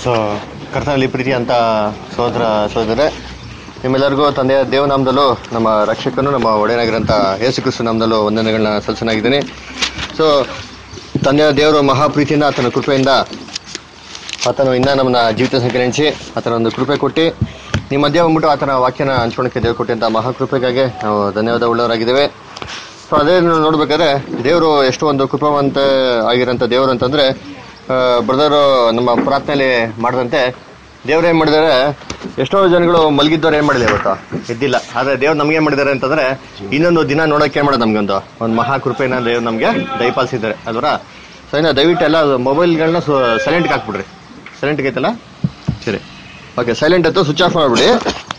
So ಕರ್ತನಲ್ಲಿ ಪ್ರೀತಿ ಅಂತ ಸಹೋದರ ಸಹೋದರೇ ನಿಮ್ಮೆಲ್ಲರಿಗೂ ತಂದೆಯ ದೇವನಾಮದಲ್ಲೂ ನಮ್ಮ ರಕ್ಷಕನು ನಮ್ಮ ಒಡೆಯನಾಗಿರೋಂಥ ಯೇಸು ಕ್ರಿಸ್ತು ನಾಮದಲ್ಲೂ ವಂದನೆಗಳನ್ನ ಸಲ್ಲಿಸನಾಗಿದ್ದೀನಿ ಸೊ ತಂದೆಯ ದೇವರು ಮಹಾಪ್ರೀತಿಯಿಂದ ಆತನ ಕೃಪೆಯಿಂದ ಆತನು ಇನ್ನೂ ನಮ್ಮನ್ನ ಜೀವಿತ ಸಂಖ್ಯೆ ನೆನೆಸಿ ಆತನ ಒಂದು ಕೃಪೆ ಕೊಟ್ಟು ನಿಮ್ಮ ಮಧ್ಯೆ ಬಂದ್ಬಿಟ್ಟು ಆತನ ವಾಕ್ಯನ ಹಂಚ್ಕೊಳಕ್ಕೆ ದೇವರು ಕೊಟ್ಟಂತ ಮಹಾಕೃಪೆಗಾಗಿ ನಾವು ಧನ್ಯವಾದ ಉಳ್ಳವರಾಗಿದ್ದೇವೆ ಸೊ ಅದೇ ನಾವು ನೋಡ್ಬೇಕಾದ್ರೆ ದೇವರು ಎಷ್ಟು ಒಂದು ಕೃಪವಂತ ಆಗಿರೋಂಥ ದೇವರು ಅಂತಂದ್ರೆ ಬ್ರದರು ನಮ್ಮ ಪ್ರಾರ್ಥನೆಯಲ್ಲಿ ಮಾಡಿದಂತೆ ದೇವ್ರು ಏನ್ ಮಾಡಿದ್ದಾರೆ ಎಷ್ಟೋ ಜನಗಳು ಮಲಗಿದ್ದವ್ರು ಏನ್ ಮಾಡಿಲ್ಲ ಇವತ್ತು ಎದ್ದಿಲ್ಲ ಆದ್ರೆ ದೇವ್ರು ನಮ್ಗೆ ಏನ್ ಮಾಡಿದ್ದಾರೆ ಅಂತಂದ್ರೆ ಇನ್ನೊಂದು ದಿನ ನೋಡಕ್ಕೆ ಏನ್ ಮಾಡೋದು ನಮ್ಗೊಂದು ಒಂದು ಮಹಾ ಕೃಪೆನ ದೇವ್ರು ನಮ್ಗೆ ದಯಪಾಲಿಸಿದ್ದಾರೆ ಅಲ್ವರ ಸೊ ಇನ್ನು ದಯವಿಟ್ಟು ಎಲ್ಲ ಮೊಬೈಲ್ಗಳನ್ನ ಸೈಲೆಂಟ್ಗೆ ಹಾಕ್ಬಿಡ್ರಿ ಸೈಲೆಂಟ್ಗೆ ಐತಲ್ಲ ಸರಿ ಓಕೆ ಸೈಲೆಂಟ್ ಆಯ್ತು ಸ್ವಿಚ್ ಆಫ್ ಮಾಡ್ಬಿಡಿ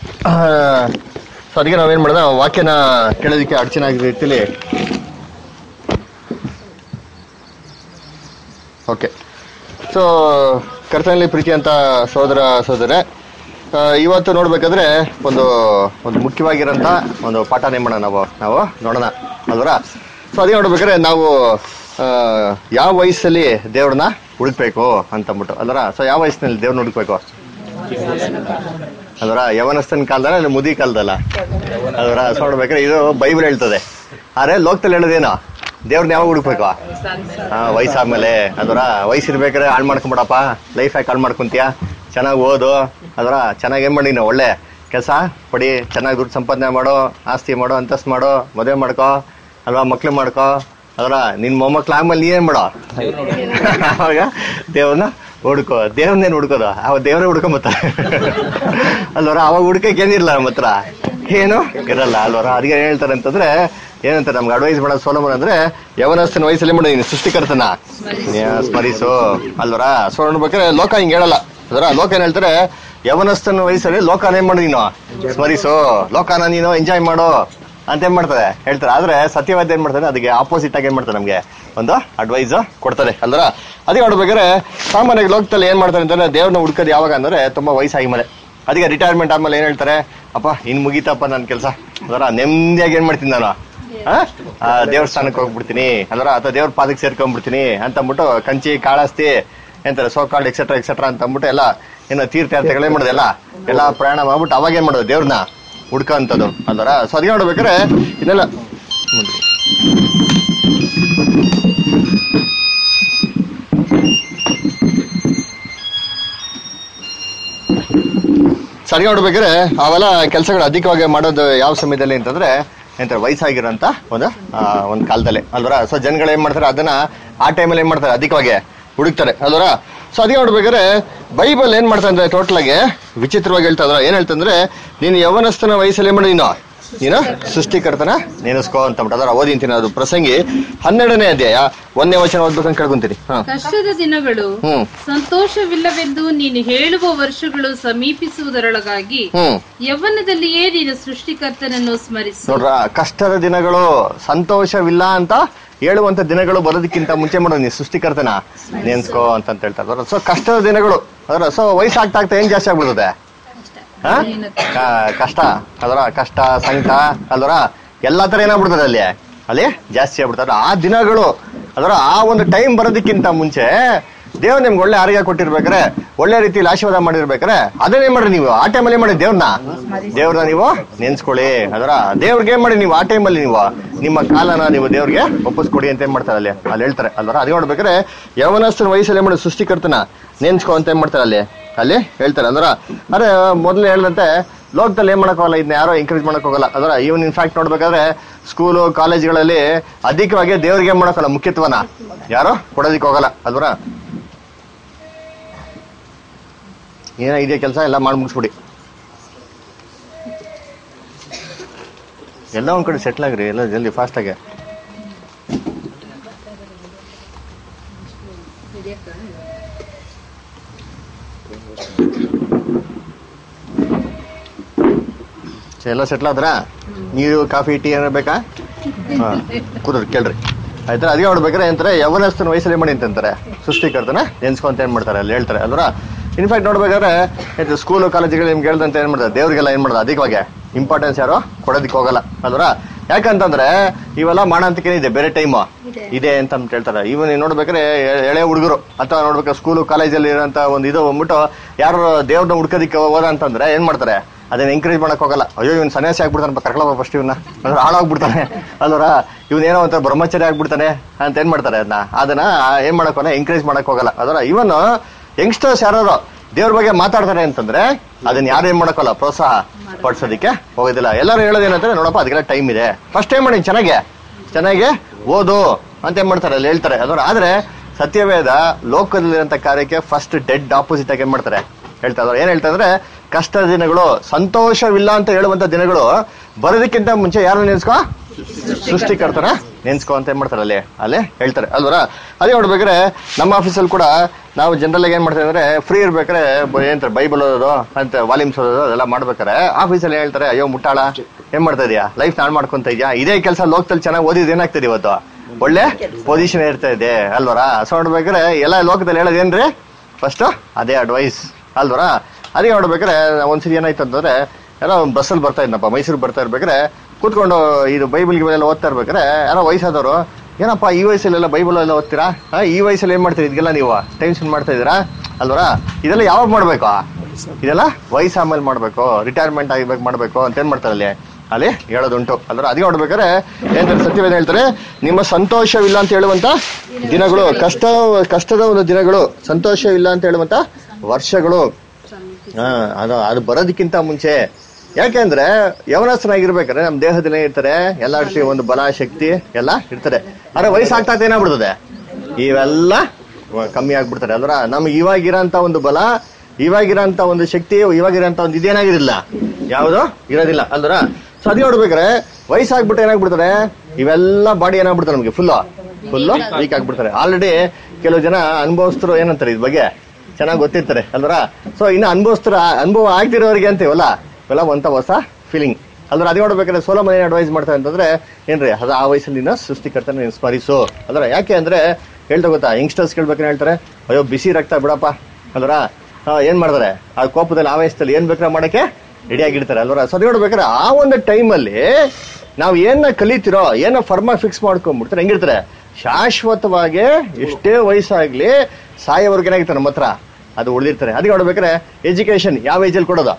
ಸೊ ಅದಕ್ಕೆ ನಾವೇನ್ ಮಾಡೋಣ ವಾಕ್ಯನ ಕೇಳೋದಕ್ಕೆ ಅಡಚಣೆ ಆಗಿದ ರೀತಿಲಿ ಓಕೆ ಸೊ ಕರ್ತನಲ್ಲಿ ಪ್ರೀತಿ ಅಂತ ಸಹೋದರ ಸಹೋದರ ಇವತ್ತು ನೋಡ್ಬೇಕಾದ್ರೆ ಒಂದು ಒಂದು ಮುಖ್ಯವಾಗಿರೋಂಥ ಒಂದು ಪಾಠ ನೇಮಣ ನಾವು ನಾವು ನೋಡೋಣ ಅಲ್ವರ ಸೊ ಅದೇ ನೋಡ್ಬೇಕಾದ್ರೆ ನಾವು ಆ, ಯಾವ ವಯಸ್ಸಲ್ಲಿ ದೇವ್ರನ್ನ ಹುಡುಕ್ಬೇಕು ಅಂತಂದ್ಬಿಟ್ಟು ಅಲ್ವರ ಸೊ ಯಾವ ವಯಸ್ಸಿನಲ್ಲಿ ದೇವ್ರನ್ನ ಹುಡುಕ್ಬೇಕು ಅದರ ಯವನಸ್ಥನ ಕಾಲದಲ್ಲ ಇಲ್ಲ ಮುದಿ ಕಾಲದಲ್ಲ ಅದರ ಸೊ ನೋಡ್ಬೇಕಾದ್ರೆ ಇದು ಬೈಬಲ್ ಹೇಳ್ತದೆ ಆದ್ರೆ ಲೋಕದಲ್ಲಿ ಹೇಳೋದೇನೋ ದೇವ್ರನ್ನ ಯಾವಾಗ ಹುಡುಕ್ಬೇಕು ಹಾ ವಯಸ್ಸಾದ್ಮೇಲೆ ಅದರ ವಯಸ್ಸಿರ್ಬೇಕಾದ್ರೆ ಹಾಳು ಮಾಡ್ಕೊಂಬಿಡಪ್ಪ ಲೈಫ್ ಯಾಕೆ ಹಾಳು ಮಾಡ್ಕೊಂತೀಯ ಚೆನ್ನಾಗಿ ಓದು ಅದರ ಚೆನ್ನಾಗಿ ಏನ್ ಮಾಡಿ ನೀನು ಒಳ್ಳೆ ಕೆಲಸ ಪಡಿ ಚೆನ್ನಾಗಿ ದುಡ್ಡು ಸಂಪಾದನೆ ಮಾಡೋ ಆಸ್ತಿ ಮಾಡೋ ಅಂತಸ್ತು ಮಾಡೋ ಮದುವೆ ಮಾಡ್ಕೋ ಅಲ್ವಾ ಮಕ್ಳು ಮಾಡ್ಕೋ ಅದರ ನಿನ್ ಮೊಮ್ಮಕ್ಳು ಆದ್ಮೇಲೆ ನೀ ಏನ್ ಮಾಡೋ ಅವಾಗ ದೇವ್ರನ್ನ ಹುಡ್ಕೋ ದೇವ್ರನ್ನೇನು ಹುಡ್ಕೋದು ಅವ ದೇವ್ರೇ ಹುಡ್ಕೊಂಬತ್ತಾರೆ ಅಲ್ವರ ಅವಾಗ ಹುಡ್ಕಕ್ಕೆ ಏನಿರಲ್ಲ ನಮ್ಮ ಹತ್ರ ಏನು ಇರಲ್ಲ ಅಲ್ವರ ಅದಕ್ಕೆ ಏನ್ ಹೇಳ್ತಾರೆ ಅಂತಂದ್ರೆ ಏನಂತಾರೆ ನಮ್ಗೆ ಅಡ್ವೈಸ್ ಮಾಡೋದು ಸೋಲಮನ್ ಅಂದ್ರೆ ಯವನಸ್ಥನ ವಯಸ್ಸಲ್ಲಿ ಮಾಡಿ ನೀನು ಸೃಷ್ಟಿಕರ್ತನ ನೀ ಸ್ಮರಿಸು ಅಲ್ವರ ಸೊ ನೋಡ್ಬೇಕಾದ್ರೆ ಲೋಕ ಹಿಂಗ್ ಹೇಳಲ್ಲ ಅದರ ಲೋಕ ಏನ್ ಹೇಳ್ತಾರೆ ಯವನಸ್ಥನ ವಯಸ್ಸಲ್ಲಿ ಲೋಕನ ಏನ್ ಮಾಡು ನೀನು ಸ್ಮರಿಸು ಲೋಕನ ನೀನು ಎಂಜಾಯ್ ಮಾಡು ಅಂತ ಏನ್ ಮಾಡ್ತಾರೆ ಹೇಳ್ತಾರೆ ಆದ್ರೆ ಸತ್ಯವಾದ ಏನ್ ಮಾಡ್ತಾರೆ ಅದಕ್ಕೆ ಆಪೋಸಿಟ್ ಆಗಿ ಏನ್ ಮಾಡ್ತಾರೆ ನಮ್ಗೆ ಒಂದು ಅಡ್ವೈಸ್ ಕೊಡ್ತಾರೆ ಅಲ್ದ್ರ ಅದಕ್ಕೆ ನೋಡ್ಬೇಕಾದ್ರೆ ಸಾಮಾನ್ಯವಾಗಿ ಲೋಕದಲ್ಲಿ ಏನ್ ಮಾಡ್ತಾರೆ ಅಂತಂದ್ರೆ ದೇವ್ರನ್ನ ಹುಡ್ಕೋದು ಯಾವಾಗ ಅಂದ್ರೆ ತುಂಬಾ ವಯಸ್ಸಾಗಿ ಮೇಲೆ ಅದಕ್ಕೆ ರಿಟೈರ್ಮೆಂಟ್ ಆದ್ಮೇಲೆ ಏನ್ ಹೇಳ್ತಾರೆ ಅಪ್ಪ ಇನ್ ಮುಗೀತಪ್ಪ ನನ್ ಕೆಲಸ ಅದರ ನೆಮ್ಮದಿಯಾಗಿ ಏನ್ ಮಾಡ್ತೀನಿ ನಾನು ಆ? ಆ, ದೇವ್ರ ಸ್ಥಾನಕ್ಕೆ ಹೋಗ್ಬಿಡ್ತೀನಿ ಅದರ ಅಥವಾ ದೇವ್ರ ಪಾದಕ್ಕೆ ಸೇರ್ಕೊಂಡ್ಬಿಡ್ತೀನಿ ಅಂತ ಅಂದ್ಬಿಟ್ಟು ಕಂಚಿ ಕಾಳಸ್ತಿ ಎಂತಾರೆ ಸೋ ಕಾಲ್ಡ್ ಎಕ್ಸೆಟ್ರಾ ಎಕ್ಸೆಟ್ರಾ ಅಂತ ಅಂದ್ಬಿಟ್ಟು ಎಲ್ಲ ಏನೋ ತೀರ್ಥಯಾತ್ರೆಗಳು ಏನ್ ಮಾಡೋದು ಎಲ್ಲ ಎಲ್ಲ ಪ್ರಯಾಣ ಮಾಡ್ಬಿಟ್ಟು ಅವಾಗ ಏನ್ ಮಾಡೋದು ದೇವ್ರನ್ನ ಹುಡ್ಕಂತದ್ದು ಅಲ್ವರ ಸೊ ಅದಕ್ಕೆ ನೋಡ್ಬೇಕಾದ್ರೆ ಇದೆಲ್ಲ ನೋಡ್ರಿ. ಸರಿ ನೋಡ್ಬೇಕಾದ್ರೆ ಅವೆಲ್ಲ ಕೆಲಸಗಳು ಅಧಿಕವಾಗಿ ಮಾಡೋದು ಯಾವ ಸಮಯದಲ್ಲಿ ಅಂತಂದ್ರೆ ಎಂತ ವಯಸ್ಸಾಗಿರೋಂತ ಒಂದು ಆ, ಒಂದು ಕಾಲದಲ್ಲಿ ಅಲ್ವರ ಸೊ ಜನಗಳು ಏನ್ ಮಾಡ್ತಾರೆ ಅದನ್ನ ಆ ಟೈಮಲ್ಲಿ ಏನ್ ಮಾಡ್ತಾರೆ ಅಧಿಕವಾಗಿ ಹುಡುಕ್ತಾರೆ ಅಲ್ವರ ಸೊ ಅದಕ್ಕೆ ನೋಡ್ಬೇಕಾದ್ರೆ ಬೈಬಲ್ ಏನ್ ಮಾಡ್ತಾ ಅಂದ್ರೆ ಟೋಟಲ್ ಆಗಿ ವಿಚಿತ್ರವಾಗಿ ಹೇಳ್ತಾ ಇದ್ರ ಏನ್ ಹೇಳ್ತಂದ್ರೆ ನೀನು ಯವನಸ್ಥನ ವಯಸ್ಸಲ್ಲಿ ಏನ್ ಮಾಡಿ ನೀನು ನೀನು ಸೃಷ್ಟಿಕರ್ತನ ನೆನೆಸ್ಕೋ ಅಂತ ಬಿಟ್ಟು ಅದರ ಓದಿಂತೀನಿ ಅದು ಪ್ರಸಂಗಿ ಹನ್ನೆರಡನೇ ಅಧ್ಯಾಯ ಒಂದನೇ ವಚನ ಓದ್ಬೇಕಂತ ಕೇಳ್ಕೊಂತೀನಿ ಹಾ ಕಷ್ಟದ ದಿನಗಳು ಹ್ಮ್ ಸಂತೋಷವಿಲ್ಲವೆಂದು ನೀನು ಹೇಳುವ ವರ್ಷಗಳು ಸಮೀಪಿಸುವುದರೊಳಗಾಗಿ ಹ್ಮ್ ಯೌವನದಲ್ಲಿಯೇ ನೀನು ಸೃಷ್ಟಿಕರ್ತನನ್ನು ಸ್ಮರಿಸು ನೋಡ್ರ ಕಷ್ಟದ ದಿನಗಳು ಸಂತೋಷವಿಲ್ಲ ಅಂತ ಹೇಳುವಂತ ದಿನಗಳು ಬರೋದಕ್ಕಿಂತ ಮುಂಚೆ ಮಾಡೋದು ನೀ ಸೃಷ್ಟಿಕರ್ತನ ನೆನ್ಸ್ಕೋ ಅಂತ ಹೇಳ್ತಾರೆ ಸೊ ಕಷ್ಟದ ದಿನಗಳು ಅದರ ಸೊ ವಯಸ್ಸಾಗ್ತಾ ಆಗ್ತಾ ಏನ್ ಜಾಸ್ತಿ ಆಗ್ಬಿಡ್ತದೆ ಆ? ಕ- ಕಷ್ಟ ಅದರ ಕಷ್ಟ ಸಂಕಟ ಅದರ ಎಲ್ಲಾ ತರ ಏನಾಗ್ಬಿಡ್ತದೆ ಅಲ್ಲಿ ಅಲ್ಲಿ ಜಾಸ್ತಿ ಆಗ್ಬಿಡ್ತಾರೆ ಆ ದಿನಗಳು ಅದರ ಆ ಒಂದು ಟೈಮ್ ಬರೋದಕ್ಕಿಂತ ಮುಂಚೆ ದೇವ್ರು ನಿಮ್ಗೆ ಒಳ್ಳೆ ಆರೋಗ್ಯ ಕೊಟ್ಟಿರ್ಬೇಕಾರೆ ಒಳ್ಳೆ ರೀತಿಯಲ್ಲಿ ಆಶೀರ್ವಾದ ಮಾಡಿರ್ಬೇಕಾರೆ ಅದನ್ನೇ ಮಾಡ್ರಿ ನೀವು ಆ ಟೈಮಲ್ಲಿ ಏನ್ ಮಾಡಿ ದೇವ್ರನ್ನ ದೇವ್ರನ್ನ ನೀವು ನೆನ್ಸ್ಕೊಳ್ಳಿ ಅದರ ದೇವ್ರಿಗೆ ಏನ್ ಮಾಡಿ ನೀವು ಆ ಟೈಮಲ್ಲಿ ನೀವು ನಿಮ್ಮ ಕಾಲನ ನೀವು ದೇವ್ರಿಗೆ ಒಪ್ಪಿಸ್ಕೊಡಿ ಅಂತ ಏನ್ ಮಾಡ್ತಾರೆ ಅಲ್ಲಿ ಅಲ್ಲಿ ಹೇಳ್ತಾರೆ ಅಲ್ವರ ಅದು ನೋಡ್ಬೇಕಾರೆ ಯವನಸ್ಥನ ವಯಸ್ಸಲ್ಲಿ ಏನ್ ಮಾಡಿ ಸೃಷ್ಟಿಕರ್ತನ ನೆನ್ಸ್ಕೊ ಅಂತ ಏನ್ ಮಾಡ್ತಾರೆ ಅಲ್ಲಿ ಅಲ್ಲಿ ಹೇಳ್ತಾರೆ ಅಂದ್ರ ಅರೆ ಮೊದಲು ಹೇಳ್ದಂತೆ ಲೋಕದಲ್ಲಿ ಏನ್ ಮಾಡಕ್ ಹೋಗಲ್ಲ ಇದನ್ನ ಯಾರೋ ಎಂಕರೇಜ್ ಮಾಡಕ್ ಹೋಗಲ್ಲ ಅದರ ಇವನ್ ಇನ್ಫ್ಯಾಕ್ಟ್ ನೋಡ್ಬೇಕಾದ್ರೆ ಸ್ಕೂಲು ಕಾಲೇಜ್ಗಳಲ್ಲಿ ಅಧಿಕವಾಗಿ ದೇವ್ರಿಗೆ ಏನ್ ಮಾಡಕ್ಕಲ್ಲ ಮುಖ್ಯತ್ವನ ಯಾರೋ ಕೊಡೋದಿಕ್ ಹೋಗಲ್ಲ ಅಲ್ವರ ಏನೋ ಇದೆ ಕೆಲಸ ಎಲ್ಲ ಮಾಡಿ ಮುಗಿಸ್ಬಿಡಿ ಎಲ್ಲ ಒಂದ್ ಕಡೆ ಸೆಟ್ಲ್ ಆಗ್ರಿ ಎಲ್ಲ ಜಲ್ದಿ ಫಾಸ್ಟ್ ಆಗಿ ಸೊ, ಎಲ್ಲ ಸೆಟ್ಲ್ ಆದ್ರ ನೀರು ಕಾಫಿ ಟೀ ಏನಾರ ಬೇಕಾ ಹಾ ಕೂತ್ರಿ ಕೇಳ್ರಿ ಆಯ್ತಾ ಅದಕ್ಕೆ ನೋಡ್ಬೇಕಾರೆ ಅಂತಾರೆ ಯವನಸ್ಥನ ವಯಸ್ಸಲ್ಲಿ ಏನ್ ಮಾಡಿ ಅಂತಾರೆ ಸೃಷ್ಟಿಕರ್ತನ ನೆನ್ಸ್ಕೊಂತ ಏನ್ ಮಾಡ್ತಾರೆ ಅಲ್ಲಿ ಹೇಳ್ತಾರೆ ಅಲ್ವರ ಇನ್ಫ್ಯಾಕ್ಟ್ ನೋಡ್ಬೇಕಾದ್ರೆ ಸ್ಕೂಲು ಕಾಲೇಜುಗಳು ನಿಮ್ಗೆ ಹೇಳ್ದಂತ ಏನ್ ಮಾಡ್ತಾರೆ ದೇವ್ರಿಗೆಲ್ಲ ಏನ್ ಮಾಡ್ತಾರೆ ಅಧಿಕವಾಗಿ ಇಂಪಾರ್ಟೆನ್ಸ್ ಯಾರು ಕೊಡೋದಕ್ಕೆ ಹೋಗಲ್ಲ ಅಲ್ವರ ಯಾಕಂತಂದ್ರೆ ಇವೆಲ್ಲ ಮಾಡೋಂತಕ್ಕೇನಿದೆ ಬೇರೆ ಟೈಮ್ ಇದೆ ಅಂತ ಅಂದ್ ಹೇಳ್ತಾರೆ ಇವನ್ ನೋಡ್ಬೇಕಾದ್ರೆ ಎ- ಎಳೆ ಹುಡುಗರು ಅಥವಾ ನೋಡ್ಬೇಕಾದ್ರೆ ಸ್ಕೂಲು ಕಾಲೇಜಲ್ಲಿ ಇರೋಂತ ಒಂದು ಇದು ಬಂದ್ಬಿಟ್ಟು ಯಾರು ದೇವ್ರನ್ನ ಹುಡ್ಕೋದಿಕ್ಕೆ ಹೋದ ಅಂತಂದ್ರೆ ಏನ್ ಮಾಡ್ತಾರೆ ಅದನ್ನ ಎಂಕರೇಜ್ ಮಾಡಕ್ ಹೋಗಲ್ಲ ಅಯ್ಯೋ ಇವ್ನು ಸನ್ಯಾಸಿ ಆಗ್ಬಿಡ್ತಾನೆ ಕರ್ಕೊಳ ಫಸ್ಟ್ ಇವನ್ನ ಅಂದ್ರೆ ಹಾಳಾಗ್ಬಿಡ್ತಾನೆ ಅಲ್ವರ ಇವನ್ ಏನೋ ಒಂಥರ ಬ್ರಹ್ಮಚಾರಿ ಆಗ್ಬಿಡ್ತಾನೆ ಅಂತ ಏನ್ ಮಾಡ್ತಾರೆ ಅದನ್ನ ಅದನ್ನ ಏನ್ ಮಾಡಕ್ ಹೋಗಲ್ಲ ಎಂಕರೇಜ್ ಮಾಡಕ್ ಹೋಗಲ್ಲ ಅದರ ಇವನ್ ಯಂಗ್ಸ್ಟರ್ಸ್ ಯಾರು ದೇವ್ರ ಬಗ್ಗೆ ಮಾತಾಡ್ತಾರೆ ಅಂತಂದ್ರೆ ಅದನ್ನ ಯಾರು ಏನ್ ಮಾಡಕ್ಕಲ್ಲ ಪ್ರೋತ್ಸಾಹ ಪಡಿಸೋದಕ್ಕೆ ಹೋಗೋದಿಲ್ಲ ಎಲ್ಲರೂ ಹೇಳೋದೇನಂದ್ರೆ ನೋಡಪ್ಪ ಅದಕ್ಕೆಲ್ಲ ಟೈಮ್ ಇದೆ ಫಸ್ಟ್ ಟೈಮ್ ಮಾಡಿ ಚೆನ್ನಾಗೆ ಚೆನ್ನಾಗಿ ಓದು ಅಂತ ಏನ್ ಮಾಡ್ತಾರೆ ಅಲ್ಲಿ ಹೇಳ್ತಾರೆ ಅದರ ಆದ್ರೆ ಸತ್ಯವೇದ ಲೋಕದಲ್ಲಿರುವಂತ ಕಾರ್ಯಕ್ಕೆ ಫಸ್ಟ್ ಡೆಡ್ ಆಪೋಸಿಟ್ ಆಗಿ ಏನ್ ಮಾಡ್ತಾರೆ ಹೇಳ್ತಾ ಇದಾರೆ ಏನ್ ಹೇಳ್ತಾ ಇದ್ರೆ ಕಷ್ಟದ ದಿನಗಳು ಸಂತೋಷವಿಲ್ಲ ಅಂತ ಹೇಳುವಂತ ದಿನಗಳು ಬರೋದಕ್ಕಿಂತ ಮುಂಚೆ ಯಾರು ನೆನ್ಸ್ಕೋ ಸೃಷ್ಟಿಕರ್ತನ ನೆನ್ಸ್ಕೊ ಅಂತ ಏನ್ ಮಾಡ್ತಾರೆ ಅಲ್ಲಿ ಅಲ್ಲೇ ಹೇಳ್ತಾರೆ ಅಲ್ವರ ಅದೇ ನೋಡ್ಬೇಕಾದ್ರೆ ನಮ್ಮ ಆಫೀಸಲ್ಲಿ ಕೂಡ ನಾವು ಜನರಲ್ ಆಗಿ ಏನ್ ಮಾಡ್ತಾ ಇದ್ರೆ ಫ್ರೀ ಇರ್ಬೇಕಾದ್ರೆ ಬ- ಏನಂತಾರೆ ಬೈಬಲ್ ಓದೋದು ಅಂತ ವಾಲ್ಯೂಮ್ಸ್ ಓದೋದು ಅದೆಲ್ಲ ಮಾಡ್ಬೇಕಾರೆ ಆಫೀಸಲ್ಲಿ ಹೇಳ್ತಾರೆ ಅಯ್ಯೋ ಮುಟ್ಟಾಳ ಏನ್ ಮಾಡ್ತಾ ಇದೀಯಾ ಲೈಫ್ ನಾನ್ ಮಾಡ್ಕೊಂತ ಇದೆಯಾ ಇದೇ ಕೆಲಸ ಲೋಕದಲ್ಲಿ ಚೆನ್ನಾಗಿ ಓದಿದ್ ಏನಾಗ್ತದೆ ಇವತ್ತು ಒಳ್ಳೆ ಪೊಸಿಷನ್ ಇರ್ತಾ ಇದೆ ಅಲ್ವರ ಸೊ ನೋಡ್ಬೇಕಾದ್ರೆ ಎಲ್ಲ ಲೋಕದಲ್ಲಿ ಹೇಳೋದೇನ್ರಿ ಫಸ್ಟ್ ಅದೇ ಅಡ್ವೈಸ್ ಅಲ್ವರ ಅದೇ ನೋಡ್ಬೇಕಾದ್ರೆ ಒಂದ್ಸರಿ ಏನಾಯ್ತು ಅಂತಂದ್ರೆ ಯಾರೋ ಬಸ್ಸಲ್ಲಿ ಬರ್ತಾ ಇದ್ನಪ್ಪ ಮೈಸೂರಿಗೆ ಬರ್ತಾ ಇರ್ಬೇಕಾದ್ರೆ ಕೂತ್ಕೊಂಡು ಇದು ಬೈಬಲ್ ಗಿಬಲ್ ಓದ್ತಾ ಇರ್ಬೇಕಾದ್ರೆ ಯಾರೋ ವಯಸ್ಸಾದವರು ಏನಪ್ಪ ಈ ವಯಸ್ಸಲ್ಲೆಲ್ಲ ಬೈಬಲ್ ಎಲ್ಲ ಓದ್ತೀರಾ ಹಾ, ಈ ವಯಸ್ಸಲ್ಲಿ ಏನ್ ಮಾಡ್ತೀರಿ ಇದೆಲ್ಲ ನೀವು ಟೈಮ್ ಸ್ಪೆಂಡ್ ಮಾಡ್ತಾ ಇದೀರಾ ಅಲ್ವರ ಇದೆಲ್ಲ ಯಾವಾಗ ಮಾಡ್ಬೇಕು ಇದೆಲ್ಲ ವಯಸ್ಸು ಆಮೇಲೆ ಮಾಡ್ಬೇಕು ರಿಟೈರ್ಮೆಂಟ್ ಆಗಿರ್ಬೇಕು ಮಾಡ್ಬೇಕು ಅಂತ ಏನ್ ಮಾಡ್ತಾರೆ ಅಲ್ಲಿ ಅಲ್ಲಿ ಹೇಳೋದುಂಟು ಅಲ್ವರ ಅದೇ ನೋಡ್ಬೇಕಾದ್ರೆ ಏನ್ ಸತ್ಯವೇದ ಹೇಳ್ತಾರೆ ನಿಮ್ಮ ಸಂತೋಷವಿಲ್ಲ ಅಂತ ಹೇಳುವಂತ ದಿನಗಳು ಕಷ್ಟ ಕಷ್ಟದ ಒಂದು ದಿನಗಳು ಸಂತೋಷವಿಲ್ಲ ಅಂತ ಹೇಳುವಂತ ವರ್ಷಗಳು ಹಾ ಅದು ಅದು ಬರೋದಕ್ಕಿಂತ ಮುಂಚೆ ಯಾಕೆಂದ್ರೆ ಯವನಸ್ಥನಾಗಿರ್ಬೇಕಾದ್ರೆ ನಮ್ಮ ದೇಹದಲ್ಲಿ ಇರ್ತಾರೆ ಎಲ್ಲ ರೀತಿಯ ಒಂದು ಬಲ ಶಕ್ತಿ ಎಲ್ಲ ಇರ್ತಾರೆ ಆದ್ರೆ ವಯಸ್ಸಾಗ್ತಾ ಏನಾಗ್ಬಿಡ್ತದೆ ಇವೆಲ್ಲ ವ- ಕಮ್ಮಿ ಆಗ್ಬಿಡ್ತಾರೆ ಅಲ್ರ ನಮ್ಗೆ ಇವಾಗಿರೋಂತ ಒಂದು ಬಲ ಇವಾಗಿರೋಂತ ಒಂದು ಶಕ್ತಿ ಇವಾಗಿರೋಂತ ಒಂದು ಇದೇನಾಗಿರಲಿಲ್ಲ ಯಾವುದು ಇರೋದಿಲ್ಲ ಅಲ್ದ್ರ ಸೊ ಅದೇ ನೋಡ್ಬೇಕಾರೆ ವಯಸ್ಸಾಗ್ಬಿಟ್ಟು ಏನಾಗ್ಬಿಡ್ತಾರೆ ಇವೆಲ್ಲ ಬಾಡಿ ಏನಾಗ್ಬಿಡ್ತಾರೆ ನಮ್ಗೆ ಫುಲ್ ಫುಲ್ ವೀಕ್ ಆಗ್ಬಿಡ್ತಾರೆ ಆಲ್ರೆಡಿ ಕೆಲವು ಜನ ಅನುಭವಸ್ಥರು ಏನಂತಾರೆ ಇದ್ ಬಗ್ಗೆ ಚೆನ್ನಾಗಿ ಗೊತ್ತಿರ್ತಾರೆ ಅಲ್ವರ ಸೊ ಇನ್ನು ಅನುಭವಸ್ತರ ಅನುಭವ ಆಗ್ತಿರೋರಿಗೆ ಅಂತೀವಲ್ಲ ಇವೆಲ್ಲ ಒಂತ ಹೊಸ ಫೀಲಿಂಗ್ ಅಲ್ದ್ರ ಅದೇ ನೋಡ್ಬೇಕಾದ್ರೆ ಸೋಲೋ ಮನೆ ಅಡ್ವೈಸ್ ಮಾಡ್ತಾರೆ ಅಂತಂದ್ರೆ ಏನ್ರಿ ಅದು ಆ ವಯಸ್ಸಲ್ಲಿ ನೀನು ಸೃಷ್ಟಿಕರ್ತನ ನೀನು ಸ್ಮರಿಸು ಅಲ್ದ್ರ ಯಾಕೆ ಅಂದ್ರೆ ಹೇಳ್ತಾ ಗೊತ್ತಾ ಯಂಗ್ಸ್ಟರ್ಸ್ ಕೇಳ್ಬೇಕಾದ್ರೆ ಹೇಳ್ತಾರೆ ಅಯ್ಯೋ ಬಿಸಿ ರಕ್ತ ಬಿಡಪ್ಪ ಅಲ್ವರ ಆ, ಏನ್ ಮಾಡ್ತಾರೆ ಆ ಕೋಪದಲ್ಲಿ ಆ ವಯಸ್ಸಲ್ಲಿ ಏನ್ ಬೇಕಾದ್ರೆ ಮಾಡಕ್ಕೆ ರೆಡಿ ಆಗಿರ್ತಾರೆ ಅಲ್ವರ ಸೊ ಅದೇ ನೋಡ್ಬೇಕಾದ್ರೆ ಆ ಒಂದು ಟೈಮಲ್ಲಿ ನಾವು ಏನ ಕಲಿತಿರೋ ಏನೋ ಫರ್ಮ ಫಿಕ್ಸ್ ಮಾಡ್ಕೊಂಡ್ಬಿಡ್ತಾರೆ ಹೆಂಗಿರ್ತಾರೆ ಶಾಶ್ವತವಾಗಿ ಎಷ್ಟೇ ವಯಸ್ಸಾಗ್ಲಿ ಸಾಯೋವರೆಗೆ ಏನಾಗಿರ್ತಾರೆ ನಮ್ಮ ಹತ್ರ ಅದು ಉಳಿದಿರ್ತಾರೆ ಅದಕ್ಕೆ ನೋಡ್ಬೇಕಾದ್ರೆ ಎಜುಕೇಶನ್ ಯಾವ ಏಜಲ್ಲಿ ಕೊಡೋದು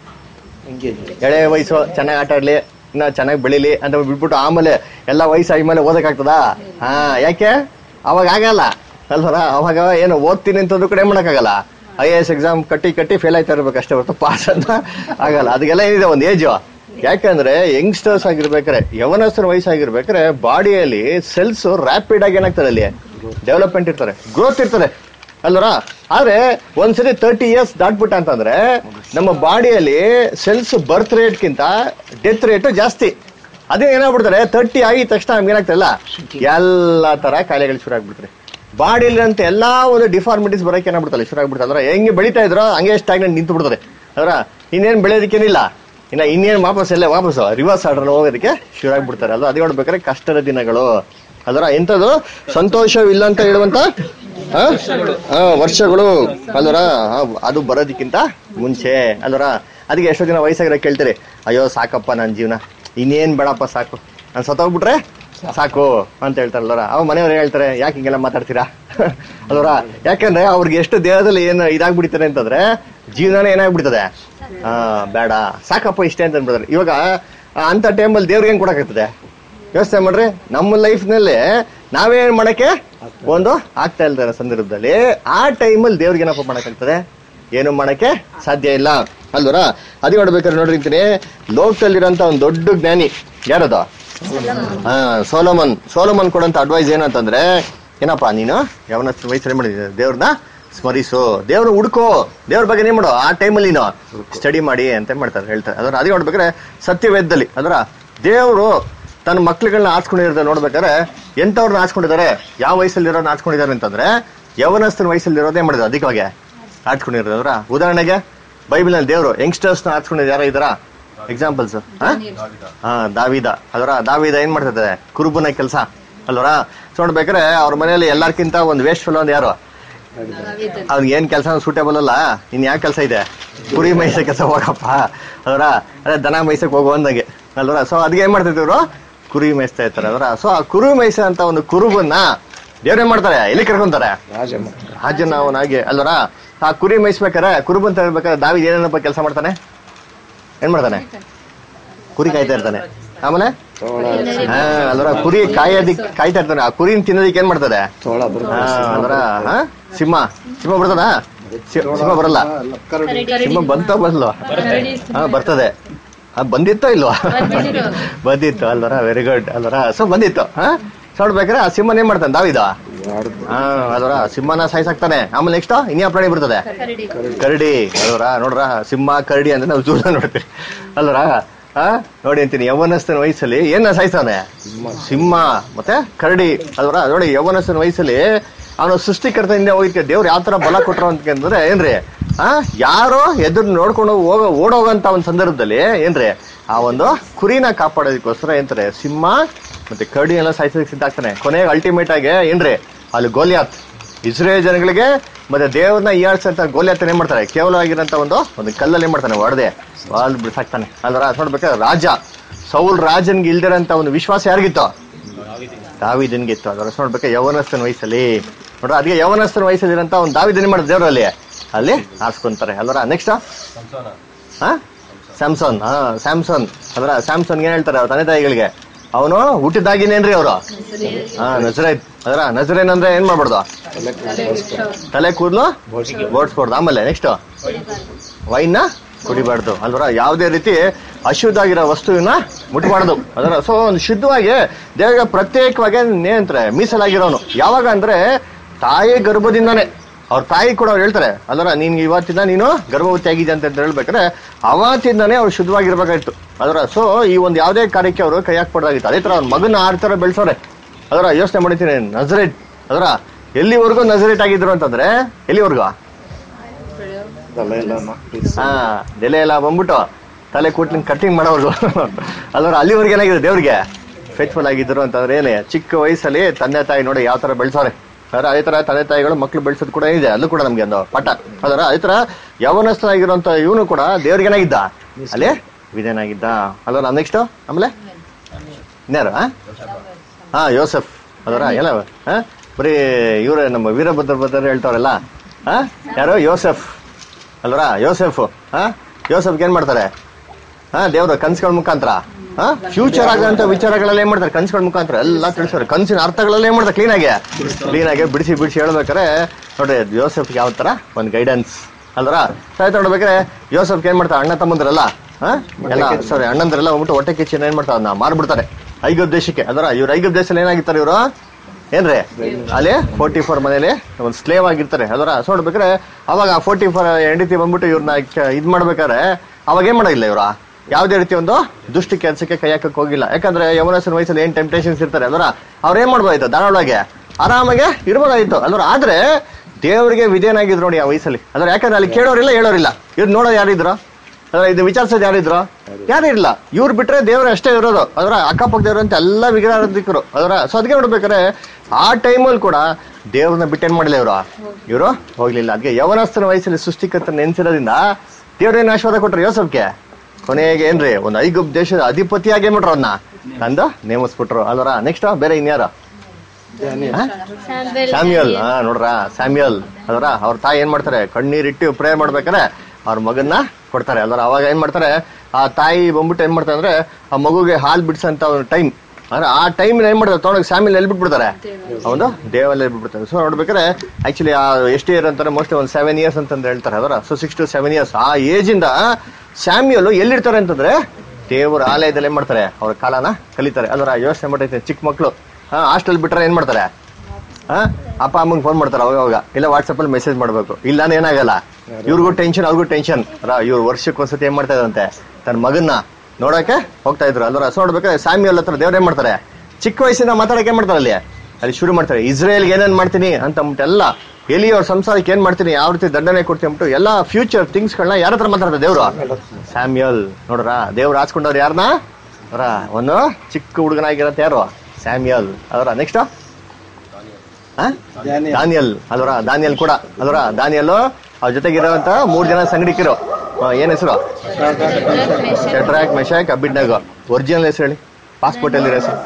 ಎಳೆ ವಯಸ್ಸು ಚೆನ್ನಾಗಿ ಆಟ ಆಡ್ಲಿ ಇನ್ನ ಚೆನ್ನಾಗಿ ಬೆಳಿಲಿ ಅಂತ ಬಿಟ್ಬಿಟ್ಟು ಆಮೇಲೆ ಎಲ್ಲ ವಯಸ್ಸಾದ್ಮೇಲೆ ಓದಕ್ಕಾಗ್ತದಾ ಹಾ ಯಾಕೆ ಅವಾಗ ಆಗಲ್ಲ ಅಲ್ವರ ಅವಾಗ ಏನು ಓದ್ತೀನಿ ಅಂತಂದ್ರು ಕೂಡ ಏನ್ ಮಾಡಕ್ಕಾಗಲ್ಲ ಐ ಎ ಎಸ್ ಎಕ್ಸಾಮ್ ಕಟ್ಟಿ ಕಟ್ಟಿ ಫೇಲ್ ಆಯ್ತಾ ಇರ್ಬೇಕು ಅಷ್ಟೇ ಹೊರತು ಪಾಸ್ ಅಂತ ಆಗಲ್ಲ ಅದಕ್ಕೆಲ್ಲ ಏನಿದೆ ಒಂದು ಏಜು ಯಾಕಂದ್ರೆ ಯಂಗ್ಸ್ಟರ್ಸ್ ಆಗಿರ್ಬೇಕಾರೆ ಯವನಸ್ಥರ ವಯಸ್ಸಾಗಿರ್ಬೇಕಾರೆ ಬಾಡಿಯಲ್ಲಿ ಸೆಲ್ಸ್ ರ್ಯಾಪಿಡ್ ಆಗಿ ಏನಾಗ್ತದೆ ಅಲ್ಲಿ ಡೆವಲಪ್ಮೆಂಟ್ ಇರ್ತಾರೆ ಗ್ರೋತ್ ಇರ್ತಾರೆ ಅಲ್ವರ ಆದ್ರೆ ಒಂದ್ಸರಿ ತರ್ಟಿ ಇಯರ್ಸ್ ದಾಟ್ಬಿಟ್ಟ ಅಂತಂದ್ರೆ ನಮ್ಮ ಬಾಡಿಯಲ್ಲಿ ಸೆಲ್ಸ್ ಬರ್ತ್ ರೇಟ್ಗಿಂತ ಡೆತ್ ರೇಟ್ ಜಾಸ್ತಿ ಅದೇ ಏನಾಗ್ಬಿಡ್ತಾರೆ ತರ್ಟಿ ಆಗಿದ ತಕ್ಷಣ ನಮ್ಗೆ ಏನಾಗ್ತಲ್ಲ ಎಲ್ಲಾ ತರ ಕಾಯಿಲೆಗಳು ಶುರು ಆಗ್ಬಿಡ್ತಾರೆ ಬಾಡಿಯಲ್ಲಿ ಅಂತ ಎಲ್ಲಾ ಒಂದು ಡಿಫಾರ್ಮಿಟೀಸ್ ಬರೋಕೆ ಏನಾಗ್ಬಿಡ್ತಲ್ಲ ಶುರು ಆಗ್ಬಿಡ್ತದೆ ಅಂದ್ರೆ ಹೆಂಗೆ ಬೆಳಿತಾ ಇದ್ರೋ ಹಂಗೆ ಸ್ಟಾಗ್ನೆಂಟ್ ನಿಂತು ಬಿಡ್ತಾರೆ ಅದರ ಇನ್ನೇನ್ ಬೆಳೆಯೋದಕ್ಕೇನಿಲ್ಲ ಇನ್ನ ಇನ್ನೇನ್ ವಾಪಸ್ ಎಲ್ಲ ವಾಪಸ್ ರಿವರ್ಸ್ ಆರ್ಡರ್ ಹೋಗೋದಕ್ಕೆ ಶುರು ಆಗ್ಬಿಡ್ತಾರೆ ಅಲ್ವಾ ಅದೇ ನೋಡ್ಬೇಕಾದ್ರೆ ಕಷ್ಟದ ದಿನಗಳು ಅದರ ಎಂತದು ಸಂತೋಷವಿಲ್ಲ ಅಂತ ಹೇಳುವಂತ ಆ? ಆ, ವರ್ಷಗಳು ಅಲ್ವರ ಆ, ಅದು ಬರೋದಕ್ಕಿಂತ ಮುಂಚೆ ಅಲ್ವರ ಅದಕ್ಕೆ ಎಷ್ಟೋ ದಿನ ವಯಸ್ಸಾಗಿರೋ ಕೇಳ್ತಾರೆ ಅಯ್ಯೋ ಸಾಕಪ್ಪ ನನ್ನ ಜೀವನ ಇನ್ನೇನ್ ಬೇಡಪ್ಪ ಸಾಕು ನಾನು ಸತ್ತೋಗ್ಬಿಟ್ರೆ ಸಾಕು ಅಂತ ಹೇಳ್ತಾರಲ್ವರ ಅವ ಮನೆಯವ್ರು ಹೇಳ್ತಾರೆ ಯಾಕೆ ಹಿಂಗೆಲ್ಲ ಮಾತಾಡ್ತೀರಾ ಅಲ್ವರ ಯಾಕಂದ್ರೆ ಅವ್ರಿಗೆ ಎಷ್ಟು ದೇಹದಲ್ಲಿ ಏನು ಇದಾಗ್ಬಿಡ್ತಾರೆ ಅಂತಂದ್ರೆ ಜೀವನನೇ ಏನಾಗ್ಬಿಡ್ತದೆ ಆ ಬೇಡ ಸಾಕಪ್ಪ ಇಷ್ಟೇ ಅಂತ ಅಂದ್ಬಿಡ್ತಾರೆ ಇವಾಗ ಆ, ಅಂತ ಟೈಮಲ್ಲಿ ದೇವ್ರಿಗೆ ಹೆಂಗ್ ಕೊಡಕ್ಕಾಗ್ತದೆ ಯೋಚನೆ ಮಾಡ್ರಿ ನಮ್ಮ ಲೈಫ್ನಲ್ಲಿ ನಾವೇನ್ ಮಾಡಕ್ಕೆ ಒಂದು ಆಗ್ತಾ ಇಲ್ದಾರ ಸಂದರ್ಭದಲ್ಲಿ ಆ ಟೈಮಲ್ಲಿ ದೇವ್ರಿಗೆ ಏನಪ್ಪ ಮಾಡಕ್ಕಾಗ್ತದೆ ಏನು ಮಾಡಕ್ಕೆ ಸಾಧ್ಯ ಇಲ್ಲ ಅಲ್ವರ ಅದೇ ನೋಡ್ಬೇಕಾದ್ರೆ ನೋಡ್ರಿ ಅಂತೀನಿ ಲೋಕದಲ್ಲಿರೋಂಥ ಒಂದು ದೊಡ್ಡ ಜ್ಞಾನಿ ಯಾರದು ಹಾ ಸೋಲಮನ್ ಸೋಲಮನ್ ಕೊಡಂತ ಅಡ್ವೈಸ್ ಏನಂತಂದ್ರೆ ಏನಪ್ಪಾ ನೀನು ಯಾವನ ವಯಸ್ಸಲ್ಲಿ ಮಾಡಿದ ದೇವ್ರನ್ನ ಸ್ಮರಿಸು ದೇವ್ರ ಹುಡ್ಕೋ ದೇವ್ರ ಬಗ್ಗೆ ಏನ್ ಮಾಡು ಆ ಟೈಮಲ್ಲಿ ನೀನು ಸ್ಟಡಿ ಮಾಡಿ ಅಂತ ಮಾಡ್ತಾರೆ ಹೇಳ್ತಾರೆ ಅದರ ಅದೇ ನೋಡ್ಬೇಕಾದ್ರೆ ಸತ್ಯವೇದದಲ್ಲಿ ಅದರ ದೇವರು ತನ್ನ ಮಕ್ಳುಗಳನ್ನ ಆಡ್ಸ್ಕೊಂಡಿರೋದ ನೋಡ್ಬೇಕಾದ್ರೆ ಎಂತವ್ರನ್ನ ಆಡ್ಸ್ಕೊಂಡಿದ್ದಾರೆ ಯಾವ ವಯಸ್ಸಲ್ಲಿ ಇರೋರ್ನ ಆಡ್ಸ್ಕೊಂಡಿದ್ದಾರೆ ಅಂತಂದ್ರೆ ಯವನಸ್ಥನ ವಯಸ್ಸಲ್ಲಿ ಇರೋದೇ ಮಾಡಿದ್ರು ಅಧಿಕವಾಗಿ ಆಡ್ಸ್ಕೊಂಡಿರೋದು ಅದರ ಉದಾಹರಣೆಗೆ ಬೈಬಲ್ನಲ್ಲಿ ದೇವರು ಯಂಗ್ಸ್ಟರ್ಸ್ನ ಆಡ್ಸ್ಕೊಂಡಿದ್ದು ಯಾರೋ ಇದಾರ ಎಕ್ಸಾಂಪಲ್ಸ್ ಹಾ ದಾವಿದ ಅದರ ದಾವಿದ ಏನ್ ಮಾಡ್ತಿದ್ದಾರೆ ಕುರುಬನ ಕೆಲಸ ಅಲ್ವರ ಸೊ ನೋಡ್ಬೇಕಾದ್ರೆ ಅವ್ರ ಮನೆಯಲ್ಲಿ ಎಲ್ಲಾರ್ಕಿಂತ ಒಂದು ವೇಸ್ಟ್ ಫೆಲೋ ಒಂದು ಯಾರು ಅವ್ನಿಗೆ ಏನ್ ಕೆಲಸ ಸೂಟೇಬಲ್ ಅಲ್ಲ ಇನ್ ಯಾವ ಕೆಲಸ ಇದೆ ಕುರಿ ಮೈಸಕ್ಕೆ ಕೆಲಸ ಹೋಗಪ್ಪ ಅದರ ಅದೇ ದನ ಮೈಸಕ್ಕೆ ಹೋಗು ಅಂದಂಗೆ ಅಲ್ವರ ಸೊ ಅದಕ್ಕೆ ಏನ್ ಮಾಡ್ತಿದ್ರು ಕುರಿ ಮೇಯಿಸ್ತಾ ಇರ್ತಾರೆ ಅದರ ಸೊ ಆ ಕುರಿ ಮೇಯಿಸ ಅಂತ ಒಂದು ಕುರುಬನ್ನ ದೇವ್ರೇನ್ ಮಾಡ್ತಾರೆ ಎಲ್ಲಿ ಕರ್ಕೊಂತಾರೆ ರಾಜನ ಅವನಾಗಿ ಅಲ್ವರ ಆ ಕುರಿ ಮೇಯಿಸ್ಬೇಕಾರೆ ಕುರುಬನ್ ತರಬೇಕಾದ್ರೆ ದಾವಿ ಏನೇನಪ್ಪ ಕೆಲಸ ಮಾಡ್ತಾನೆ ಏನ್ ಮಾಡ್ತಾನೆ ಕುರಿ ಕಾಯ್ತಾ ಇರ್ತಾನೆ ಆಮೇಲೆ ಹಾ ಅಲ್ವರ ಕುರಿ ಕಾಯೋದಿಕ್ ಕಾಯ್ತಾ ಇರ್ತಾನೆ ಆ ಕುರಿನ ತಿನ್ನೋದಿಕ್ ಏನ್ ಮಾಡ್ತಾರೆ ಹಾ, ಅಲ್ವರ ಹಾ? ಸಿಂಹ ಸಿಂಹ ಬರ್ತದ ಸಿಂಹ ಬರಲ್ಲ ಸಿಂಹ ಬಂತ ಬಂದ್ಲು ಹಾ ಬರ್ತದೆ ಆ, ಬಂದಿತ್ತೋ ಇಲ್ವಾ ಬಂದಿತ್ತು ಅಲ್ವರ ವೆರಿ ಗುಡ್ ಅಲ್ವರ ಸೊ ಬಂದಿತ್ತು ಹಾ ಸೊ ನೋಡ್ಬೇಕಾರೆ ಆ ಸಿಂಹನ ಏನ್ ಮಾಡ್ತಾನೆ ದಾವಿದ ಹಾ ಅಲ್ವರ ಸಿಂಹನ ಸಾಯ್ಸಾಕ್ತಾನೆ ಆಮೇಲೆ ನೆಕ್ಸ್ಟ್ ಇನ್ಯಾ ಪ್ರಾಣಿ ಬರ್ತದೆ ಕರಡಿ ಅಲ್ವರ ನೋಡ್ರ ಸಿಂಹ ಕರಡಿ ಅಂದ್ರೆ ನಾವು ಜೂಡ ನೋಡ್ತೀವಿ ಅಲ್ವರ ಆ ನೋಡಿ ಅಂತೀನಿ ಯೌವನಸ್ಥನ ವಯಸ್ಸಲ್ಲಿ ಏನ ಸಾಯ್ತಾನೆ ಸಿಂಹ ಮತ್ತೆ ಕರಡಿ ಅಲ್ವರ ನೋಡಿ ಯೌವನಸ್ಥನ ವಯಸ್ಸಲ್ಲಿ ಅವನು ಸೃಷ್ಟಿಕರ್ತದಿಂದ ಹೋಗಿದ್ಕೆ ದೇವ್ರು ಯಾವ ತರ ಬಲ ಕೊಟ್ರು ಅಂತಂದ್ರೆ ಏನ್ರಿ ಆ ಯಾರೋ ಎದುರು ನೋಡ್ಕೊಂಡು ಹೋಗ ಓಡೋಗಂತ ಒಂದು ಸಂದರ್ಭದಲ್ಲಿ ಏನ್ರಿ ಆ ಒಂದು ಕುರಿನ ಕಾಪಾಡೋದಕ್ಕೋಸ್ಕರ ಏನ್ತಾರೆ ಸಿಂಹ ಮತ್ತೆ ಕರಡಿ ಎಲ್ಲ ಸಾಯಿಸೋದಕ್ಕೆ ಸಿದ್ಧ ಆಗ್ತಾನೆ ಕೊನೆಗೆ ಅಲ್ಟಿಮೇಟ್ ಆಗಿ ಏನ್ರಿ ಅಲ್ಲಿ ಗೋಲಿಯಾತ್ ಇಸ್ರೇಲ್ ಜನಗಳಿಗೆ ಮತ್ತೆ ದೇವ್ರನ್ನ ಈಯಾಡ್ಸಂತ ಗೋಲಿಯಾತ್ ಏನ್ ಮಾಡ್ತಾರೆ ಕೇವಲ ಆಗಿರೋಂತ ಒಂದು ಒಂದು ಕಲ್ಲಲ್ಲಿ ಏನ್ ಮಾಡ್ತಾನೆ ಹೊಡೆದೆ ವಾಲ್ ಬಿಸಾಕ್ತಾನೆ ಅಲ್ವರ ಅದ್ ನೋಡ್ಬೇಕಾದ್ರೆ ರಾಜ ಸೌಲ್ ರಾಜನ್ಗೆ ಇಲ್ದಿರಂತ ಒಂದು ವಿಶ್ವಾಸ ಯಾರಿಗಿತ್ತು ದಾವಿದನ್ಗಿತ್ತು ಅದರ ನೋಡ್ಬೇಕು ಯೌವನಸ್ಥನ ವಯಸ್ಸಲ್ಲಿ ನೋಡ್ರ ಅದಕ್ಕೆ ಯೌವನಸ್ಥನ ವಯಸ್ಸಲ್ಲಿ ಇರೋಂತ ಒಂದು ದಾವಿದನ್ ಮಾಡಿದ ದೇವ್ರಲ್ಲಿ ಅಲ್ಲಿ ಆರಿಸ್ಕೊಂತಾರೆ ಅಲ್ವರ ನೆಕ್ಸ್ಟ್ ಹಾ ಸ್ಯಾಮ್ಸನ್ ಹಾ ಸ್ಯಾಮ್ಸನ್ ಅದ್ರ ಸ್ಯಾಮ್ಸನ್ ಏನ್ ಹೇಳ್ತಾರೆ ಅವ್ರ ತಂದೆ ತಾಯಿಗಳಿಗೆ ಅವನು ಹುಟ್ಟಿದಾಗಿನೇನ್ರಿ ಅವರು ಹಾ ನಜರೈತ್ ಅದ್ರ ನಜರೇನ್ ಅಂದ್ರೆ ಏನ್ ಮಾಡ್ಬಾರ್ದು ತಲೆ ಕೂದಲು ಓಡಿಸ್ಬಾರ್ದು ಆಮೇಲೆ ನೆಕ್ಸ್ಟ್ ವೈನ್ ಕುಡಿಬಾರ್ದು ಅಲ್ವರ ಯಾವುದೇ ರೀತಿ ಅಶುದ್ಧ ಆಗಿರೋ ವಸ್ತುವಿನ ಮುಟ್ಬಾರ್ದು ಅದರ ಸೊ ಒಂದು ಶುದ್ಧವಾಗಿ ದೇವರಿಗೆ ಪ್ರತ್ಯೇಕವಾಗಿ ನೇಂತಾರೆ ಮೀಸಲಾಗಿರೋನು ಯಾವಾಗ ಅಂದ್ರೆ ತಾಯಿ ಗರ್ಭದಿಂದಾನೆ ಅವ್ರ ತಾಯಿ ಕೂಡ ಅವ್ರು ಹೇಳ್ತಾರೆ ಅಲ್ಲರ ನೀನ್ ಇವತ್ತಿಂದ ನೀನು ಗರ್ಭವತಿ ಆಗಿದೆ ಅಂತ ಹೇಳ್ಬೇಕಾದ್ರೆ ಅವತ್ತಿಂದಾನೇ ಅವ್ರು ಶುದ್ಧವಾಗಿರ್ಬೇಕಾಗಿತ್ತು ಅದರ ಸೊ ಈ ಒಂದು ಯಾವುದೇ ಕಾರ್ಯಕ್ಕೆ ಅವರು ಕೈ ಹಾಕ್ಬಾರ್ದಾಗಿತ್ತು ಅದೇ ತರ ಅವ್ರ ಮಗನ ಆರ್ ತರ ಬೆಳೆಸೋರೆ ಅದರ ಯೋಚನೆ ಮಾಡಿದ್ದೀನಿ ನಜರೇಟ್ ಅದರ ಎಲ್ಲಿವರೆಗೂ ನಜರೇಟ್ ಆಗಿದ್ರು ಅಂತಂದ್ರೆ ಎಲ್ಲಿವರೆಗೂ ಹಾ ಎಲೆ ಎಲ್ಲ ಬಂದ್ಬಿಟ್ಟು ತಲೆ ಕೂಟ್ಲಿಂಗ್ ಕಟ್ಟಿಂಗ್ ಮಾಡೋರ್ಗು ಅಲ್ವರ ಅಲ್ಲಿವರೆಗೆ ಏನಾಗಿದೆ ದೇವ್ರಿಗೆ ಫೇತ್ಫುಲ್ ಆಗಿದ್ರು ಅಂತಂದ್ರೆ ಏನೇ ಚಿಕ್ಕ ವಯಸ್ಸಲ್ಲಿ ತಂದೆ ತಾಯಿ ನೋಡಿ ಯಾವ ತರ ಬೆಳೆಸೋರೆ ಅದರ ಅದೇ ತರ ತಂದೆ ತಾಯಿಗಳು ಮಕ್ಳು ಬೆಳೆಸೋದು ಕೂಡ ಇದೆ ಅಲ್ಲೂ ಕೂಡ ನಮ್ಗೆ ಒಂದು ಪಾಠ ಅದರ ಅದೇ ತರ ಯವನಸ್ಥನಾಗಿರುವಂತ ಇವನು ಕೂಡ ದೇವ್ರಿಗೆ ಏನಾಗಿದ್ದ ಅಲ್ಲಿ ವಿಧೇನಾಗಿದ್ದ ಅಲ್ವರ ನೆಕ್ಸ್ಟ್ ಆಮೇಲೆ ಇನ್ಯಾರು ಹಾ ಹಾ ಯೋಸೆಫ್ ಅದರ ಎಲ್ಲ ಹಾ ಬರೀ ಇವ್ರೆ ನಮ್ಮ ವೀರಭದ್ರ ಭದ್ರ ಹೇಳ್ತಾರಲ್ಲ ಹಾ ಯಾರು ಯೋಸೆಫ್ ಅಲ್ವರ ಯೋಸೆಫ್ ಹಾ ಯೋಸೆಫ್ಗೆ ಏನ್ ಮಾಡ್ತಾರೆ ಹಾ ದೇವ್ರ ಕನ್ಸುಗಳ ಮುಖಾಂತರ ಹಾ ಫ್ಯೂಚರ್ ಆಗಂತ ವಿಚಾರಗಳೆಲ್ಲ ಏನ್ ಮಾಡ್ತಾರೆ ಕನ್ಸುಗಳ ಮುಖಾಂತರ ಎಲ್ಲ ತಿಳಿಸ್ತಾರೆ ಕನ್ಸಿನ ಅರ್ಥಗಳೆಲ್ಲ ಏನ್ ಮಾಡ್ತಾರೆ ಕ್ಲೀನ್ ಆಗಿ ಕ್ಲೀನ್ ಆಗಿ ಬಿಡಿಸಿ ಬಿಡಿಸಿ ಹೇಳ್ಬೇಕಾರೆ ನೋಡ್ರಿ ಯೋಸೆಫ್ ಯಾವ ತರ ಒಂದು ಗೈಡೆನ್ಸ್ ಅಲ್ವರ ಸಾಯ್ತಾ ನೋಡ್ಬೇಕಾರೆ ಯೋಸೆಫ್ಗೆ ಏನ್ ಮಾಡ್ತಾರೆ ಅಣ್ಣ ತಮ್ಮಂದ್ರಲ್ಲ ಹಾ ಎಲ್ಲ ಸಾರಿ ಅಣ್ಣಂದ್ರೆಲ್ಲ ಹೋಗ್ಬಿಟ್ಟು ಹೊಟ್ಟೆ ಕಿಚ್ಚನ್ ಏನ್ ಮಾಡ್ತಾರೆ ಅದನ್ನ ಮಾರ್ಬಿಡ್ತಾರೆ ಐಗುಪ್ ದೇಶಕ್ಕೆ ಅದರ ಇವ್ರು ಐಗುಪ್ ದೇಶದಲ್ಲಿ ಏನಾಗಿರ್ತಾರೆ ಇವರು ಏನ್ರಿ ಅಲ್ಲಿ ಫೋರ್ಟಿ ಫೋರ್ ಮನೇಲಿ ಒಂದು ಸ್ಲೇವ್ ಆಗಿರ್ತಾರೆ ಅದರ ಸೊ ನೋಡ್ಬೇಕಾರೆ ಅವಾಗ ಫೋರ್ಟಿ ಫೋರ್ ಹೆಂಡತಿ ಬಂದ್ಬಿಟ್ಟು ಇವ್ರನ್ನ ಇದ್ ಮಾಡ್ಬೇಕಾದ್ರೆ ಅವಾಗ ಏನ್ ಮಾಡೋದಿಲ್ಲ ಇವ್ರ ಯಾವುದೇ ರೀತಿ ಒಂದು ದುಷ್ಟ ಕೆಲಸಕ್ಕೆ ಕೈ ಹಾಕಕ್ ಹೋಗಿಲ್ಲ ಯಾಕಂದ್ರೆ ಯಮನಸನ ವಯಸ್ಸಲ್ಲಿ ಏನ್ ಟೆಂಪ್ಟೇಷನ್ಸ್ ಇರ್ತಾರೆ ಅದರ ಅವ್ರ ಏನ್ ಮಾಡ್ಬೋದಾಯ್ತು ದಾನೊಳಗೆ ಆರಾಮಾಗೆ ಇರ್ಬೋದಾಯ್ತು ಅಲ್ವರ ಆದ್ರೆ ದೇವರಿಗೆ ವಿಧೇಯನಾಗಿದ್ರು ನೋಡಿ ಆ ವಯಸ್ಸಲ್ಲಿ ಅದ್ರ ಯಾಕಂದ್ರೆ ಅಲ್ಲಿ ಕೇಳೋರಿಲ್ಲ ಹೇಳೋರಿಲ್ಲ ಇವ್ರು ನೋಡೋರು ಯಾರಿದ್ರು ಅದ್ರ ಇದು ವಿಚಾರಿಸೋದು ಯಾರಿದ್ರು ಯಾರು ಇಲ್ಲ ಇವ್ರು ಬಿಟ್ರೆ ದೇವ್ರು ಅಷ್ಟೇ ಇರೋದು ಅದರ ಅಕ್ಕಪಕ್ಕ ದೇವ್ರು ಅಂತ ಎಲ್ಲ ವಿಗ್ರಹಾರಾಧಿಕರು ಅದರ ಸೊ ಅದಕ್ಕೆ ನೋಡ್ಬೇಕಾರೆ ಆ ಟೈಮಲ್ಲಿ ಕೂಡ ದೇವ್ರನ್ನ ಬಿಟ್ಟೇನ್ ಮಾಡಲಿಲ್ಲ ಇವರು ಇವರು ಹೋಗ್ಲಿಲ್ಲ ಅದಕ್ಕೆ ಯವನಸ್ಥನ ವಯಸ್ಸಲ್ಲಿ ಸೃಷ್ಟಿಕರ್ತ ನೆನ್ಸಿರೋದ್ರಿಂದ ದೇವ್ರೇನು ಆಶೀರ್ವಾದ ಕೊಟ್ರು ಯೋಸಫ್ಗೆ ಕೊನೆಗೆ ಏನ್ರಿ ಒಂದು ಐಗುಪ್ ದೇಶದ ಅಧಿಪತಿಯಾಗಿ ಏನ್ ಮಾಡ್ರು ಅವ್ನ ತಂದು ನೇಮಿಸ್ಬಿಟ್ರು ಅಲ್ವರ ನೆಕ್ಸ್ಟ್ ಬೇರೆ ಇನ್ಯಾರು ಸ್ಯಾಮ್ಯಲ್ ಹಾ ನೋಡ್ರ ಸ್ಯಾಮ್ಯಲ್ ಅದರ ಅವ್ರ ತಾಯಿ ಏನ್ ಮಾಡ್ತಾರೆ ಕಣ್ಣೀರಿಟ್ಟು ಪ್ರೇಯರ್ ಮಾಡ್ಬೇಕಾರೆ ಅವ್ರ ಮಗನ್ನ ಕೊಡ್ತಾರೆ ಅಲ್ವರ ಅವಾಗ ಏನ್ ಮಾಡ್ತಾರೆ ಆ ತಾಯಿ ಬಂದ್ಬಿಟ್ಟು ಏನ್ ಮಾಡ್ತಾರೆ ಅಂದ್ರೆ ಆ ಮಗುಗೆ ಹಾಲ್ ಬಿಡ್ಸಂತ ಒಂದು ಟೈಮ್ ಅಂದ್ರೆ ಆ ಟೈಮ್ ಏನ್ ಮಾಡ್ತಾರೆ ತೊಗೊಂಡೋಗಿ ಸ್ಯಾಮಿಲ್ ಎಲ್ಲಿ ಬಿಟ್ಬಿಡ್ತಾರೆ ಅವನು ದೇವಲ್ಲಿ ಬಿಟ್ಬಿಡ್ತಾರೆ ಸೊ ನೋಡ್ಬೇಕಾದ್ರೆ ಆಕ್ಚುಲಿ ಆ ಎಷ್ಟು ಇಯರ್ ಅಂತಾರೆ ಮೋಸ್ಟ್ಲಿ ಒಂದು ಸೆವೆನ್ ಇಯರ್ಸ್ ಅಂತಂದು ಹೇಳ್ತಾರೆ ಅದರ so six to seven years ಆ ಏಜ್ ಇಂದ ಸ್ಯಾಮ್ಯಲ್ ಎಲ್ಲಿರ್ತಾರೆ ಅಂತಂದ್ರೆ ದೇವರ ಆಲಯದಲ್ಲಿ ಏನ್ ಮಾಡ್ತಾರೆ ಅವ್ರ ಕಾಲನ ಕಲಿತಾರೆ ಅದರ ಯೋಚನೆ ಮಾಡೈತೆ ಚಿಕ್ಕ ಮಕ್ಳು ಹಾ ಹಾಸ್ಟೆಲ್ ಬಿಟ್ರೆ ಏನ್ ಮಾಡ್ತಾರೆ ಹಾ ಅಪ್ಪ ಅಮ್ಮಂಗೆ ಫೋನ್ ಮಾಡ್ತಾರೆ ಅವಾಗ ಅವಾಗ ಇಲ್ಲ ವಾಟ್ಸಪ್ ಅಲ್ಲಿ ಮೆಸೇಜ್ ಮಾಡ್ಬೇಕು ಇಲ್ಲ ಅಂದ್ರೆ ಏನಾಗಲ್ಲ ಇವ್ರಿಗೂ ಟೆನ್ಷನ್ ಅವ್ರಿಗೂ ಟೆನ್ಷನ್ ಇವ್ರು ವರ್ಷಕ್ಕೆ ಒಂದ್ಸತಿ ಏನ್ ಮಾಡ್ತಾ ಇದಂತೆ ತನ್ನ ಮಗನ್ನ ನೋಡಕ್ಕೆ ಹೋಗ್ತಾ ಇದ್ರು ಅಲ್ವರ ಸೊ ನೋಡ್ಬೇಕಾದ್ರೆ ಸ್ಯಾಮಿಯಲ್ ಹತ್ರ ದೇವ್ರ ಏನ್ ಮಾಡ್ತಾರೆ ಚಿಕ್ಕ ವಯಸ್ಸಿಂದ ಮಾತಾಡಕ್ಕೆ ಏನ್ ಮಾಡ್ತಾರೆ ಅಲ್ಲಿ ಅಲ್ಲಿ ಶುರು ಮಾಡ್ತಾರೆ ಇಸ್ರೇಲ್ಗೆ ಏನೇನ್ ಮಾಡ್ತೀನಿ ಅಂತ ಅಂದ್ಬಿಟ್ಟು ಎಲ್ಲ ಎಲ್ಲಿ ಅವ್ರ ಸಂಸಾರಕ್ಕೆ ಏನ್ ಮಾಡ್ತೀನಿ ಯಾವ ರೀತಿ ದಂಡನೆ ಕೊಡ್ತೀನಿ ಅಂದ್ಬಿಟ್ಟು ಎಲ್ಲ ಫ್ಯೂಚರ್ ಥಿಂಗ್ಸ್ಗಳನ್ನ ಯಾರ ಹತ್ರ ಮಾತಾಡ್ತಾರೆ ದೇವ್ರು ಸ್ಯಾಮ್ಯಲ್ ನೋಡ್ರ ದೇವ್ರು ಹಾಸ್ಕೊಂಡವ್ರು ಯಾರನ್ನ ಅವರ ಒಂದು ಚಿಕ್ಕ ಹುಡುಗನಾಗಿರತ್ತೆ ಯಾರು ಸ್ಯಾಮ್ಯಲ್ ಅದರ ನೆಕ್ಸ್ಟ್ ದಾನಿಯಲ್ ಅಲ್ವರ ದಾನಿಯಲ್ ಕೂಡ ಅಲ್ವರ ದಾನಿಯಲ್ ಅವ್ರ ಜೊತೆಗಿರುವಂತ ಮೂರ್ ಜನ ಸಂಗಡಿಕರು ಆ, ಏನ್ ಹೆಸರು ಶಟ್ರಾಕ್ ಮೆಶಾಕ್ ಅಬಿಡ್ನಾಗ ಒರಿಜಿನಲ್ ಹೆಸರು ಹೇಳಿ ಪಾಸ್ಪೋರ್ಟ್ ಎಲ್ಲಿರೋ ಹೆಸರು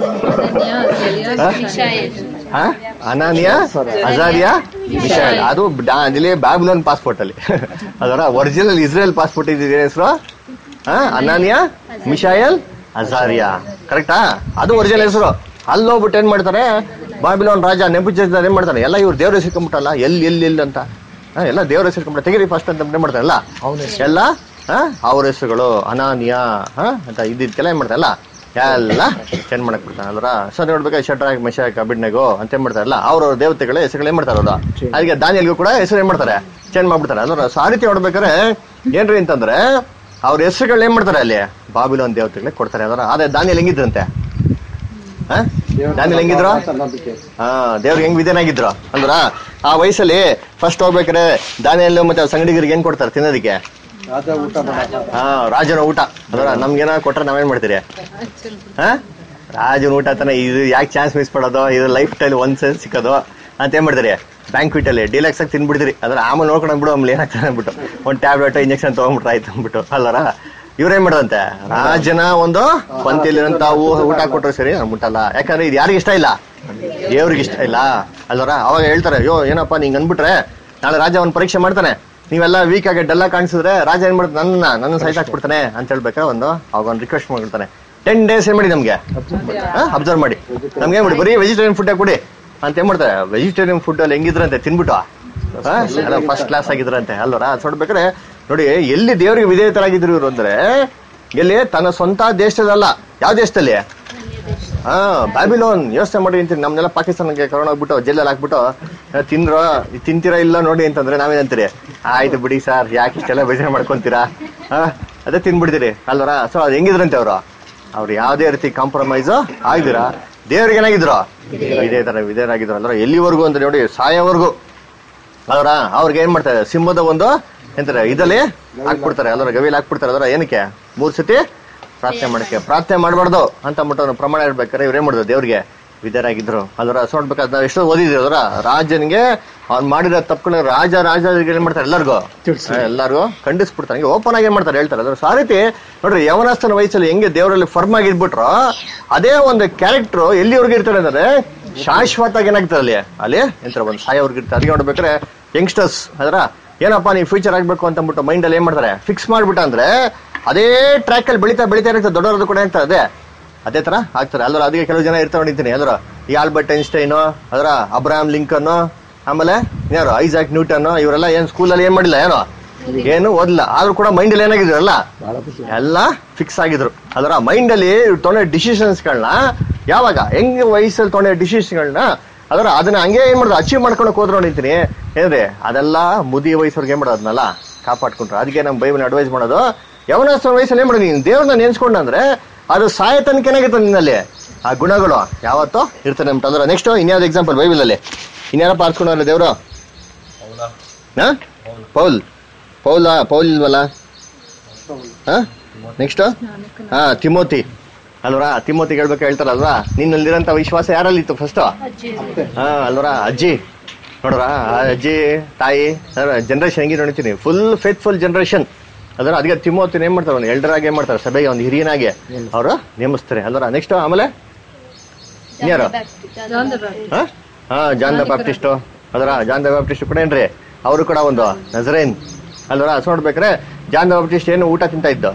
ಹಾ? ಅನಾನಿಯಾ ಅಜಾರಿಯಾ ಮಿಶಾಯಲ್ ಅದು ಡಾ- ಇಲ್ಲಿ ಬ್ಯಾಬ್ಲೋನ್ ಪಾಸ್ಪೋರ್ಟ್ ಅಲ್ಲಿ ಅದರ ಒರಿಜಿನಲ್ ಇಸ್ರೇಲ್ ಪಾಸ್ಪೋರ್ಟ್ ಇದ್ದಿದೆ ಹೆಸರು ಅನಾನಿಯಾ ಮಿಶಾಯಲ್ ಅಜಾರಿಯಾ ಕರೆಕ್ಟಾ ಅದು ಒರಿಜಿನಲ್ ಹೆಸರು ಅಲ್ಲಿ ಹೋಗ್ಬಿಟ್ಟು ಏನ್ ಮಾಡ್ತಾರೆ ಬಾಬಿಲೋನ್ ರಾಜ ನೆಬುಜರ್ ಏನ್ ಮಾಡ್ತಾರೆ ಎಲ್ಲ ಇವ್ರು ದೇವ್ರ ಹೆಸರ್ಕೊಂಡ್ಬಿಟ್ಟಲ್ಲ ಎಲ್ಲಿ ಎಲ್ಲಿ ಎಲ್ಲಿ ಅಂತ ಹಾ, ಎಲ್ಲ ದೇವ್ರ ಹೆಸರ್ಕೊಂಡ್ಬಿಟ್ಟು ತೆಗಿರಿ ಫಸ್ಟ್ ಅಂತ ಏನ್ ಮಾಡ್ತಾರೆ ಎಲ್ಲ ಎಲ್ಲ ಅವ್ರ ಹೆಸರುಗಳು ಅನಾನಿಯಾ ಹಾ ಅಂತ ಇದ್ದಿದ್ಕೆಲ್ಲ ಏನ್ ಮಾಡ್ತಾರೆ ಎಲ್ಲ ಎಲ್ಲ ಚೇಂಜ್ ಮಾಡಕ್ ಬಿಡ್ತಾನೆ ಅಲ್ರ ಸೊ ನೋಡ್ಬೇಕಾದ್ರೆ ಶಟ್ರಾಗ್ ಮೆಶಾಕ್ ಅಬಿಡ್ನೆಗೋ ಅಂತ ಏನ್ ಮಾಡ್ತಾರಲ್ಲ ಅವ್ರವ್ರ ದೇವತೆಗಳ ಹೆಸರುಗಳು ಏನ್ ಮಾಡ್ತಾರೆ ಅವ್ರು ಅದಕ್ಕೆ ದಾನಿಯಲ್ಗೂ ಕೂಡ ಹೆಸರು ಏನ್ ಮಾಡ್ತಾರೆ ಚೇಂಜ್ ಮಾಡ್ಬಿಡ್ತಾರೆ ಅಲ್ರ ಸೊ ಆ ರೀತಿ ನೋಡ್ಬೇಕಾದ್ರೆ ಏನ್ರಿ ಅಂತಂದ್ರೆ ಅವ್ರ ಹೆಸರುಗಳು ಏನ್ ಮಾಡ್ತಾರೆ ಅಲ್ಲಿ ಬಾಬಿಲೋನ್ ದೇವತೆಗಳಿಗೆ ಕೊಡ್ತಾರೆ ಅದರ ಅದೇ ದಾನಿಯಲ್ ಹೆಂಗಿದ್ರಂತೆ ಹಾ ದಾನಿಯಲ್ ಹೆಂಗಿದ್ರು ಹಾ ದೇವ್ರಿಗೆ ಹೆಂಗ್ ವಿಧೇನಾಗಿದ್ರು ಅಂದ್ರ ಆ ವಯಸ್ಸಲ್ಲಿ ಫಸ್ಟ್ ಹೋಗ್ಬೇಕಾದ್ರೆ ದಾನಿಯಲ್ಲು ಮತ್ತೆ ಅವ್ರ ಸಂಗಡಿಗರಿಗೆ ಏನ್ ಕೊಡ್ತಾರೆ ತಿನ್ನೋದಕ್ಕೆ ರಾಜ ಊಟ ಮಾಡಲ್ಲ ಹಾ ರಾಜನ ಊಟ ಅದರ ನಮ್ಗೇನ ಕೊಟ್ರೆ ನಾವೇನ್ ಮಾಡ್ತೀರಿ ಹಾ ರಾಜನ ಊಟ ತಾನೆ ಇದು ಯಾಕೆ ಚಾನ್ಸ್ ಮಿಸ್ ಮಾಡೋದು ಇದು ಲೈಫ್ ಸ್ಟೈಲ್ ಒಂದ್ ಸಲ ಸಿಕ್ಕೋದು ಅಂತ ಏನ್ ಮಾಡ್ತೀರಿ ಬ್ಯಾಂಕ್ವಿಟ್ ಅಲ್ಲಿ ಡಿಲೆಕ್ಸ್ ಆಗಿ ತಿನ್ಬಿಡ್ತೀರಿ ಅದ್ರ ಆಮೇಲೆ ನೋಡ್ಕೊಂಡು ಬಿಡು ಆಮೇಲೆ ಏನಾಗ್ತದೆ ಅಂದ್ಬಿಟ್ಟು ಒಂದ್ ಟ್ಯಾಬ್ಲೆಟ್ ಇಂಜೆಕ್ಷನ್ ತಗೊಂಡ್ಬಿಟ್ರೆ ಆಯ್ತು ಅಂದ್ಬಿಟ್ಟು ಅಲ್ಲರ ಇವ್ರೇನ್ ಮಾಡೋದಂತೆ ರಾಜನ ಒಂದು ಪಂಕ್ತಿಯಲ್ಲಿರಂತ ಊಟ ಕೊಟ್ರು ಸರಿ ನಮ್ಗೆ ಮುಟ್ಟಲ್ಲ ಯಾಕಂದ್ರೆ ಇದು ಯಾರಿಗೂ ಇಷ್ಟ ಇಲ್ಲ ದೇವ್ರಿಗೆ ಇಷ್ಟ ಇಲ್ಲ ಅಲ್ವರ ಅವಾಗ ಹೇಳ್ತಾರೆ ಅಯ್ಯೋ ಏನಪ್ಪ ನಿಂಗ್ ಅನ್ಬಿಟ್ರೆ ನಾಳೆ ರಾಜ ಒಂದ್ ಪರೀಕ್ಷೆ ಮಾಡ್ತಾನೆ ನೀವೆಲ್ಲ ವೀಕ್ ಆಗಿ ಡಲ್ಲ ಕಾಣಿಸಿದ್ರೆ ರಾಜ ಏನ್ ಮಾಡ್ತಾನೆ ನನ್ನ ನನ್ನ ಸೈಟ್ ಹಾಕ್ಬಿಡ್ತಾನೆ ಅಂತ ಹೇಳ್ಬೇಕಾ ಒಂದು ಅವಾಗ ಒಂದು ರಿಕ್ವೆಸ್ಟ್ ಮಾಡ್ಬಿಡ್ತಾನೆ ಟೆನ್ ಡೇಸ್ ಏನ್ ಮಾಡಿ ನಮ್ಗೆ ಅಬ್ಸರ್ವ್ ಮಾಡಿ ನಮ್ಗೆ ಏನ್ ಮಾಡಿ ಬರೀ ವೆಜಿಟೇರಿಯನ್ ಫುಡ್ ಕೊಡಿ ಅಂತ ಏನ್ ಮಾಡ್ತಾರೆ ವೆಜಿಟೇರಿಯನ್ ಫುಡ್ ಅಲ್ಲಿ ಹೆಂಗಿದ್ರಂತೆ ತಿನ್ಬಿಟ್ಟು ಫಸ್ಟ್ ಕ್ಲಾಸ್ ಆಗಿದ್ರಂತೆ ಅಲ್ವರ ಅದ್ ನೋಡ್ಬೇಕಾದ್ರೆ ನೋಡಿ ಎಲ್ಲಿ ದೇವರಿಗೆ ವಿಧೇಯತರಾಗಿದ್ರು ಇವ್ರು ಅಂದ್ರೆ ಎಲ್ಲಿ ತನ್ನ ಸ್ವಂತ ದೇಶದಲ್ಲ ಯಾವ ದೇಶದಲ್ಲಿ ಹಾ ಬ್ಯಾಬಿಲೋನ್ ಯೋಚನೆ ಮಾಡಿ ಅಂತೀರಿ ನಮ್ನೆಲ್ಲ ಪಾಕಿಸ್ತಾನಕ್ಕೆ ಕರೋನಾ ಆಗ್ಬಿಟ್ಟು ಜೈಲಲ್ಲಿ ಹಾಕ್ಬಿಟ್ಟು ಆ, ತಿಂದ್ರೋ ತಿಂತೀರಾ ಇಲ್ಲ ನೋಡಿ ಅಂತಂದ್ರೆ ನಾವೇನಂತೀರಿ ಆಯ್ತು ಬಿಡಿ ಸರ್ ಯಾಕೆ ಇಷ್ಟೆಲ್ಲ ಬೇಜಾರು ಮಾಡ್ಕೊಂತೀರಾ ಹಾ ಅದೇ ತಿನ್ಬಿಡ್ತೀರಿ ಅಲ್ವರ ಸೊ ಅದು ಹೆಂಗಿದ್ರಂತೆ ಅವರು ಅವ್ರು ಯಾವುದೇ ರೀತಿ ಕಾಂಪ್ರಮೈಸ್ ಆಗಿದ್ದೀರಾ ದೇವ್ರಿಗೆ ಏನಾಗಿದ್ರು ಇದೇ ತರ ವಿಧೇಯರಾಗಿದ್ರು ಅಂದ್ರೆ ಎಲ್ಲಿವರೆಗೂ ಅಂದ್ರೆ ನೋಡಿ ಸಾಯೋವರೆಗೂ ಅವರ ಅವ್ರಿಗೆ ಏನ್ ಮಾಡ್ತಾರೆ ಸಿಂಹದ ಒಂದು ಎಂತಾರೆ ಇದಲ್ಲಿ ಹಾಕ್ಬಿಡ್ತಾರೆ ಅಲ್ಲರ ಗವಿಲಿ ಹಾಕ್ಬಿಡ್ತಾರೆ ಅದರ ಏನಕ್ಕೆ ಮೂರ್ ಸತಿ ಪ್ರಾರ್ಥನೆ ಮಾಡಕ್ಕೆ ಪ್ರಾರ್ಥನೆ ಮಾಡಬಾರ್ದು ಅಂತ ಅಂದ್ಬಿಟ್ಟು ಅವ್ರು ಪ್ರಮಾಣ ಇಡ್ಬೇಕಾರೆ ಇವ್ರು ಏನ್ ಮಾಡಿದ್ರು ದೇವ್ರಿಗೆ ವಿಧೇಯರಾಗಿದ್ರು ಅಲ್ವರ ಸೊ ನೋಡ್ಬೇಕಾದ್ರೆ ನಾವು ಎಷ್ಟೋ ಓದಿದ್ವಿ ಅದರ ರಾಜನಿಗೆ ಅವ್ನು ಮಾಡಿರೋ ತಪ್ಪುಗಳ ರಾಜ ರಾಜ ಏನ್ ಮಾಡ್ತಾರೆ ಎಲ್ಲರಿಗೂ ಎಲ್ಲರಿಗೂ ಖಂಡಿಸ್ಬಿಡ್ತಾರೆ ಹಂಗೆ ಓಪನ್ ಆಗಿ ಏನ್ ಮಾಡ್ತಾರೆ ಹೇಳ್ತಾರೆ ಅದ್ರ ಆ ರೀತಿ ನೋಡ್ರಿ ಯವನಸ್ಥನ ವಯಸ್ಸಲ್ಲಿ ಹೆಂಗೆ ದೇವರಲ್ಲಿ ಫರ್ಮ್ ಆಗಿ ಇದ್ಬಿಟ್ರು ಅದೇ ಒಂದು ಕ್ಯಾರೆಕ್ಟರ್ ಎಲ್ಲಿವರೆಗೂ ಇರ್ತಾರೆ ಅಂದ್ರೆ ಶಾಶ್ವತ ಏನಾಗ್ತದೆ ಅಲ್ಲಿ ಅಲ್ಲಿ ಎಂತ ಒಂದು ಸಾಯೋರ್ಗೆ ಇರ್ತಾರೆ ಅದಕ್ಕೆ ನೋಡ್ಬೇಕಾದ್ರೆ ಯಂಗ್ಸ್ಟರ್ಸ್ ಅದರ ಏನಪ್ಪ ನೀವು ಫ್ಯೂಚರ್ ಆಗ್ಬೇಕು ಅಂತ ಅಂದ್ಬಿಟ್ಟು ಮೈಂಡ್ ಅಲ್ಲಿ ಏನ್ ಮಾಡ್ತಾರೆ ಫಿಕ್ಸ್ ಮಾಡ್ಬಿಟ್ಟ ಅಂದ್ರೆ ಅದೇ ಟ್ರ್ಯಾಕ್ ಅಲ್ಲಿ ಬೆಳಿತಾ ಬೆಳಿತಾ ಇರುತ್ತೆ ದೊಡ್ಡವ್ರದ್ದು ಕೂಡ ಇರ್ತದೆ ಅದೇ ಅದೇ ತರ ಆಗ್ತಾರೆ ಅಲ್ರ ಅದಕ್ಕೆ ಕೆಲವು ಜನ ಇರ್ತಾ ನೋಡಿದ್ದೀನಿ ಅದ್ರ ಈ ಆಲ್ಬರ್ಟ್ ಐನ್ಸ್ಟೈನ್ ಅದರ ಅಬ್ರಾಹಂ ಲಿಂಕನ್ ಆಮೇಲೆ ಯಾರು ಐಸಾಕ್ ನ್ಯೂಟನ್ ಇವರೆಲ್ಲ ಏನ್ ಸ್ಕೂಲಲ್ಲಿ ಏನ್ ಮಾಡಿಲ್ಲ ಏನೋ ಏನು ಓದಿಲ್ಲ ಆದ್ರೂ ಕೂಡ ಮೈಂಡ್ ಅಲ್ಲಿ ಏನಾಗಿದ್ರು ಎಲ್ಲ ಎಲ್ಲ ಫಿಕ್ಸ್ ಆಗಿದ್ರು ಅದರ ಮೈಂಡ್ ಅಲ್ಲಿ ಇವ್ರು ತೊಗೊಂಡ ಡಿಸಿಷನ್ಸ್ ಗಳನ್ನ ಯಾವಾಗ ಹೆಂಗ್ ವಯಸ್ಸಲ್ಲಿ ತೊಗೊಂಡ ಡಿಸಿಷನ್ಗಳನ್ನ ಅದರ ಅದನ್ನ ಹಂಗೆ ಏನ್ ಮಾಡೋದು ಅಚೀವ್ ಮಾಡ್ಕೊಂಡು ಹೋದ್ರು ನೋಡಿದ್ದೀನಿ ಏನ್ರಿ ಅದೆಲ್ಲ ಮುದಿ ವಯಸ್ಸವ್ರಿಗೆ ಏನ್ ಮಾಡೋದು ಅದನ್ನೆಲ್ಲ ಕಾಪಾಡ್ಕೊಂಡ್ರು ಅದಕ್ಕೆ ನಮ್ ಬೈಬಲ್ ಅಡ್ವೈಸ್ ಮಾಡೋದು ಯವನಸ್ಥ ವಯಸ್ಸಲ್ಲಿ ಏನ್ ಮಾಡೋದು ನೀನು ದೇವ್ರನ್ನ ನೆನ್ಸ್ಕೊಂಡಂದ್ರೆ ಅದು ಸಾಯ ತನಕ ಏನಾಗುತ್ತೆ ನಿನ್ನಲ್ಲಿ ಆ ಗುಣಗಳು ಯಾವತ್ತೋ ಇರ್ತದೆ ಅಂತ ಅಂದ್ರೆ ನೆಕ್ಸ್ಟ್ ಇನ್ಯಾವ್ದು ಎಕ್ಸಾಂಪಲ್ ಬೈಬಲ್ ಅಲ್ಲಿ ಇನ್ಯಾರಪ್ಪ ಆರ್ಸ್ಕೊಂಡವ್ರಲ್ಲ ದೇವ್ರು ಹಾ ಪೌಲ್ ಪೌಲ ಪೌಲ್ ಇಲ್ವಲ್ಲ ಹಾ ನೆಕ್ಸ್ಟ್ ಹಾ ತಿಮೋತಿ ಅಲ್ವರ ತಿಮೋತಿ ಹೇಳ್ಬೇಕು ಹೇಳ್ತಾರಲ್ವಾ ನಿನ್ನಲ್ಲಿರೋಂಥ ವಿಶ್ವಾಸ ಯಾರಲ್ಲಿತ್ತು ಫಸ್ಟ್ ಹಾ ಅಲ್ವರ ಅಜ್ಜಿ ನೋಡ್ರ ಆ ಅಜ್ಜಿ ತಾಯಿ ಜನರೇಷನ್ ಹೆಂಗಿದೆ ನೋಡ್ತೀನಿ ಫುಲ್ ಫೇತ್ಫುಲ್ ಜನರೇಷನ್ ಅದರ ಅದಕ್ಕೆ ತಿಮೋತಿನ ಏನ್ ಮಾಡ್ತಾರೆ ಒಂದು ಎಲ್ಡರಾಗಿ ಏನ್ ಮಾಡ್ತಾರೆ ಸಭೆಗೆ ಒಂದು ಹಿರಿಯನಾಗಿ ಅವರು ನೇಮಿಸ್ತಾರೆ ಅಲ್ವರ ನೆಕ್ಸ್ಟ್ ಆಮೇಲೆ ಇನ್ಯಾರು ಜಾನ್ ದ ಬ್ಯಾಪ್ಟಿಸ್ಟ್. ಹಾ? ಹಾ ಜಾನ್ ದ ಬಾಪ್ಟಿಸ್ಟು ಅದರ ಜಾನ್ ದ ಬಾಪ್ಟಿಸ್ಟ್ ಕೂಡ ಏನ್ರಿ ಅವರು ಕೂಡ ಒಂದು ನಜರೇನ್ ಅಲ್ವರ ಹಸು ನೋಡ್ಬೇಕ್ರೆ ಜಾನ್ ದ ಬಾಪ್ಟಿಸ್ಟ್ ಏನು ಊಟ ತಿಂತ ಇದ್ದು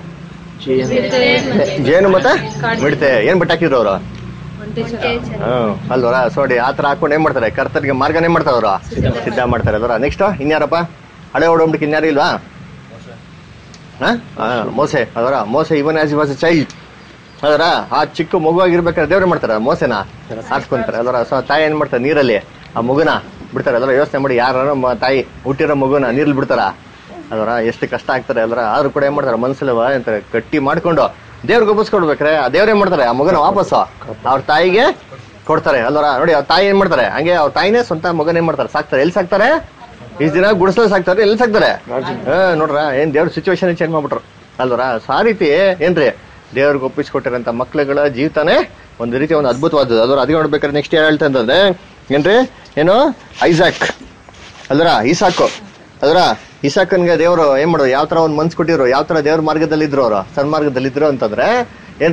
ಜೇನು ಮತ್ತೆ ಮಿಡ್ತೆ ಏನ್ ಬಿಟ್ಟು ಹಾಕಿದ್ರು ಅವರು ಒಂಟೆ ಚರ. ಹ್ಮ್ ಅಲ್ವರ ಸೋಡಿ ಆತರ ಹಾಕೊಂಡು ಏನ್ ಮಾಡ್ತಾರೆ ಕರ್ತರಿಗೆ ಮಾರ್ಗನ ಏನ್ ಮಾಡ್ತಾರೆ ಅವರು ಸಿದ್ಧ ಮಾಡ್ತಾರೆ ಅದರ ನೆಕ್ಸ್ಟ್ ಇನ್ಯಾರಪ್ಪ ಹಳೆ ಓಡೋಗ್ಬಿಟ್ಟು ಇನ್ಯಾರು ಇಲ್ವಾ ಹಾ ಹಾ, ಮೋಸೆ ಅದರ ಮೋಸೆ ಇವನ್ ಆಸ್ ವಾಸ್ ಚೈಲ್ಡ್ ಅದರ ಆ ಚಿಕ್ಕ ಮಗುವಾಗಿರ್ಬೇಕಾದ್ರೆ ದೇವ್ರೆ ಮಾಡ್ತಾರೆ ಮೋಸೆನ ಹಾಕ್ಸ್ಕೊಂತಾರೆ ಅದರ ಸೊ ತಾಯಿ ಏನ್ ಮಾಡ್ತಾರೆ ನೀರಲ್ಲಿ ಆ ಮಗುನ ಬಿಡ್ತಾರೆ ಅದರ ಯೋಚನೆ ಮಾಡಿ ಯಾರು ತಾಯಿ ಹುಟ್ಟಿರೋ ಮಗುನ ನೀರಲ್ಲಿ ಬಿಡ್ತಾರ ಅದರ ಎಷ್ಟು ಕಷ್ಟ ಆಗ್ತಾರೆ ಅದರ ಆದ್ರೂ ಕೂಡ ಏನ್ ಮಾಡ್ತಾರೆ ಮನ್ಸಲ್ಲಿ ವ- ಎಂತ ಗಟ್ಟಿ ಮಾಡ್ಕೊಂಡು ದೇವ್ರಿಗೆ ಒಪ್ಪಿಸ್ಕೊಡ್ಬೇಕ್ರೆ ಆ ದೇವ್ರ ಏನ್ ಮಾಡ್ತಾರೆ ಆ ಮಗನ ವಾಪಸ್ಸು ಅವ್ರ ತಾಯಿಗೆ ಕೊಡ್ತಾರೆ ಅಲ್ವರ ನೋಡಿ ಅವ್ರ ತಾಯಿ ಏನ್ ಮಾಡ್ತಾರೆ ಹಂಗೆ ಅವ್ರ ತಾಯಿನೇ ಸ್ವಂತ ಮಗನ ಏನ್ ಮಾಡ್ತಾರೆ ಸಾಕ್ತಾರೆ ಎಲ್ಲಿ ಸಾಕ್ತಾರೆ ಇಷ್ಟು ದಿನ ಗುಡಿಸಲು ಸಾಕ್ತಾರೆ ಎಲ್ಲಿ ಸಾಕ್ತಾರೆ ಹಾ ನೋಡ್ರ ಏನ್ ದೇವ್ರ ಸಿಚುವೇಶನ್ ಚೇಂಜ್ ಮಾಡ್ಬಿಟ್ರು ಅಲ್ವರ ಸೊ ಆ ರೀತಿ ಏನ್ರಿ ದೇವ್ರಿಗೆ ಒಪ್ಪಿಸ್ಕೊಟ್ಟಿರಂತ ಮಕ್ಳುಗಳ ಜೀವಿತಾನೇ ಒಂದು ರೀತಿ ಒಂದು ಅದ್ಭುತವಾದದ್ದು ಅದರ ಅದಕ್ಕೆ ನೋಡ್ಬೇಕಾದ್ರೆ ನೆಕ್ಸ್ಟ್ ಏನ್ ಹೇಳ್ತಾ ಅಂತಂದ್ರೆ ಏನ್ರಿ ಏನು ಐಸಾಕ್ ಅಲ್ರ ಈಸಾಕು ಅದ್ರ ಇಸಾಕನ್ಗೆ ದೇವರು ಏನ್ ಮಾಡೋದು ಯಾವ ತರ ಒಂದ್ ಮನ್ಸ್ ಕೊಟ್ಟಿದ್ರು ಯಾವ ತರ ದೇವ್ರ ಮಾರ್ಗದಲ್ಲಿದ್ರು ಅವರು ಸನ್ಮಾರ್ಗದಲ್ಲಿದ್ರು ಅಂತಂದ್ರೆ ಏನ್ರಿ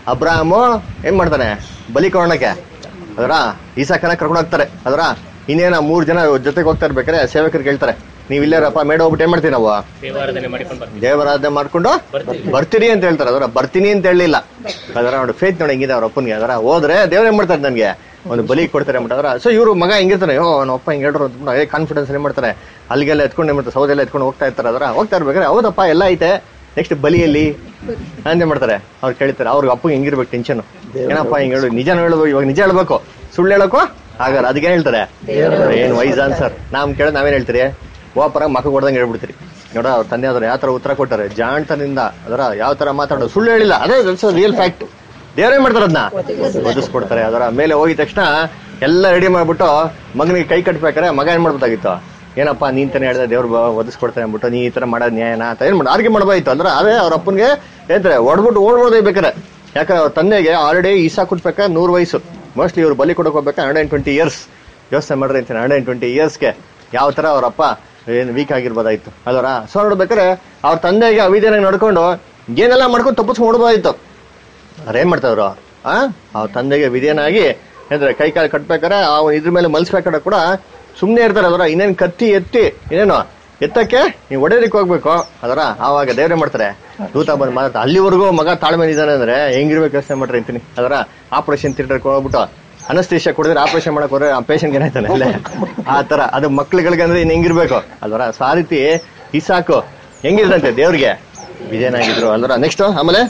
ಅಬ್ರಾಹಮು ಏನ್ ಮಾಡ್ತಾನೆ ಬಲಿ ಕೊಡೋಣಕ್ಕೆ ಅದರ ಈಸಾಕನ ಕರ್ಕೊಂಡು ಹೋಗ್ತಾರೆ ಅದರ ಇನ್ನೇನ ಮೂರ್ ಜನ ಜೊತೆಗೆ ಹೋಗ್ತಾ ಇರ್ಬೇಕಾರೆ ಸೇವಕರು ಕೇಳ್ತಾರೆ ನೀವ್ ಇಲ್ಲೇರಪ್ಪ ಮೇಡ ಹೋಗ್ಬಿಟ್ಟು ಏನ್ ಮಾಡ್ತೀವಿ ನಾವು ದೇವಾರಾಧನೆ ಮಾಡಿಕೊಂಡು ಬರ್ತೀವಿ ದೇವರಾಧನೆ ಮಾಡ್ಕೊಂಡು ಬರ್ತೀವಿ. ಬರ್ತೀರಿ ಅಂತ ಹೇಳ್ತಾರೆ ಅದರ ಬರ್ತೀನಿ ಅಂತ ಹೇಳಿಲ್ಲ ಅದರ ನೋಡಿ ಫೇತ್ ನೋಡಿ ಹೆಂಗಿದೆ ಅವ್ರ ಅಪ್ಪನಿಗೆ ಅದರ ಹೋದ್ರೆ ದೇವ್ರ ಏನ್ ಮಾಡ್ತಾರೆ ನನ್ಗೆ ಒಂದು ಬಲಿ ಕೊಡ್ತಾರೆ ಅಂದ್ಬಿಟ್ಟು ಅದರ ಸೊ ಇವ್ರು ಮಗ ಹೆಂಗಿರ್ತಾನೆ ಓ ನಮ್ಮ ಅಪ್ಪ ಹಿಂಗ್ ಹೇಳ್ರು ಅಂತ ಏ ಕಾನ್ಫಿಡೆನ್ಸ್ ಏನ್ ಮಾಡ್ತಾರೆ ಅಲ್ಲಿಗೆಲ್ಲ ಎತ್ಕೊಂಡು ಏನ್ ಮಾಡ್ತಾರೆ ಸೌದೆಲ್ಲ ಎತ್ಕೊಂಡು ಹೋಗ್ತಾ ಇರ್ತಾರೆ ಅದರ ಹೋಗ್ತಾ ಇರ್ಬೇಕಾದ್ರೆ ಹೌದಪ್ಪ ಎಲ್ಲ ಐತೆ ನೆಕ್ಸ್ಟ್ ಬಲಿಯಲ್ಲಿ ಅಂತ ಮಾಡ್ತಾರೆ ಅವ್ರು ಕೇಳ್ತಾರೆ ಅವ್ರಿಗೆ ಅಪ್ಪ ಹೆಂಗಿರ್ಬೇಕು ಟೆನ್ಷನ್ ಏನಪ್ಪ ಹಿಂಗ್ ಹೇಳು ನಿಜ ಹೇಳ್ಬೇಕು ಇವಾಗ ನಿಜ ಹೇಳ್ಬೇಕು ಸುಳ್ಳು ಹೇಳಕ್ಕೋ ಆಗಲ್ಲ ಅದಕ್ಕೆ ಹೇಳ್ತಾರೆ ಏನ್ ವೈಸ್ ಆನ್ಸರ್ ನಾವ್ ಕೇಳೋದು ನಾವೇನ್ ಹೇಳ್ತೀರಿ ಓಪರ ಮಕ್ಕ ಕೊಡ್ದಂಗೆ ಹೇಳ್ಬಿಡ್ತೀರಿ ನೋಡ ಅವ್ರ ತಂದೆ ಆದ್ರೆ ಯಾವ ತರ ಉತ್ತರ ಕೊಟ್ಟಾರೆ ಜಾಣ್ತನಿಂದ ಅದರ ಯಾವ ತರ ಮಾತಾಡೋದು ಸುಳ್ಳು ಹೇಳಿಲ್ಲ ಅದೇ ರಿಯಲ್ ಫ್ಯಾಕ್ಟ್ ದೇವರೇ ಮಾಡ್ತಾರೆ ಅದನ್ನ ಒದಿಸ್ಕೊಡ್ತಾರೆ ಅದರ ಮೇಲೆ ಹೋಗಿದ ತಕ್ಷಣ ಎಲ್ಲ ರೆಡಿ ಮಾಡ್ಬಿಟ್ಟು ಮಗನಿಗೆ ಕೈ ಕಟ್ಬೇಕಾರೆ ಮಗ ಏನ್ ಮಾಡ್ಬೋದಾಗಿತ್ತು ಏನಪ್ಪ ನೀನ್ ತಾನೇ ಹೇಳ್ದೆ ದೇವ್ರು ಒದಿಸ್ಕೊಡ್ತಾರೆ ಅಂದ್ಬಿಟ್ಟು ನೀ ಈ ತರ ಮಾಡೋದ್ ನ್ಯಾಯನ ಅಂತ ಏನ್ ಮಾಡಿ ಆರ್ಗೆ ಮಾಡ್ಬೋದಾಯ್ತು ಅಂದ್ರೆ ಅದೇ ಅವ್ರ ಅಪ್ಪನ್ಗೆ ಹೇಳ್ತಾರೆ ಹೊಡ್ಬಿಟ್ಟು ಓಡ್ಬೋದೇ ಬೇಕಾರೆ ಯಾಕಂದ್ರೆ ಅವ್ರ ತಂದೆಗೆ ಆಲ್ರೆಡಿ ಈಸಾ ಕೊಟ್ಬೇಕಾದ್ರೆ ನೂರು ವಯಸ್ಸು ಮೋಸ್ಟ್ಲಿ ಇವ್ರು ಬಲಿ ಕೊಡಕ್ ಹೋಗ್ಬೇಕಾದ್ರೆ ಹಂಡ್ರೆಡ್ ಅಂಡ್ ಟ್ವೆಂಟಿ ಇಯರ್ಸ್ ಯೋಚನೆ ಮಾಡ್ರಿ ಅಂತೀನಿ ಹಂಡ್ರೆಡ್ ಅಂಡ್ ಟ್ವೆಂಟಿ ಇಯರ್ಸ್ಗೆ ಯಾವ ತರ ಅವ್ರಪ್ಪ ಏನು ವೀಕ್ ಆಗಿರ್ಬೋದಾಯ್ತು ಅಲ್ವರ ಸೊ ನೋಡ್ಬೇಕಾರೆ ಅವ್ರ ತಂದೆಗೆ ಅವಿದ್ಯನಾಗಿ ನಡ್ಕೊಂಡು ಏನೆಲ್ಲ ಮಾಡ್ಕೊಂಡು ತಪ್ಪಿಸ್ಕೊಂಡು ಓಡ್ಬೋದಾಯ್ತು ಅವ್ರು ಏನ್ ಮಾಡ್ತಾವ್ರು ಆ ಅವ್ರ ತಂದೆಗೆ ವಿಧೇಯನಾಗಿ ಅಂದ್ರೆ ಕೈ ಕಾಲು ಕಟ್ಬೇಕಾರೆ ಅವ್ನು ಇದ್ರ ಮೇಲೆ ಮಲ್ಸ್ಬೇಕಾದ್ರೆ ಕೂಡ ಸುಮ್ನೆ ಇರ್ತಾರೆ ಅದರ ಇನ್ನೇನ್ ಕತ್ತಿ ಎತ್ತಿ ಇನ್ನೇನು ಎತ್ತಕ್ಕೆ ನೀವು ಒಡೆಯಲಿಕ್ಕೆ ಹೋಗ್ಬೇಕು ಅದರ ಆವಾಗ ದೇವ್ರೆ ಮಾಡ್ತಾರೆ ದೂತ ಬಂದು ಮಾತಾಡ್ತಾರೆ ಅಲ್ಲಿವರೆಗೂ ಮಗ ತಾಳ್ಮೆ ಇದ್ದಾನೆ ಅಂದ್ರೆ ಹೆಂಗಿರ್ಬೇಕು ಯೋಚನೆ ಮಾಡ್ರಿ ಅಂತೀನಿ ಅದರ ಆಪರೇಷನ್ ಥಿಯೇಟರ್ ಹೋಗ್ಬಿಟ್ಟು ಅನಸ್ತೇಶ ಕುಡಿದ್ರೆ ಆಪರೇಷನ್ ಮಾಡಕ್ ಹೋದ್ರೆ ಆ ಪೇಷಂಟ್ ಏನಾಯ್ತಾನೆ ಅಲ್ಲೇ ಆ ತರ ಅದು ಮಕ್ಳುಗಳಿಗೆ ಅಂದ್ರೆ ಇನ್ ಹೆಂಗಿರ್ಬೇಕು ಅಲ್ವರ ಸೊ ಆ ರೀತಿ ಇಸಾಕು ಹೆಂಗಿದ್ರಂತೆ ದೇವ್ರಿಗೆ ವಿಜಯನಾಗಿದ್ರು ಅಲ್ವರ ನೆಕ್ಸ್ಟ್ ಆಮೇಲೆ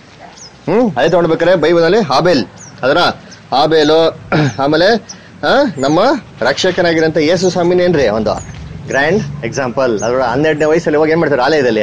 ಹ್ಮ್ ಅದೇ ತಗೊಂಡ್ಬೇಕಾರೆ ಬೈಬಲಲ್ಲಿ ಆಬೇಲ್ ಅದರ ಆಬೇಲು ಆಮೇಲೆ ಆ, ನಮ್ಮ ರಕ್ಷಕನಾಗಿರಂತ ಯೇಸು ಸ್ವಾಮಿನೇನ್ರಿ ಒಂದು ಗ್ರ್ಯಾಂಡ್ ಎಕ್ಸಾಂಪಲ್ ಅದರ ಹನ್ನೆರಡನೇ ವಯಸ್ಸಲ್ಲಿ ಹೋಗಿ ಏನ್ ಮಾಡ್ತಾರೆ ಆಲಯದಲ್ಲಿ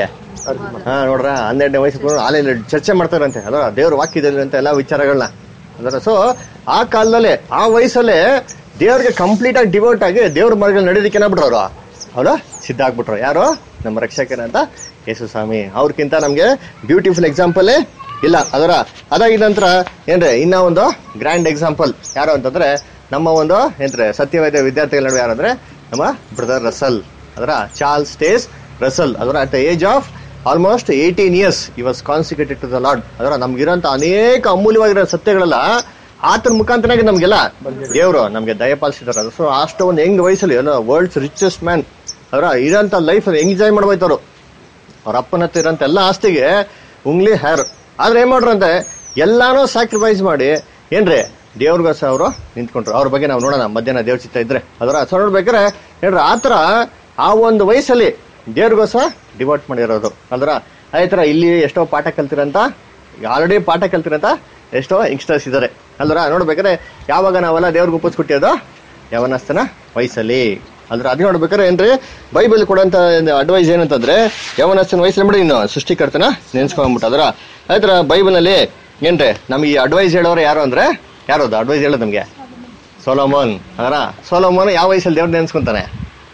ಹಾ ನೋಡ್ರ ಹನ್ನೆರಡನೇ ವಯಸ್ಸು ಆಲಯದಲ್ಲಿ ಚರ್ಚೆ ಮಾಡ್ತಾರಂತೆ ಅದರ ದೇವ್ರ ವಾಕ್ಯದಲ್ಲಿ ಅಂತ ಎಲ್ಲಾ ವಿಚಾರಗಳನ್ನ ಅದರ ಸೊ ಆ ಕಾಲದಲ್ಲೇ ಆ ವಯಸ್ಸಲ್ಲೇ ದೇವ್ರಿಗೆ ಕಂಪ್ಲೀಟ್ ಆಗಿ ಡಿವೋಟ್ ಆಗಿ ದೇವ್ರ ಮಾರ್ಗದಲ್ಲಿ ನಡೆಯೋದಕ್ಕೆ ಏನಾಗ್ಬಿಟ್ರು ಅವರು ಹೌದಾ ಸಿದ್ಧ ಆಗ್ಬಿಟ್ರು ಯಾರು ನಮ್ಮ ರಕ್ಷಕರಂತ ಯೇಸು ಸ್ವಾಮಿ ಅವ್ರಕ್ಕಿಂತ ನಮ್ಗೆ ಬ್ಯೂಟಿಫುಲ್ ಎಕ್ಸಾಂಪಲ್ ಇಲ್ಲ ಅದರ ಅದಾಗಿದ ನಂತರ ಏನ್ರಿ ಇನ್ನ ಒಂದು ಗ್ರ್ಯಾಂಡ್ ಎಕ್ಸಾಂಪಲ್ ಯಾರು ಅಂತಂದ್ರೆ ನಮ್ಮ ಒಂದು ಏನ್ರಿ ಸತ್ಯವೇದ ವಿದ್ಯಾರ್ಥಿಗಳ ನಡುವೆ ಯಾರಂದ್ರೆ ನಮ್ಮ ಬ್ರದರ್ ರಸಲ್ ಅದರ ಚಾರ್ಲ್ಸ್ ಸ್ಟೇಸ್ ರಸಲ್ ಅದರ at the age of almost eighteen years he was consecrated to the Lord ಅದರ ನಮ್ಗಿರೋಂತ ಅನೇಕ ಅಮೂಲ್ಯವಾಗಿರೋ ಸತ್ಯಗಳೆಲ್ಲ ಆತನ ಮುಖಾಂತರನಾಗಿ ನಮ್ಗೆಲ್ಲ ದೇವರು ನಮ್ಗೆ ದಯಪಾಲಿಸಿದಾರೆ ಸೊ ಅಷ್ಟು ಒಂದು ಹೆಂಗ್ ವಯಸ್ಸಲ್ಲಿ ಎಲ್ಲ ವರ್ಲ್ಡ್ಸ್ ರಿಚೆಸ್ಟ್ ಮ್ಯಾನ್ ಅವರ ಇರೋಂಥ ಲೈಫ್ ಎಂಜಾಯ್ ಮಾಡ್ಬೋಯ್ತವ್ರು ಅವ್ರ ಅಪ್ಪನ ಹತ್ರ ಇರೋಂಥ ಎಲ್ಲ ಆಸ್ತಿಗೆ ಉಂಗ್ಲಿ ಹೇರ್ ಆದ್ರೆ ಏನ್ ಮಾಡ್ರಂತೆ ಎಲ್ಲಾನು ಸ್ಯಾಕ್ರಿಫೈಸ್ ಮಾಡಿ ಏನ್ರಿ ದೇವ್ರಿಗೋಸ್ಕರ ಅವರು ನಿಂತ್ಕೊಂಡ್ರು ಅವ್ರ ಬಗ್ಗೆ ನಾವು ನೋಡೋಣ ಮಧ್ಯಾಹ್ನ ದೇವ್ರ ಚಿತ್ತ ಇದ್ರೆ ಅದರ ಸೊ ನೋಡ್ಬೇಕಾರೆ ಏನ್ರಿ ಆತರ ಆ ಒಂದು ವಯಸ್ಸಲ್ಲಿ ದೇವ್ರಿಗೋಸ್ಕರ ಡಿವೋಟ್ ಮಾಡಿರೋದು ಅಲ್ದ್ರ ಅದೇ ತರ ಇಲ್ಲಿ ಎಷ್ಟೋ ಪಾಠ ಕಲ್ತಿರಂತ ಆಲ್ರೆಡಿ ಪಾಠ ಕಲ್ತಿರಂತ ಎಷ್ಟೋ ಯಂಗ್ಸ್ಟರ್ಸ್ ಇದಾರೆ ಅಲ್ದ್ರ ನೋಡ್ಬೇಕಾದ್ರೆ ಯಾವಾಗ ನಾವೆಲ್ಲ ದೇವ್ರಿಗೆ ಒಪ್ಪಿಸ್ಕೊಟ್ಟಿರೋದು ಯವನಸ್ಥನ ವಯಸ್ಸಲ್ಲಿ ಅದ್ರ ಅದ್ ನೋಡ್ಬೇಕಾದ್ರೆ ಏನ್ರಿ ಬೈಬಲ್ ಕೊಡಂತ ಅಡ್ವೈಸ್ ಏನಂತಂದ್ರೆ ಯವನಸ್ಥನ ವಯಸ್ಸಲ್ಲಿ ಬಿಡಿ ಇನ್ನು ಸೃಷ್ಟಿಕರ್ತನ ನೆನ್ಸ್ಕೊಂಡ್ಬಿಟ್ಟು ಅದ್ರ ಅದೇ ತರ ಬೈಬಲ್ ನಲ್ಲಿ ಏನ್ರಿ ನಮ್ಗೆ ಈ ಅಡ್ವೈಸ್ ಹೇಳೋರು ಯಾರು ಅಂದ್ರೆ ಯಾರು ಅದು ಅಡ್ವೈಸ್ ಹೇಳೋದು ನಮ್ಗೆ ಸೋಲೋಮೋನ್ ಅದರ ಸೋಲೋಮೋನ್ ಯಾವ ವಯಸ್ಸಲ್ಲಿ ದೇವ್ರ ನೆನ್ಸ್ಕೊಂತಾನೆ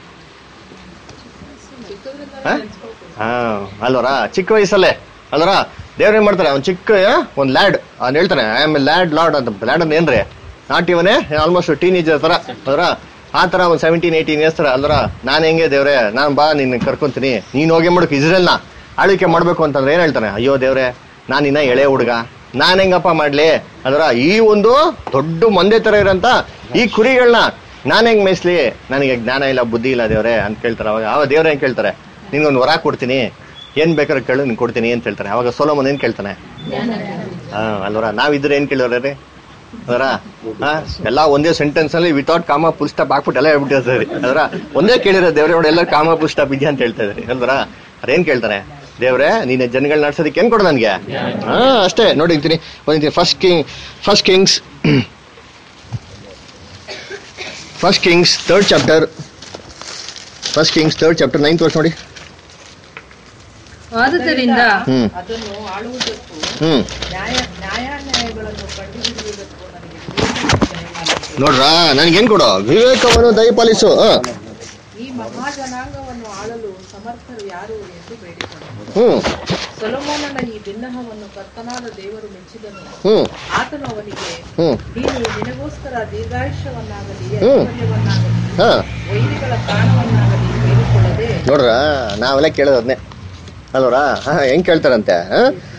ಹ? ಹಾ ಅಲ್ವರ ಚಿಕ್ಕ ವಯಸ್ಸಲ್ಲೇ ಅಲ್ವರ ದೇವ್ರ ಏನ್ ಮಾಡ್ತಾರೆ ಅವ್ನ್ ಚಿಕ್ಕ ಒಂದ್ ಲ್ಯಾಡ್ ಅವ್ನ್ ಹೇಳ್ತಾನೆ ಐ ಆಮ್ ಲ್ಯಾಡ್ ಲಾರ್ಡ್ ಅಂತ ಲ್ಯಾಡ್ ಅಂದ್ರೆ ಏನ್ರಿ ನಾಟ್ ಇವನೇ ಆಲ್ಮೋಸ್ಟ್ ಟೀನೇಜರ್ ತರ ಅಲ್ವರ ಆ ತರ ಒಂದ್ ಸೆವೆಂಟೀನ್ ಏಯ್ಟೀನ್ ಇಯರ್ಸ್ ತರ ಅಲ್ವರ ನಾನ್ ಹೆಂಗೆ ದೇವ್ರೆ ನಾನ್ ಬಾ ನಿನ್ ಕರ್ಕೊಂತೀನಿ ನೀನ್ ಹೋಗಿ ಮಾಡ್ಬೇಕು ಇಸ್ರೇಲ್ನ ಆಳ್ವಿಕೆ ಮಾಡ್ಬೇಕು ಅಂತಂದ್ರೆ ಏನ್ ಹೇಳ್ತಾನೆ ಅಯ್ಯೋ ದೇವ್ರೆ ನಾನ್ ಇನ್ನ ಎಳೆ ಹುಡುಗ ನಾನ್ ಹೆಂಗಪ್ಪ ಮಾಡ್ಲಿ ಅದರ ಈ ಒಂದು ದೊಡ್ಡ ಮಂದೆ ತರ ಇರಂತ ಈ ಕುರಿಗಳನ್ನ ನಾನ್ ಹೆಂಗ್ ಮೇಯ್ಸ್ಲಿ ನನಗೆ ಜ್ಞಾನ ಇಲ್ಲ ಬುದ್ಧಿ ಇಲ್ಲ ದೇವ್ರೆ ಅಂತ ಕೇಳ್ತಾರೆ ಅವಾಗ ಅವ ದೇವ್ರೆ ಹೆಂಗ್ ಕೇಳ್ತಾರೆ ನಿನ್ಗೊಂದು ವರ ಕೊಡ್ತೀನಿ ಏನ್ ಬೇಕಾದ್ರೆ ಕೇಳು ನಿನ್ ಕೊಡ್ತೀನಿ ಅಂತ ಹೇಳ್ತಾರೆ ಅವಾಗ ಸೋಲೋಮನ್ ಏನ್ ಕೇಳ್ತಾನೆ ಹಾ ಅಲ್ವರ ನಾವಿದ್ರೆ ಏನ್ ಕೇಳೋರ್ರಿ ಅದರ ಹಾ ಎಲ್ಲಾ ಒಂದೇ ಸೆಂಟೆನ್ಸ್ ಅಲ್ಲಿ ವಿತೌಟ್ ಕಾಮ ಫುಲ್ ಸ್ಟಾಪ್ ಹಾಕ್ಬಿಟ್ಟು ಎಲ್ಲ ಹೇಳ್ಬಿಟ್ಟಿರ್ತಾರೆ ಅದರ ಒಂದೇ ಕೇಳಿರೋ ದೇವ್ರೆ ನೋಡಿ ಎಲ್ಲ ಕಾಮ ಫುಲ್ ಸ್ಟಾಪ್ ಇದೆಯಾ ಅಂತ ಹೇಳ್ತಾ ಇದ್ರಿ ಅಲ್ವರ ಅದೇನ್ ಕೇಳ್ತಾನೆ ದೇವ್ರೆ ನೀನ್ ಜನಗಳನ್ನ ನಡ್ಸೋದಕ್ಕೆ ಏನ್ ಕೊಡು ನನ್ಗೆ ಹಾ ಅಷ್ಟೇ ನೋಡಿರ್ತೀನಿ ಒಂದಿರ್ತೀನಿ first king first kings first kings third chapter first kings third chapter ninth ವರ್ಷ ನೋಡಿ ಆದುದರಿಂದ ಹ್ಮ್ ಅದನ್ನು ಆಳುವುದಕ್ಕೂ ಹ್ಮ್ ನ್ಯಾಯ ನ್ಯಾಯಾನ್ಯಾಯಗಳನ್ನು ಕಂಡುಹಿಡಿಯುವುದಕ್ಕೂ ನನಗೆ ವಿವೇಕ ದಯಮಾಡಿತು. ನೋಡ್ರ ನನ್ಗೇನ್ ಕೊಡು ವಿವೇಕವನ್ನು ದಯಪಾಲಿಸು ಹ. ಈ ಮಹಾಜನಾಂಗವನ್ನು ಆಳಲು ಸಮರ್ಥರು ಯಾರು ಎಂದು ಬೇಡಿಕೊಂಡನು ಹ್ಮ್ ಸೊಲೊಮೋನನ ಈ ಬಿನ್ನಹವನ್ನು ಕರ್ತನಾದ ದೇವರು ಮೆಚ್ಚಿದನು ಹ್ಮ್ ಆತನು ಅವನಿಗೆ ಹ್ಮ್ ನೀನು ನಿನಗೋಸ್ಕರ ದೀರ್ಘಾಯುಷ್ಯವನ್ನಾಗಲಿ ಹ್ಮ್. ಐಶ್ವರ್ಯವನ್ನಾಗಲಿ ಹಾ ವೈರಿಗಳ ಪ್ರಾಣವನ್ನಾಗಲಿ ಬೇಡಿಕೊಳ್ಳದೆ ನೋಡ್ರ ನಾವೆಲ್ಲ ಕೇಳೋದು ಅದನ್ನೇ ಅಲ್ವರಾ ಹಾ ಹೆಂಗ್ ಕೇಳ್ತಾರಂತೆ ಹ?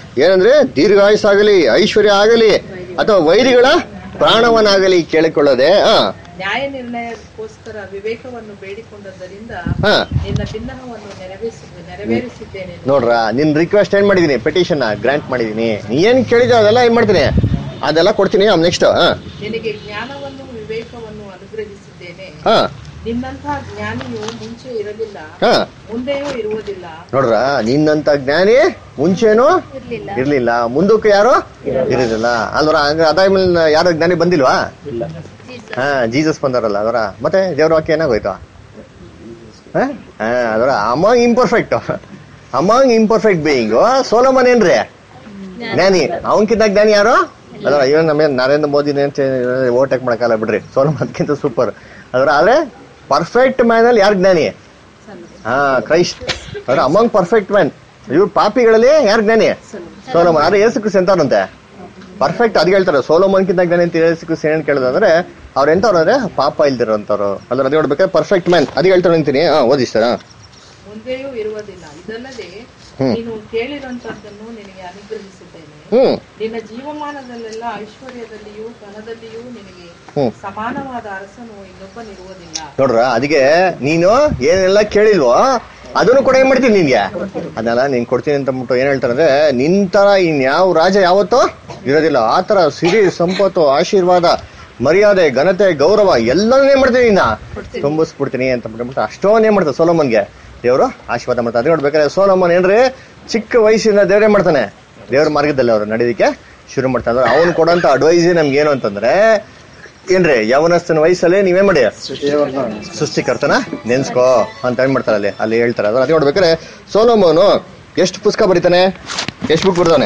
ಏನಂದ್ರೆ ದೀರ್ಘಾಯುಸ್ಸಾಗಲಿ ಐಶ್ವರ್ಯ ಆಗಲಿ ಅಥವಾ ವೈರಿಗಳ ಪ್ರಾಣವನ್ನಾಗಲಿ ಕೇಳಿಕೊಳ್ಳದೆ ಆ ನ್ಯಾಯ ನಿರ್ಣಯಕ್ಕೋಸ್ಕರ ವಿವೇಕವನ್ನು ಬೇಡಿಕೊಂಡದ್ದರಿಂದ ಹಾ ನಿನ್ನ ಬಿನ್ನಹವನ್ನು ನೆರವೇರಿಸಿ ನೆರವೇರಿಸಿದ್ದೇನೆ ನೋಡ್ರ ನಿನ್ ರಿಕ್ವೆಸ್ಟ್ ಏನ್ ಮಾಡಿದೀನಿ ಪೆಟಿಷನ್ ಗ್ರಾಂಟ್ ಮಾಡಿದೀನಿ ನೀ ಏನ್ ಕೇಳಿದ ಅದೆಲ್ಲ ಏನ್ ಮಾಡ್ತೀನಿ ಅದೆಲ್ಲ ಕೊಡ್ತೀನಿ ನೆಕ್ಸ್ಟ್ ಹಾ ನಿನಗೆ ಜ್ಞಾನವನ್ನು ವಿವೇಕವನ್ನು ಅನುಗ್ರಹಿಸಿದ್ದೇನೆ ಹಾ ನಿನ್ನಂತಹ ಜ್ಞಾನಿಯು ಮುಂಚೆ ಇರಲಿಲ್ಲ ಹಾ ಮುಂದೆಯೂ ಇರುವುದಿಲ್ಲ ನೋಡ್ರ ನಿನ್ನಂತ ಜ್ಞಾನಿ ಮುಂಚೆನೂ ಇರ್ಲಿಲ್ಲ ಮುಂದಕ್ಕೆ ಯಾರು ಇರಲಿಲ್ಲ ಅಲ್ವರ ಹಂಗ ಅದಾದ್ಮೇಲೆ ಯಾರು ಜ್ಞಾನಿ ಬಂದಿಲ್ವಾ ಹಾ ಜೀಸಸ್ ಬಂದಾರಲ್ಲ ಅದರ ಮತ್ತೆ ದೇವ್ರ ವಾಕ್ಯ ಏನಾಗೋಯ್ತು ಹಾ ಅದರ among imperfect among imperfect being Solomon ಏನ್ರಿ ಜ್ಞಾನಿ ಅವನ್ಕಿಂತ ಜ್ಞಾನಿ ಯಾರು ಅದರ ಇವನ್ ನಮ್ಮ ನರೇಂದ್ರ ಮೋದಿ ಓವರ್ಟೇಕ್ ಮಾಡಕ್ಕಲ್ಲ ಬಿಡ್ರಿ ಸೋಲಮನ್ಕಿಂತ ಸೂಪರ್ ಅದರ ಆದ್ರೆ ಪರ್ಫೆಕ್ಟ್ ಮ್ಯಾನ್ ಅಲ್ಲಿ ಯಾರು ಜ್ಞಾನಿ ಹಾ ಕ್ರೈಸ್ಟ್ ಅವ್ರ ಅಮಾಂಗ್ ಪರ್ಫೆಕ್ಟ್ ಮ್ಯಾನ್ ಇವ್ರು ಪಾಪಿಗಳಲ್ಲಿ ಯಾರು ಜ್ಞಾನಿ ಸೋಲೋಮನ್ ಆದ್ರೆ ಏಸು ಕ್ರಿಸ್ ಎಂತವ್ರಂತೆ ಪರ್ಫೆಕ್ಟ್ ಅದ್ ಹೇಳ್ತಾರೆ ಸೋಲೋಮನ್ಕಿಂತ ಜ್ಞಾನಿ ಅಂತ ಏಸು ಕ್ರಿಸ್ ಏನ್ ಕೇಳಿದ್ರೆ ಅವ್ರ ಎಂತವ್ರು ಅಂದ್ರೆ ಪಾಪ ಇಲ್ದಿರೋಂಥವ್ರು ಅದ್ರ ಅದ್ ನೋಡ್ಬೇಕಾದ್ರೆ ಪರ್ಫೆಕ್ಟ್ ಮ್ಯಾನ್ ಅದ್ ಹೇಳ್ತಾರೆ ಅಂತೀನಿ ಹಾ ಓದಿಸ್ತಾರ ಮುಂದೆಯೂ ಇರುವುದಿಲ್ಲ ಇದಲ್ಲದೆ ಹ್ಮ್. ನೀನು ಕೇಳಿರುವಂತದ್ದನ್ನು ನಿನಗೆ ಅನುಗ್ರಹಿಸಿದ್ದೇನೆ ಹ್ಮ್ ನಿನ್ನ ಜೀವಮಾನದಲ್ಲೆಲ್ಲ ಐಶ್ವರ್ಯದಲ್ಲಿಯೂ ಧನದಲ್ಲಿಯೂ ನಿನಗೆ ಹ್ಮ್. ಸಮಾನವಾದ ಅರಸನು ಇನ್ನೊಬ್ಬನಿರುವುದಿಲ್ಲ ನೋಡ್ರ ಅದಕ್ಕೆ ನೀನು ಏನೆಲ್ಲ ಕೇಳಿಲ್ವೋ ಅದನ್ನು ಕೂಡ ಏನ್ ಮಾಡ್ತೀನಿ ನಿನ್ಗೆ ಅದನ್ನೆಲ್ಲ ನೀನ್ ಕೊಡ್ತೀನಿ ಅಂತ ಅಂದ್ಬಿಟ್ಟು ಏನ್ ಹೇಳ್ತಾರೆ ಅಂದ್ರೆ ನಿನ್ ತರ ಇನ್ ಯಾವ ರಾಜ ಯಾವತ್ತೋ ಇರೋದಿಲ್ಲ ಆ ತರ ಸಿರಿ ಸಂಪತ್ತು ಆಶೀರ್ವಾದ ಮರ್ಯಾದೆ ಘನತೆ ಗೌರವ ಎಲ್ಲನೂ ಏನ್ ಮಾಡ್ತೀನಿ ಇನ್ನ ತುಂಬಿಸ್ಬಿಡ್ತೀನಿ ಅಂತ ಬಿಟ್ಬಿಟ್ಟು ಅಷ್ಟೊಂದು ಏನ್ ಮಾಡ್ತಾರೆ ಸೋಲಮನ್ಗೆ ದೇವರು ಆಶೀರ್ವಾದ ಮಾಡ್ತಾರೆ ಅದೇ ನೋಡ್ಬೇಕಾದ್ರೆ ಸೋಲಮನ್ ಏನ್ರಿ ಚಿಕ್ಕ ವಯಸ್ಸಿನ ದೇವ್ರೇ ಮಾಡ್ತಾನೆ ದೇವ್ರ ಮಾರ್ಗದಲ್ಲಿ ಅವ್ರು ನಡೆಯೋದಕ್ಕೆ ಶುರು ಮಾಡ್ತಾರೆ ಅವ್ನು ಕೊಡೋಂತ ಅಡ್ವೈಸ್ ನಮ್ಗೆ ಏನು ಅಂತಂದ್ರೆ ಏನ್ರಿ ಯವನಸ್ಥನ ವಯಸ್ಸಲ್ಲಿ ನೀವೇ ಮಾಡಿ ಸೃಷ್ಟಿಕರ್ತನ ನೆನ್ಸ್ಕೋ ಅಂತ ಏನ್ ಮಾಡ್ತಾರೆ ಅಲ್ಲಿ ಅಲ್ಲಿ ಹೇಳ್ತಾರೆ ಅದ್ರ ಅದೇ ನೋಡ್ಬೇಕಾದ್ರೆ ಸೋಲೋಮೋನು ಎಷ್ಟು ಪುಸ್ತಕ ಬರೀತಾನೆ ಎಷ್ಟು ಬುಕ್ ಬರ್ತಾನೆ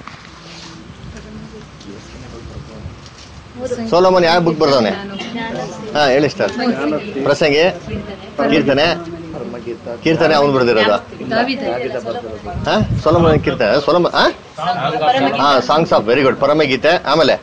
ಸೋಲೋಮನ್ ಯಾವ ಬುಕ್ ಬರ್ತಾನೆ ಹಾ ಹೇಳಿ ಸರ್ ಪ್ರಸಂಗಿ ಕೀರ್ತನೆ ಕೀರ್ತನೆ ಅವನು ಬರ್ದಿರೋದು ದಾವಿದ ಹಾ ಸೋಲೋಮನ್ ಕೀರ್ತನೆ ಸೋಲೋಮನ್ ಹಾ ಹಾ ಸಾಂಗ್ಸ್ ಆಫ್ ವೆರಿ ಗುಡ್ ಪರಮಗೀತೆ ಆಮೇಲೆ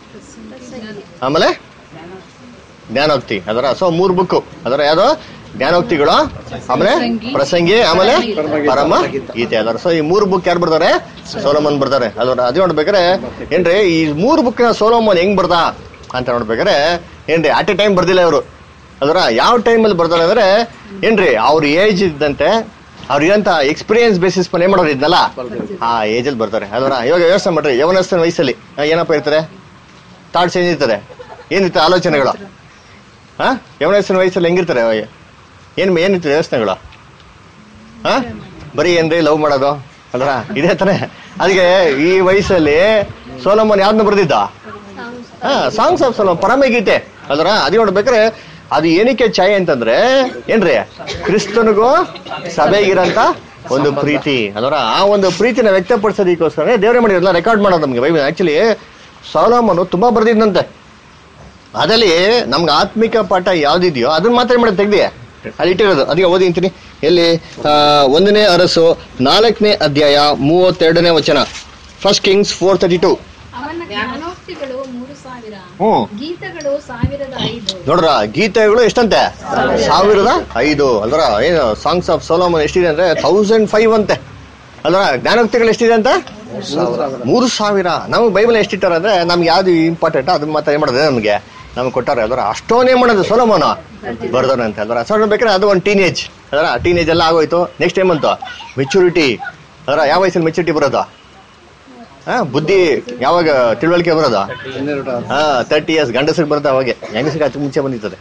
ಆಮೇಲೆ ಜ್ಞಾನೋಕ್ತಿ ಅದರ ಸೊ ಮೂರ್ ಬುಕ್ ಅದರ ಯಾವ್ದು ಜ್ಞಾನೋಕ್ತಿಗಳು ಆಮೇಲೆ ಪ್ರಸಂಗಿ ಆಮೇಲೆ ಪರಮ ಗೀತೆ ಅದರ ಸೊ ಈ ಮೂರು ಬುಕ್ ಯಾರು ಬರ್ತಾರೆ ಸೋಲೋಮನ್ ಬರ್ತಾರೆ ಅದರ ಅದೇ ನೋಡ್ಬೇಕಾರೆ ಏನ್ರಿ ಈ ಮೂರು ಬುಕ್ ಸೋಲೋಮನ್ ಹೆಂಗ್ ಬರ್ದ ಅಂತ ನೋಡ್ಬೇಕಾರೆ ಏನ್ರಿ ಅಟ್ ಎ ಟೈಮ್ ಬರ್ದಿಲ್ಲ ಇವರು ಅದರ ಯಾವ ಟೈಮಲ್ಲಿ ಬರ್ತಾರೆ ಅಂದ್ರೆ ಏನ್ರಿ ಅವ್ರ ಏಜ್ ಇದ್ದಂತೆ ಅವ್ರ ಏನಂತ ಎಕ್ಸ್ಪೀರಿಯನ್ಸ್ ಬೇಸಿಸ್ ಮೇಲೆ ಏನ್ ಮಾಡೋರು ಇದ್ನಲ್ಲ ಆ ಏಜ್ ಅಲ್ಲಿ ಬರ್ತಾರೆ ಅದರ ಇವಾಗ ಯೋಚನೆ ಮಾಡ್ರಿ ಯವನಸ್ಥನ ವಯಸ್ಸಲ್ಲಿ ಆ, ಏನಪ್ಪ ಇರ್ತಾರೆ ಥಾಟ್ಸ್ ಏನಿರ್ತದೆ ಏನಿರ್ತದೆ ಆಲೋಚನೆಗಳು ಹಾ ಯವನಸ್ಥನ ವಯಸ್ಸಲ್ಲಿ ಹೆಂಗಿರ್ತಾರೆ ಏನ್ ಏನಿರ್ತದೆ ಯೋಚನೆಗಳು ಹಾ ಬರೀ ಏನ್ರಿ ಲವ್ ಮಾಡೋದು ಅಲ್ರ ಇದೇ ತಾನೆ ಅದಕ್ಕೆ ಈ ವಯಸ್ಸಲ್ಲಿ ಸೋಲಮ್ಮನ್ ಯಾವ್ದನ್ನ ಬರ್ದಿದ್ದ ಹಾ ಸಾಂಗ್ಸ್ ಆಫ್ ಸೋಲಮ್ ಪರಮಗೀತೆ ಅಲ್ರ ಅದೇ ನೋಡ್ಬೇಕಾರೆ ಅದು ಏನಕ್ಕೆ ಛಾಯೆ ಅಂತಂದ್ರೆ ಏನ್ರಿ ಕ್ರಿಸ್ತನಿಗೂ ಸಭೆಗಿರಂತ ಒಂದು ಪ್ರೀತಿ ಅದರ ಆ ಒಂದು ಪ್ರೀತಿನ ವ್ಯಕ್ತಪಡಿಸೋದಕ್ಕೋಸ್ಕರ ದೇವರೇ ಮಾಡಿರಲ್ಲ ರೆಕಾರ್ಡ್ ಮಾಡೋದು ನಮ್ಗೆ ಬೈಬಲ್ ಆಕ್ಚುಲಿ ಸೋಲಮನು ತುಂಬಾ ಬರ್ದಿದ್ದಂತೆ ಅದಲ್ಲಿ ನಮ್ಗೆ ಆತ್ಮಿಕ ಪಾಠ ಯಾವ್ದಿದೆಯೋ ಅದನ್ನ ಮಾತ್ರ ಮಾಡಿ ತೆಗ್ದಿ ಅಲ್ಲಿ ಇಟ್ಟಿರೋದು ಅದಕ್ಕೆ ಓದಿ ಅಂತೀನಿ ಎಲ್ಲಿ ಆ, ಒಂದನೇ ಅರಸು ನಾಲ್ಕನೇ ಅಧ್ಯಾಯ ಮೂವತ್ತೆರಡನೇ ವಚನ first kings four thirty two ಅವನ ಜ್ಞಾನೋಕ್ತಿಗಳು ಮೂರು ಸಾವಿರ ಹ್ಮ್ ಗೀತಗಳು ಸಾವಿರದ ಐದು ನೋಡ್ರ ಗೀತೆಗಳು ಎಷ್ಟಂತೆ ಸಾವಿರದ ಐದು ಅಲ್ರ ಏನು ಸಾಂಗ್ಸ್ ಆಫ್ ಸೋಲೋಮನ್ ಎಷ್ಟಿದೆ ಅಂದ್ರೆ ಥೌಸಂಡ್ ಫೈವ್ ಅಂತೆ ಅಲ್ರ ಜ್ಞಾನೋಕ್ತಿಗಳು ಎಷ್ಟಿದೆ ಅಂತ ಮೂರು ಸಾವಿರ ನಮ್ಗೆ ಬೈಬಲ್ ಎಷ್ಟಿಟ್ಟಾರ ಅಂದ್ರೆ ನಮ್ಗೆ ಯಾವ್ದು ಇಂಪಾರ್ಟೆಂಟ್ ಅದನ್ನ ಮಾತ್ರ ಏನ್ ಮಾಡೋದು ನಮ್ಗೆ ನಮ್ಗೆ ಕೊಟ್ಟಾರೆ ಅಲ್ರ ಅಷ್ಟೋನ್ ಏನ್ ಮಾಡೋದು ಸೋಲೋಮೋನ ಬರ್ದವ್ರಂತೆ ಅಲ್ರ ಸೊ ಬೇಕಾದ್ರೆ ಅದು ಒಂದು ಟೀನೇಜ್ ಅದರ ಟೀನೇಜ್ ಎಲ್ಲ ಆಗೋಯ್ತು ನೆಕ್ಸ್ಟ್ ಟೈಮ್ ಬಂತು ಮೆಚುರಿಟಿ ಅದರ ಯಾವ ವಯಸ್ಸಲ್ಲಿ ಮೆಚುರಿಟಿ ಬರೋದು ಹಾ ಬುದ್ಧಿ ಯಾವಾಗ ತಿಳುವಳಿಕೆ ಬರೋದು ಹಾ ತರ್ಟಿ ಇಯರ್ಸ್ ಗಂಡಸರಿಗೆ ಬರುತ್ತೆ ಅವಾಗೆ ಹೆಂಗಸರಿಗೆ ಅದಕ್ಕೆ ಮುಂಚೆ ಬಂದಿರ್ತದೆ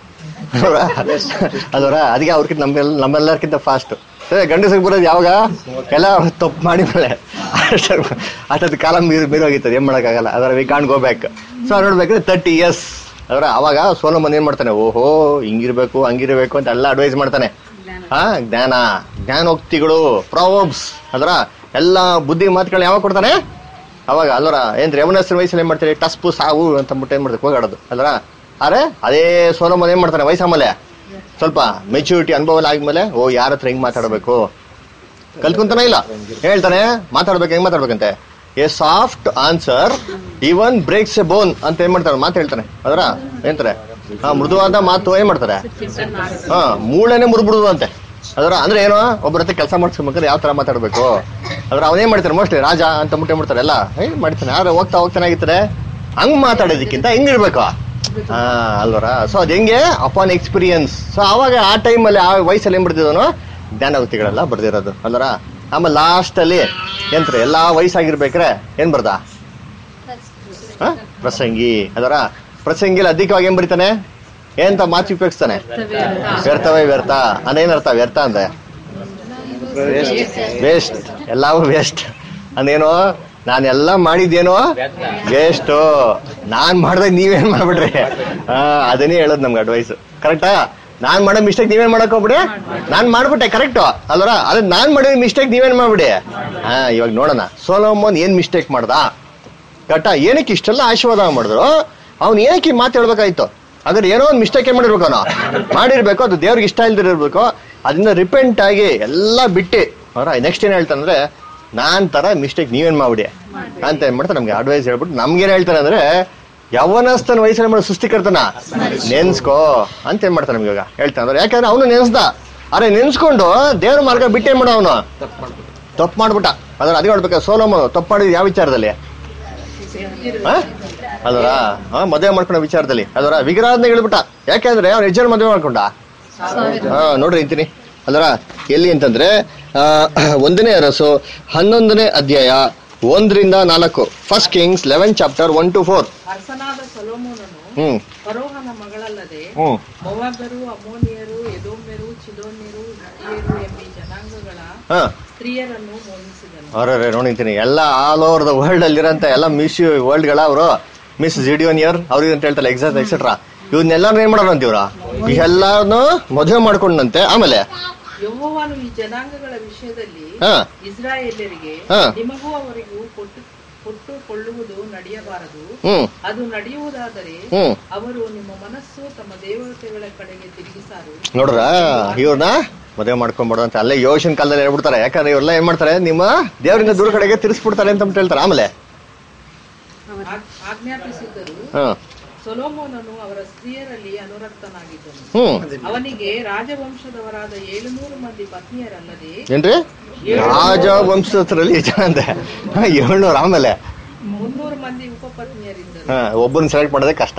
ಅದರ ಅದಕ್ಕೆ ಅವ್ರಕ್ಕಿಂತ ನಮ್ಮೆಲ್ಲ ನಮ್ಮೆಲ್ಲರ್ಕಿಂತ ಫಾಸ್ಟ್ ಗಂಡಸರಿಗೆ ಬರೋದು ಯಾವಾಗ ಎಲ್ಲ ತಪ್ಪು ಮಾಡಿ ಮೇಲೆ ಅಷ್ಟೊತ್ತು ಕಾಲ ಮೀರ್ ಮೀರೋಗಿರ್ತದೆ ಏನ್ ಮಾಡೋಕ್ಕಾಗಲ್ಲ ಅದರ we can't go back so ನೋಡ್ಬೇಕಾದ್ರೆ ತರ್ಟಿ ಇಯರ್ಸ್ ಅದರ ಅವಾಗ ಸೋಲಮನ್ ಏನ್ ಮಾಡ್ತಾನೆ ಓಹೋ ಹಿಂಗಿರ್ಬೇಕು ಹಂಗಿರ್ಬೇಕು ಅಂತ ಎಲ್ಲ ಅಡ್ವೈಸ್ ಮಾಡ್ತಾನೆ ಹಾ ಜ್ಞಾನ ಜ್ಞಾನೋಕ್ತಿಗಳು ಪ್ರಾವಬ್ಸ್ ಅದರ ಎಲ್ಲ ಬುದ್ಧಿ ಮಾತುಗಳು ಯಾವಾಗ ಕೊಡ್ತಾನೆ ಅವಾಗ ಅಲ್ವರ ಏನ್ ರೇವಣಸ್ರ ವಯಸ್ಸಲ್ಲಿ ಏನ್ ಮಾಡ್ತಾರೆ ಟಸ್ಪು ಸಾವು ಅಂತ ಅಂದ್ಬಿಟ್ಟು ಏನ್ ಮಾಡ್ತಾರೆ ಹೋಗಾಡೋದು ಅಲ್ವರ ಅರೆ ಅದೇ ಸೋಲಮನ್ ಏನ್ ಮಾಡ್ತಾನೆ ವಯಸ್ಸಾಮೇಲೆ ಸ್ವಲ್ಪ ಮೆಚುರಿಟಿ ಅನುಭವ ಎಲ್ಲ ಆದ್ಮೇಲೆ ಓ ಯಾರ ಹತ್ರ ಹೆಂಗ್ ಮಾತಾಡಬೇಕು ಕಲ್ತ್ಕೊಂತಾನ ಇಲ್ಲ ಹೇಳ್ತಾನೆ ಮಾತಾಡ್ಬೇಕು ಹೆಂಗ್ ಮಾತಾಡ್ಬೇಕಂತೆ a soft answer even breaks a bone ಅಂತ ಏನ್ ಮಾಡ್ತಾರೆ ಮಾತು ಹೇಳ್ತಾನೆ ಅದರ ಏನಂತಾರೆ ಹಾ ಮೃದುವಾದ ಮಾತು ಏನ್ ಮಾಡ್ತಾರೆ ಹಾ ಮೂಳೆನೆ ಮುರಿಬಿಡುದು ಅಂತೆ ಅದರ ಅಂದ್ರೆ ಏನೋ ಒಬ್ಬರ ಹತ್ರ ಕೆಲಸ ಮಾಡ್ಸ್ಕೊಬೇಕಾದ್ರೆ ಯಾವ ತರ ಮಾತಾಡ್ಬೇಕು ಆದ್ರೆ ಅವನೇನ್ ಮಾಡ್ತಾರೆ ಮೋಸ್ಟ್ಲಿ ರಾಜ ಅಂತ ಮುಟ್ಟೆ ಮಾಡ್ತಾರೆ ಎಲ್ಲ ಏನ್ ಮಾಡ್ತಾನೆ ಆದ್ರೆ ಹೋಗ್ತಾ ಹೋಗ್ತಾನೆ ಆಗಿರ್ತಾರೆ ಹಂಗ್ ಮಾತಾಡೋದಕ್ಕಿಂತ ಹೆಂಗಿರ್ಬೇಕು ಹಾ ಅಲ್ವರ ಸೊ ಅದ್ ಹೆಂಗೆ ಅಪಾನ್ ಎಕ್ಸ್ಪೀರಿಯನ್ಸ್ ಸೊ ಅವಾಗ ಆ ಟೈಮಲ್ಲಿ ಆ ವಯಸ್ಸಲ್ಲಿ ಏನ್ ಬರ್ತಿದವನು ಜ್ಞಾನವೃತ್ತಿಗಳೆಲ್ಲ ಬರ್ದಿರೋದು ಅಲ್ವರ ಆಮೇಲೆ ಲಾಸ್ಟ್ ಅಲ್ಲಿ ಎಂತ್ರ ಎಲ್ಲಾ ವಯಸ್ಸಾಗಿರ್ಬೇಕ್ರೆ ಏನ್ ಬರ್ದ ಹ? ಪ್ರಸಂಗಿ ಅದರ ಪ್ರಸಂಗಿಲಿ ಅಧಿಕವಾಗಿ ಏನ್ ಬರೀತಾನೆ ಏನಂತ ಮಾತು ಉಪಯೋಗಿಸ್ತಾನೆ ವ್ಯರ್ಥವೇ ವ್ಯರ್ಥ ಅಂದೇನರ್ಥ ವ್ಯರ್ಥ ಅಂದ್ರೆ ವೇಸ್ಟ್ ಎಲ್ಲವೂ ವೇಸ್ಟ್ ಅಂದೇನು ನಾನೆಲ್ಲ ಮಾಡಿದ್ದೇನೋ ವೇಸ್ಟ್ ನಾನ್ ಮಾಡ್ದಾಗ ನೀವೇನ್ ಮಾಡ್ಬಿಡ್ರಿ ಆ ಅದನ್ನೇ ಹೇಳೋದು ನಮ್ಗೆ ಅಡ್ವೈಸ್ ಕರೆಕ್ಟಾ ನಾನ್ ಮಾಡೋ ಮಿಸ್ಟೇಕ್ ನೀವೇನ್ ಮಾಡಕ್ ಹೋಗ್ಬಿಡಿ ನಾನ್ ಮಾಡ್ಬಿಟ್ಟೆ ಕರೆಕ್ಟ್ ಅಲ್ವರ ಅದ್ ನಾನ್ ಮಾಡಿದ ಮಿಸ್ಟೇಕ್ ನೀವೇನ್ ಮಾಡ್ಬಿಡಿ ಹಾ ಇವಾಗ ನೋಡೋಣ ಸೋಲೋಮೋನ್ ಏನ್ ಮಿಸ್ಟೇಕ್ ಮಾಡ್ದ ಕಟ್ಟ ಏನಕ್ಕೆ ಇಷ್ಟೆಲ್ಲ ಆಶೀರ್ವಾದ ಮಾಡಿದ್ರು ಅವ್ನು ಏನಕ್ಕೆ ಈ ಮಾತು ಹೇಳ್ಬೇಕಾಯ್ತು ಹಾಗಾದ್ರೆ ಏನೋ ಒಂದು ಮಿಸ್ಟೇಕ್ ಏನ್ ಮಾಡಿರ್ಬೇಕು ಅವನು ಮಾಡಿರ್ಬೇಕು ಅದು ದೇವ್ರಿಗೆ ಇಷ್ಟ ಇಲ್ದಿರ್ಬೇಕು ಅದನ್ನ ರಿಪೆಂಟ್ ಆಗಿ ಎಲ್ಲ ಬಿಟ್ಟು ಅವರ ನೆಕ್ಸ್ಟ್ ಏನ್ ಹೇಳ್ತಾನಂದ್ರೆ ನಾನ್ ತರ ಮಿಸ್ಟೇಕ್ ನೀವೇನ್ ಮಾಡ್ಬಿಡಿ ಅಂತ ಏನ್ ಮಾಡ್ತಾರೆ ನಮ್ಗೆ ಅಡ್ವೈಸ್ ಹೇಳ್ಬಿಟ್ಟು ನಮ್ಗೇನ್ ಹೇಳ್ತಾರೆ ಅಂದ್ರೆ ಯವನಸ್ತನ ವಯಸ್ಸಲ್ಲಿ ಮಾಡೋ ಸೃಷ್ಟಿಕರ್ತನ ನೆನ್ಸ್ಕೋ ಅಂತ ಏನ್ ಮಾಡ್ತಾನೆ ನಮ್ಗೆ ಇವಾಗ ಹೇಳ್ತಾನೆ ಅಂದ್ರೆ ಯಾಕಂದ್ರೆ ಅವನು ನೆನ್ಸ್ದ ಅರೆ ನೆನ್ಸ್ಕೊಂಡು ದೇವ್ರ ಮಾರ್ಗ ಬಿಟ್ಟೇನ್ ಮಾಡೋ ಅವನು ತಪ್ಪು ಮಾಡ್ಬಿಟ್ಟ ಅದ್ರ ಅದೇ ಹೇಳ್ಬೇಕು ಸೋಲೋಮ ತಪ್ಪು ಮಾಡಿದ್ ಯಾವ ವಿಚಾರದಲ್ಲಿ ಆ? ಅದರ ಹಾ ಮದುವೆ ಮಾಡ್ಕೊಂಡ ವಿಚಾರದಲ್ಲಿ ಅದರ ವಿಗ್ರಹನ ಹೇಳ್ಬಿಟ್ಟ ಯಾಕೆಂದ್ರೆ ಅವ್ನು ಹೆಜ್ಜೆ ಮದುವೆ ಮಾಡ್ಕೊಂಡ ಹಾ ನೋಡ್ರಿ ಅಂತೀನಿ ಅದರ ಎಲ್ಲಿ ಅಂತಂದ್ರೆ ಆ, ಒಂದನೇ ಅರಸು ಹನ್ನೊಂದನೇ ಅಧ್ಯಾಯ ಒಂದರಿಂದ ನಾಲ್ಕು first kings eleven chapter one to four ಅರಸನಾದ ಸೊಲೋಮೋನನು ಹ್ಮ್ ಫರೋಹನ ಮಗಳಲ್ಲದೆ ಹ್ಮ್ ಮೊವಾಬರು ಅಮೋನಿಯರು ಎದೋಮ್ಯರು ಚಿದೋನ್ಯರು ಹಿತ್ತಿಯರು ಎಂಬಿ ಜನಾಂಗಗಳ ಹಾ ಸ್ತ್ರೀಯರನ್ನು ಮೋಹಿಸಿದನು ಅವ್ರೆ ನೋಡಿಂತೀನಿ ಎಲ್ಲ ಆಲ್ ಓವರ್ ದ ವರ್ಲ್ಡ್ ಅಲ್ಲಿರಂತ ಎಲ್ಲ ಮಿಸ್ ವರ್ಲ್ಡ್ ಗಳ ಅವರು ಮಿಸ್ ಜಿಡಿಯೋನಿಯರ್ ಅವ್ರಿಗೆ ಅಂತ ಹೇಳ್ತಾರೆ ಎಕ್ಸಾಕ್ಟ್ ಎಕ್ಸೆಟ್ರಾ ಇವನ್ನೆಲ್ಲಾರು ಏನ್ ಮಾಡೋಣ ಅಂತೀವ್ರ ಎಲ್ಲಾರನು ಮದುವೆ ಮಾಡ್ಕೊಂಡಂತೆ ಆಮೇಲೆ ಯೆಹೋವನು ಈ ಜನಾಂಗಗಳ ವಿಷಯದಲ್ಲಿ ಹಾ ಇಸ್ರಾಯೇಲರಿಗೆ ಹಾ. ನಿಮಗೂ ಅವರಿಗೂ ಕೊಟ್ಟು ಕೊಟ್ಟುಕೊಳ್ಳುವುದು ನಡೆಯಬಾರದು ಹ್ಮ್ ಅದು ನಡೆಯುವುದಾದರೆ ಹ್ಮ್ ಅವರು ನಿಮ್ಮ ಮನಸ್ಸು ತಮ್ಮ ದೇವತೆಗಳ ಕಡೆಗೆ ತಿರುಗಿಸಾರು ನೋಡ್ರ ಇವ್ರನ್ನ ಮದುವೆ ಮಾಡ್ಕೊಂಡ್ಬಿಡು ಅಂತ ಅಲ್ಲೇ ಯೋಶನ್ ಕಾಲದಲ್ಲಿ ಹೇಳ್ಬಿಡ್ತಾರೆ ಯಾಕಂದ್ರೆ ಇವ್ರೆಲ್ಲ ಏನ್ ಮಾಡ್ತಾರೆ ನಿಮ್ಮ ದೇವರಿಂದ ದೂರ ಕಡೆಗೆ ತಿರ್ಸ್ಬಿಡ್ತಾರೆ ಅಂತ ಅಂದ್ಬಿಟ್ಟು ಹೇಳ್ತಾರೆ ಆಮೇಲೆ ಆಗ್- ಆಜ್ಞಾಪಿಸಿದ್ದರು ಹ್ಮ್ ಸೊಲೋಮೋನನು ಅವರ ಸ್ತ್ರೀಯರಲ್ಲಿ ಅನುರಕ್ತನಾಗಿದ್ದನು ಹ್ಮ್ ಅವನಿಗೆ ರಾಜವಂಶದವರಾದ ಏಳುನೂರು ಮಂದಿ ಪತ್ನಿಯರಲ್ಲದೆ ಏನ್ರಿ ರಾಜ ವಂಶಸ್ಥರಲ್ಲಿ ಜನ ಅಂತೆ ಏಳ್ನೂರು ಆಮೇಲೆ ಮುನ್ನೂರು ಮಂದಿ ಉಪಪತ್ನಿಯರಿದ್ದರು ಹಾ ಒಬ್ಬನ ಸೆಲೆಕ್ಟ್ ಮಾಡೋದೇ ಕಷ್ಟ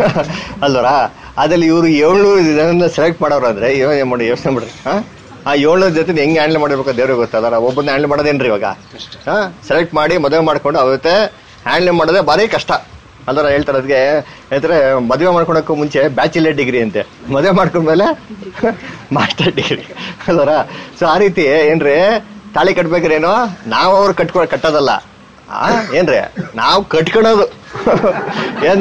ಅಲ್ವರ ಅದ್ರಲ್ಲಿ ಇವರು ಏಳ್ನೂರು ಜನನ ಸೆಲೆಕ್ಟ್ ಮಾಡೋರು ಅಂದ್ರೆ ಯೋಚನೆ ಮಾಡಿ ಯೋಚನೆ ಮಾಡ್ರಿ ಹಾ ಆ ಏಳ್ನೂರು ಜೊತೆ ಹೆಂಗ್ ಹ್ಯಾಂಡಲ್ ಮಾಡಿರ್ಬೇಕು ದೇವ್ರಿಗೆ ಗೊತ್ತಲ್ಲ ಒಬ್ಬನ ಹ್ಯಾಂಡಲ್ ಮಾಡೋದೇನ್ರಿ ಇವಾಗ ಹಾ ಸೆಲೆಕ್ಟ್ ಮಾಡಿ ಮದುವೆ ಮಾಡ್ಕೊಂಡು ಅವತ್ತೆ ಹ್ಯಾಂಡಲ್ ಮಾಡೋದೇ ಭಾರಿ ಕಷ್ಟ ಅಲ್ವರ ಹೇಳ್ತಾರೆ ಅದಕ್ಕೆ ಹೇಳ್ತಾರೆ ಮದುವೆ ಮಾಡ್ಕೊಳಕ್ಕೂ ಮುಂಚೆ ಬ್ಯಾಚುಲರ್ ಡಿಗ್ರಿ ಅಂತೆ ಮದುವೆ ಮಾಡ್ಕೊಂಡ್ಮೇಲೆ ಮಾಸ್ಟರ್ ಡಿಗ್ರಿ ಅಲ್ವರ ಸೊ ಆ ರೀತಿ ಏನ್ರಿ ತಾಳಿ ಕಟ್ಬೇಕ್ರೇನೋ ನಾವು ಅವ್ರು ಕಟ್ಕೊ ಕಟ್ಟೋದಲ್ಲ ಆ ಏನ್ರಿ ನಾವು ಕಟ್ಕೊಳೋದು ಏನ್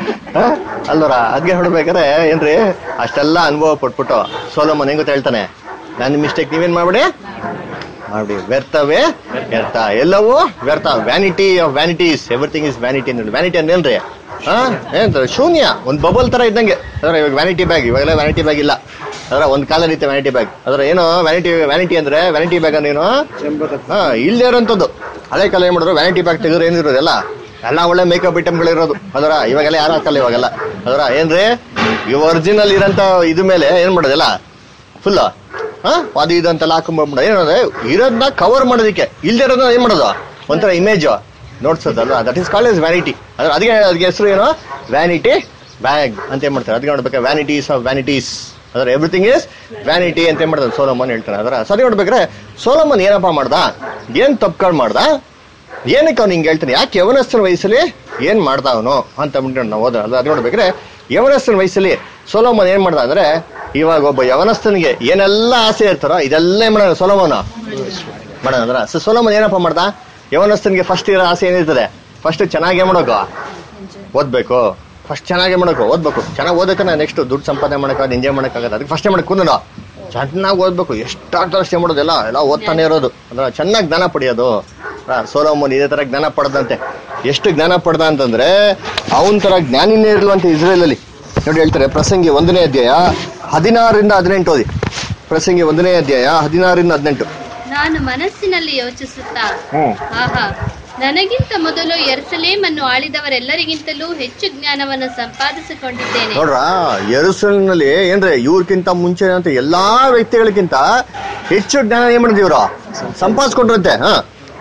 ಅಲ್ವರ ಅದ್ಗೆ ಹೊಡ್ಬೇಕಾರೆ ಏನ್ರಿ ಅಷ್ಟೆಲ್ಲ ಅನುಭವ ಪಟ್ಬಿಟ್ಟು ಸೋಲೋಮನ್ ಹೆಂಗ್ ಗೊತ್ತಾ ಹೇಳ್ತಾನೆ ನನ್ನ ಮಿಸ್ಟೇಕ್ ನೀವೇನ್ ಮಾಡ್ಬಿಡಿ ಮಾಡಿ ವ್ಯರ್ಥವೇ ವ್ಯರ್ಥ ಎಲ್ಲವೂ ವ್ಯರ್ಥ vanity of vanities everything is vanity ಅಂದ್ರೆ ವ್ಯಾನಿಟಿ ಅಂದ್ರೆ ಏನ್ರಿ ಹಾ ಏನ್ರ ಶೂನ್ಯ ಒಂದ್ ಬಬಲ್ ತರ ಇದ್ದಂಗೆ ಅದ್ರ ಇವಾಗ ವ್ಯಾನಿಟಿ ಬ್ಯಾಗ್ ಇವಾಗೆಲ್ಲ ವ್ಯಾನಿಟಿ ಬ್ಯಾಗ್ ಇಲ್ಲ ಅದರ ಒಂದ್ ಕಾಲ ರೀತಿ ವ್ಯಾನಿಟಿ ಬ್ಯಾಗ್ ಅದ್ರ ಏನು ವ್ಯಾನಿಟಿ ವ್ಯಾನಿಟಿ ಅಂದ್ರೆ ವ್ಯಾನಿಟಿ ಬ್ಯಾಗ್ ಅಂದ್ರೆ ಏನು ಹಾ ಇಲ್ಲದೆ ಇರೋಂಥದ್ದು ಹಳೆ ಕಾಲ ಏನ್ ಮಾಡಿದ್ರು ವ್ಯಾನಿಟಿ ಬ್ಯಾಗ್ ತೆಗೆದ್ರೆ ಏನಿರೋದು ಎಲ್ಲ ಎಲ್ಲ ಒಳ್ಳೆ ಮೇಕಪ್ ಐಟಮ್ಗಳು ಇರೋದು ಅದರ ಇವಾಗೆಲ್ಲ ಯಾರು ಹಾಕಲ್ಲ ಇವಾಗೆಲ್ಲ ಅದರ ಏನ್ರಿ ಈ ಒರಿಜಿನಲ್ ಇರೋಂಥ ಇದು ಮೇಲೆ ಏನ್ ಮಾಡೋದಿಲ್ಲ ಫುಲ್ ಹಾ ಅದು ಇದು ಅಂತೆಲ್ಲ ಹಾಕೊಂಡ್ಬಿಡ ಏನಂದ್ರೆ ಇರೋದನ್ನ ಕವರ್ ಮಾಡೋದಕ್ಕೆ ಇಲ್ದೇ ಇರೋದನ್ನ ಏನ್ ಮಾಡೋದು ಒಂಥರ ಇಮೇಜ್ ನೋಡ್ಸೋದಲ್ಲ that is called as vanity ಅದ್ರ ಅದಕ್ಕೆ ಅದಕ್ಕೆ ಹೆಸರು ಏನು ವ್ಯಾನಿಟಿ ಬ್ಯಾಗ್ ಅಂತ ಏನ್ ಮಾಡ್ತಾರೆ ಅದಕ್ಕೆ ನೋಡ್ಬೇಕು ವ್ಯಾನಿಟೀಸ್ ಆಫ್ ವ್ಯಾನಿಟೀಸ್ ಅದ್ರ ಎವ್ರಿಥಿಂಗ್ ಇಸ್ ವ್ಯಾನಿಟಿ ಅಂತ ಏನ್ ಮಾಡ್ತಾರೆ ಸೋಲಮನ್ ಹೇಳ್ತಾರೆ ಅದರ ಸರಿ ನೋಡ್ಬೇಕ್ರೆ ಸೋಲಮನ್ ಏನಪ್ಪಾ ಮಾಡ್ದ ಏನ್ ತಪ್ಕೊಂಡು ಮಾಡ್ದ ಏನಕ್ಕೆ ಅವ್ನು ಹಿಂಗೆ ಹೇಳ್ತಾನೆ ಯಾಕೆ ಯವನಸ್ಥನ ವಯಸ್ಸಲ್ಲಿ ಏನ್ ಮಾಡ್ದ ಅವನು ಅಂತ ಅಂದ್ಬಿಟ್ಟು ನಾವು ಓದ ಅದು ನೋಡ್ಬೇಕ್ರೆ ಯವನಸ್ಥನ ವಯಸ್ಸಲ್ಲಿ ಸೋಲೋಮನ್ ಏನ್ ಮಾಡ್ದ ಅಂದ್ರೆ ಇವಾಗ ಒಬ್ಬ ಯವನಸ್ಥನಿಗೆ ಏನೆಲ್ಲ ಆಸೆ ಇರ್ತಾರೋ ಇದೆಲ್ಲ ಏನ್ ಮಾಡೋಣ ಸೋಲೋಮನ್ ಮಾಡೋಣ ಅಂದ್ರ ಸೊ ಸೋಲೋಮನ್ ಏನಪ್ಪ ಮಾಡ್ದ ಯವನಸ್ಥನಿಗೆ ಫಸ್ಟ್ ಇರೋ ಆಸೆ ಏನಿರ್ತದೆ ಫಸ್ಟ್ ಚೆನ್ನಾಗಿ ಏನ್ ಮಾಡೋಕು ಓದ್ಬೇಕು ಫಸ್ಟ್ ಚೆನ್ನಾಗಿ ಮಾಡಬೇಕು ಓದ್ಬೇಕು ಚೆನ್ನಾಗಿ ಓದಕ್ಕೆ ನೆಕ್ಸ್ಟ್ ದುಡ್ಡು ಸಂಪಾದನೆ ಮಾಡೋಕ್ಕಾಗ ಎಂಜಾಯ್ ಮಾಡೋಕ್ಕಾಗತ್ತೆ ಅದಕ್ಕೆ ಫಸ್ಟೇ ಮಾಡಕ್ಕೆ ಕೂದಲು ಚೆನ್ನಾಗಿ ಓದ್ಬೇಕು ಎಷ್ಟಾಗ್ತದೆ ಅಷ್ಟೇ ಮಾಡೋದೆಲ್ಲ ಎಲ್ಲ ಓದ್ತಾನೆ ಇರೋದು ಅಂದ್ರೆ ಚೆನ್ನಾಗಿ ಜ್ಞಾನ ಪಡೆಯೋದು ಸೋಲೋಮನ್ ಇದೇ ತರ ಜ್ಞಾನ ಪಡೆದಂತೆ ಎಷ್ಟು ಜ್ಞಾನ ಪಡೆದ ಅಂತಂದ್ರೆ ಅವನ ತರ ಜ್ಞಾನಿನೇ ಇರುವಂತ ಇಸ್ರೇಲ್ ಅಲ್ಲಿ ನೋಡಿ ಹೇಳ್ತಾರೆ ಪ್ರಸಂಗಿ ಒಂದನೇ ಅಧ್ಯಾಯ ಹದಿನಾರರಿಂದ ಹದಿನೆಂಟು ಓದಿ ಪ್ರಸಂಗಿ ಒಂದನೇ ಅಧ್ಯಾಯ ಹದಿನಾರರಿಂದ ಹದಿನೆಂಟು ನಾನು ಮನಸ್ಸಿನಲ್ಲಿ ಯೋಚಿಸುತ್ತಾ ಹ್ಮ್ ಆಹಾ ನನಗಿಂತ ಮೊದಲು ಎರ್ಸಲೇಮನ್ನು ಆಳಿದವರೆಲ್ಲರಿಗಿಂತಲೂ ಹೆಚ್ಚು ಜ್ಞಾನವನ್ನು ಸಂಪಾದಿಸಿಕೊಂಡಿದ್ದೇನೆ ನೋಡ್ರ ಯರುಸಲಿನಲ್ಲಿ ಏನ್ರಿ ಇವ್ರಕ್ಕಿಂತ ಮುಂಚೆ ಅಂತ ಎಲ್ಲಾ ವ್ಯಕ್ತಿಗಳಿಗಿಂತ ಹೆಚ್ಚು ಜ್ಞಾನ ಏನ್ ಮಾಡಿದ್ರು ಇವ್ರು ಸಂಪಾದಿಸ್ಕೊಂಡ್ರಂತೆ ಹ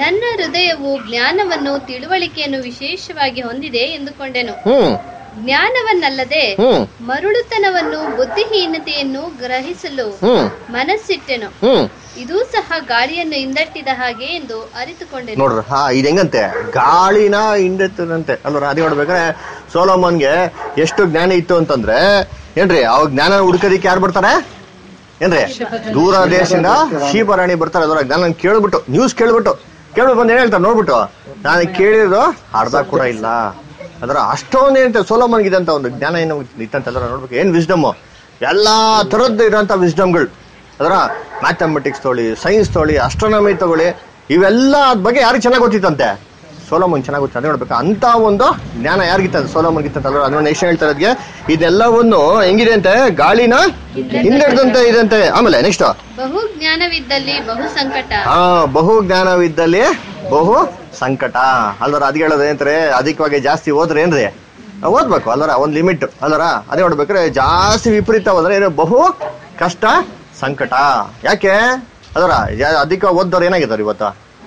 ನನ್ನ ಹೃದಯವು ಜ್ಞಾನವನ್ನು ತಿಳುವಳಿಕೆಯನ್ನು ವಿಶೇಷವಾಗಿ ಹೊಂದಿದೆ ಎಂದುಕೊಂಡೆನು ಹ್ಮ್ ಜ್ಞಾನವನ್ನಲ್ಲದೆ ಹ್ಮ್ ಮರುಳುತನವನ್ನು ಬುದ್ಧಿಹೀನತೆಯನ್ನು ಗ್ರಹಿಸಲು ಹ್ಮ್ ಮನಸ್ಸಿಟ್ಟೆನು ಹ್ಮ್ ಇದೂ ಸಹ ಗಾಳಿಯನ್ನು ಹಿಂದಟ್ಟಿದ ಹಾಗೆ ಎಂದು ಅರಿತುಕೊಂಡೆನು ನೋಡ್ರಿ ಹಾ ಇದು ಹೆಂಗಂತೆ ಗಾಳಿನ ಹಿಂಡೆತ್ತದಂತೆ ಅಲ್ವರ ಅದೇ ನೋಡ್ಬೇಕಾದ್ರೆ ಸೋಲೋಮನ್ಗೆ ಎಷ್ಟು ಜ್ಞಾನ ಇತ್ತು ಅಂತಂದ್ರೆ ಏನ್ರಿ ಅವಾಗ ಜ್ಞಾನ ಹುಡ್ಕೋದಿಕ್ಕೆ ಯಾರು ಬರ್ತಾರೆ ಏನ್ರಿ ದೂರ ದೇಶದಿಂದ ಶೀಪರಾಣಿ ಬರ್ತಾರೆ ಅದರ ಜ್ಞಾನ ಕೇಳ್ಬಿಟ್ಟು ನ್ಯೂಸ್ ಕೇಳ್ಬಿಟ್ಟು ಕೇಳ್ಬಿಟ್ಟು ಬಂದು ಏನ್ ಹೇಳ್ತಾರೆ ನೋಡ್ಬಿಟ್ಟು ನಾನು ಕೇಳಿರೋದು ಅರ್ಧ ಕೂಡ ಇಲ್ಲ ಅದರ ಅಷ್ಟೊಂದು ಏನಂತೆ ಸೋಲೋಮನ್ಗೆ ಇದಂತ ಒಂದು ಜ್ಞಾನ ಏನು ಇತ್ತಂತ ಅದರ ನೋಡ್ಬೇಕು ಏನ್ ವಿಸ್ಡಮ್ ಎಲ್ಲಾ ತರದ್ದು ಇರೋಂಥ ವಿಸ್ಡಮ್ಗಳು ಅದರ ಮ್ಯಾಥಮೆಟಿಕ್ಸ್ ತೊಗೊಳ್ಳಿ ಸೈನ್ಸ್ ತೊಗೊಳ್ಳಿ ಅಸ್ಟ್ರಾನಮಿ ತಗೊಳ್ಳಿ ಇವೆಲ್ಲ ಅದ್ ಬಗ್ಗೆ ಯಾರಿಗೆ ಚೆನ್ನಾಗಿ ಗೊತ್ತಿತ್ತಂತೆ ಸೋಲೋಮನ್ ಚೆನ್ನಾಗಿ ಗೊತ್ತಿತ್ತು ಅದೇ ನೋಡ್ಬೇಕು ಅಂತ ಒಂದು ಜ್ಞಾನ ಯಾರಿಗಿತ್ತಂತೆ ಸೋಲೋಮನ್ ಗಿತ್ತಂತ ಅಲ್ವಾ ಅದನ್ನ ನೆಕ್ಸ್ಟ್ ಹೇಳ್ತಾ ಇರೋದ್ಗೆ ಇದೆಲ್ಲವನ್ನು ಹೆಂಗಿದೆ ಅಂತೆ ಗಾಳಿನ ಹಿಂದೆಡ್ದಂತೆ ಇದಂತೆ ಆಮೇಲೆ ನೆಕ್ಸ್ಟ್ ಬಹು ಜ್ಞಾನವಿದ್ದಲ್ಲಿ ಬಹು ಸಂಕಟ ಆ ಬಹು ಜ್ಞಾನವಿದ್ದಲ್ಲಿ ಬಹು ಸಂಕಟ ಅಲ್ವರ ಅದ್ ಹೇಳೋದು ಏನಂತಾರೆ ಅಧಿಕವಾಗಿ ಜಾಸ್ತಿ ಹೋದ್ರೆ ಏನ್ರಿ ನಾವ್ ಓದ್ಬೇಕು ಅಲ್ವರ ಒಂದ್ ಲಿಮಿಟ್ ಅಲ್ವರ ಅದೇ ನೋಡ್ಬೇಕ್ರೆ ಜಾಸ್ತಿ ವಿಪರೀತ ಹೋದ್ರೆ ಏನು ಬಹು ಕಷ್ಟ ಸಂಕಟ ಯಾಕೆ ಅದರ ಅಧಿಕ ಓದ್ದವ್ರು ಏನಾಗಿದ್ದಾರೆ ಇವತ್ತು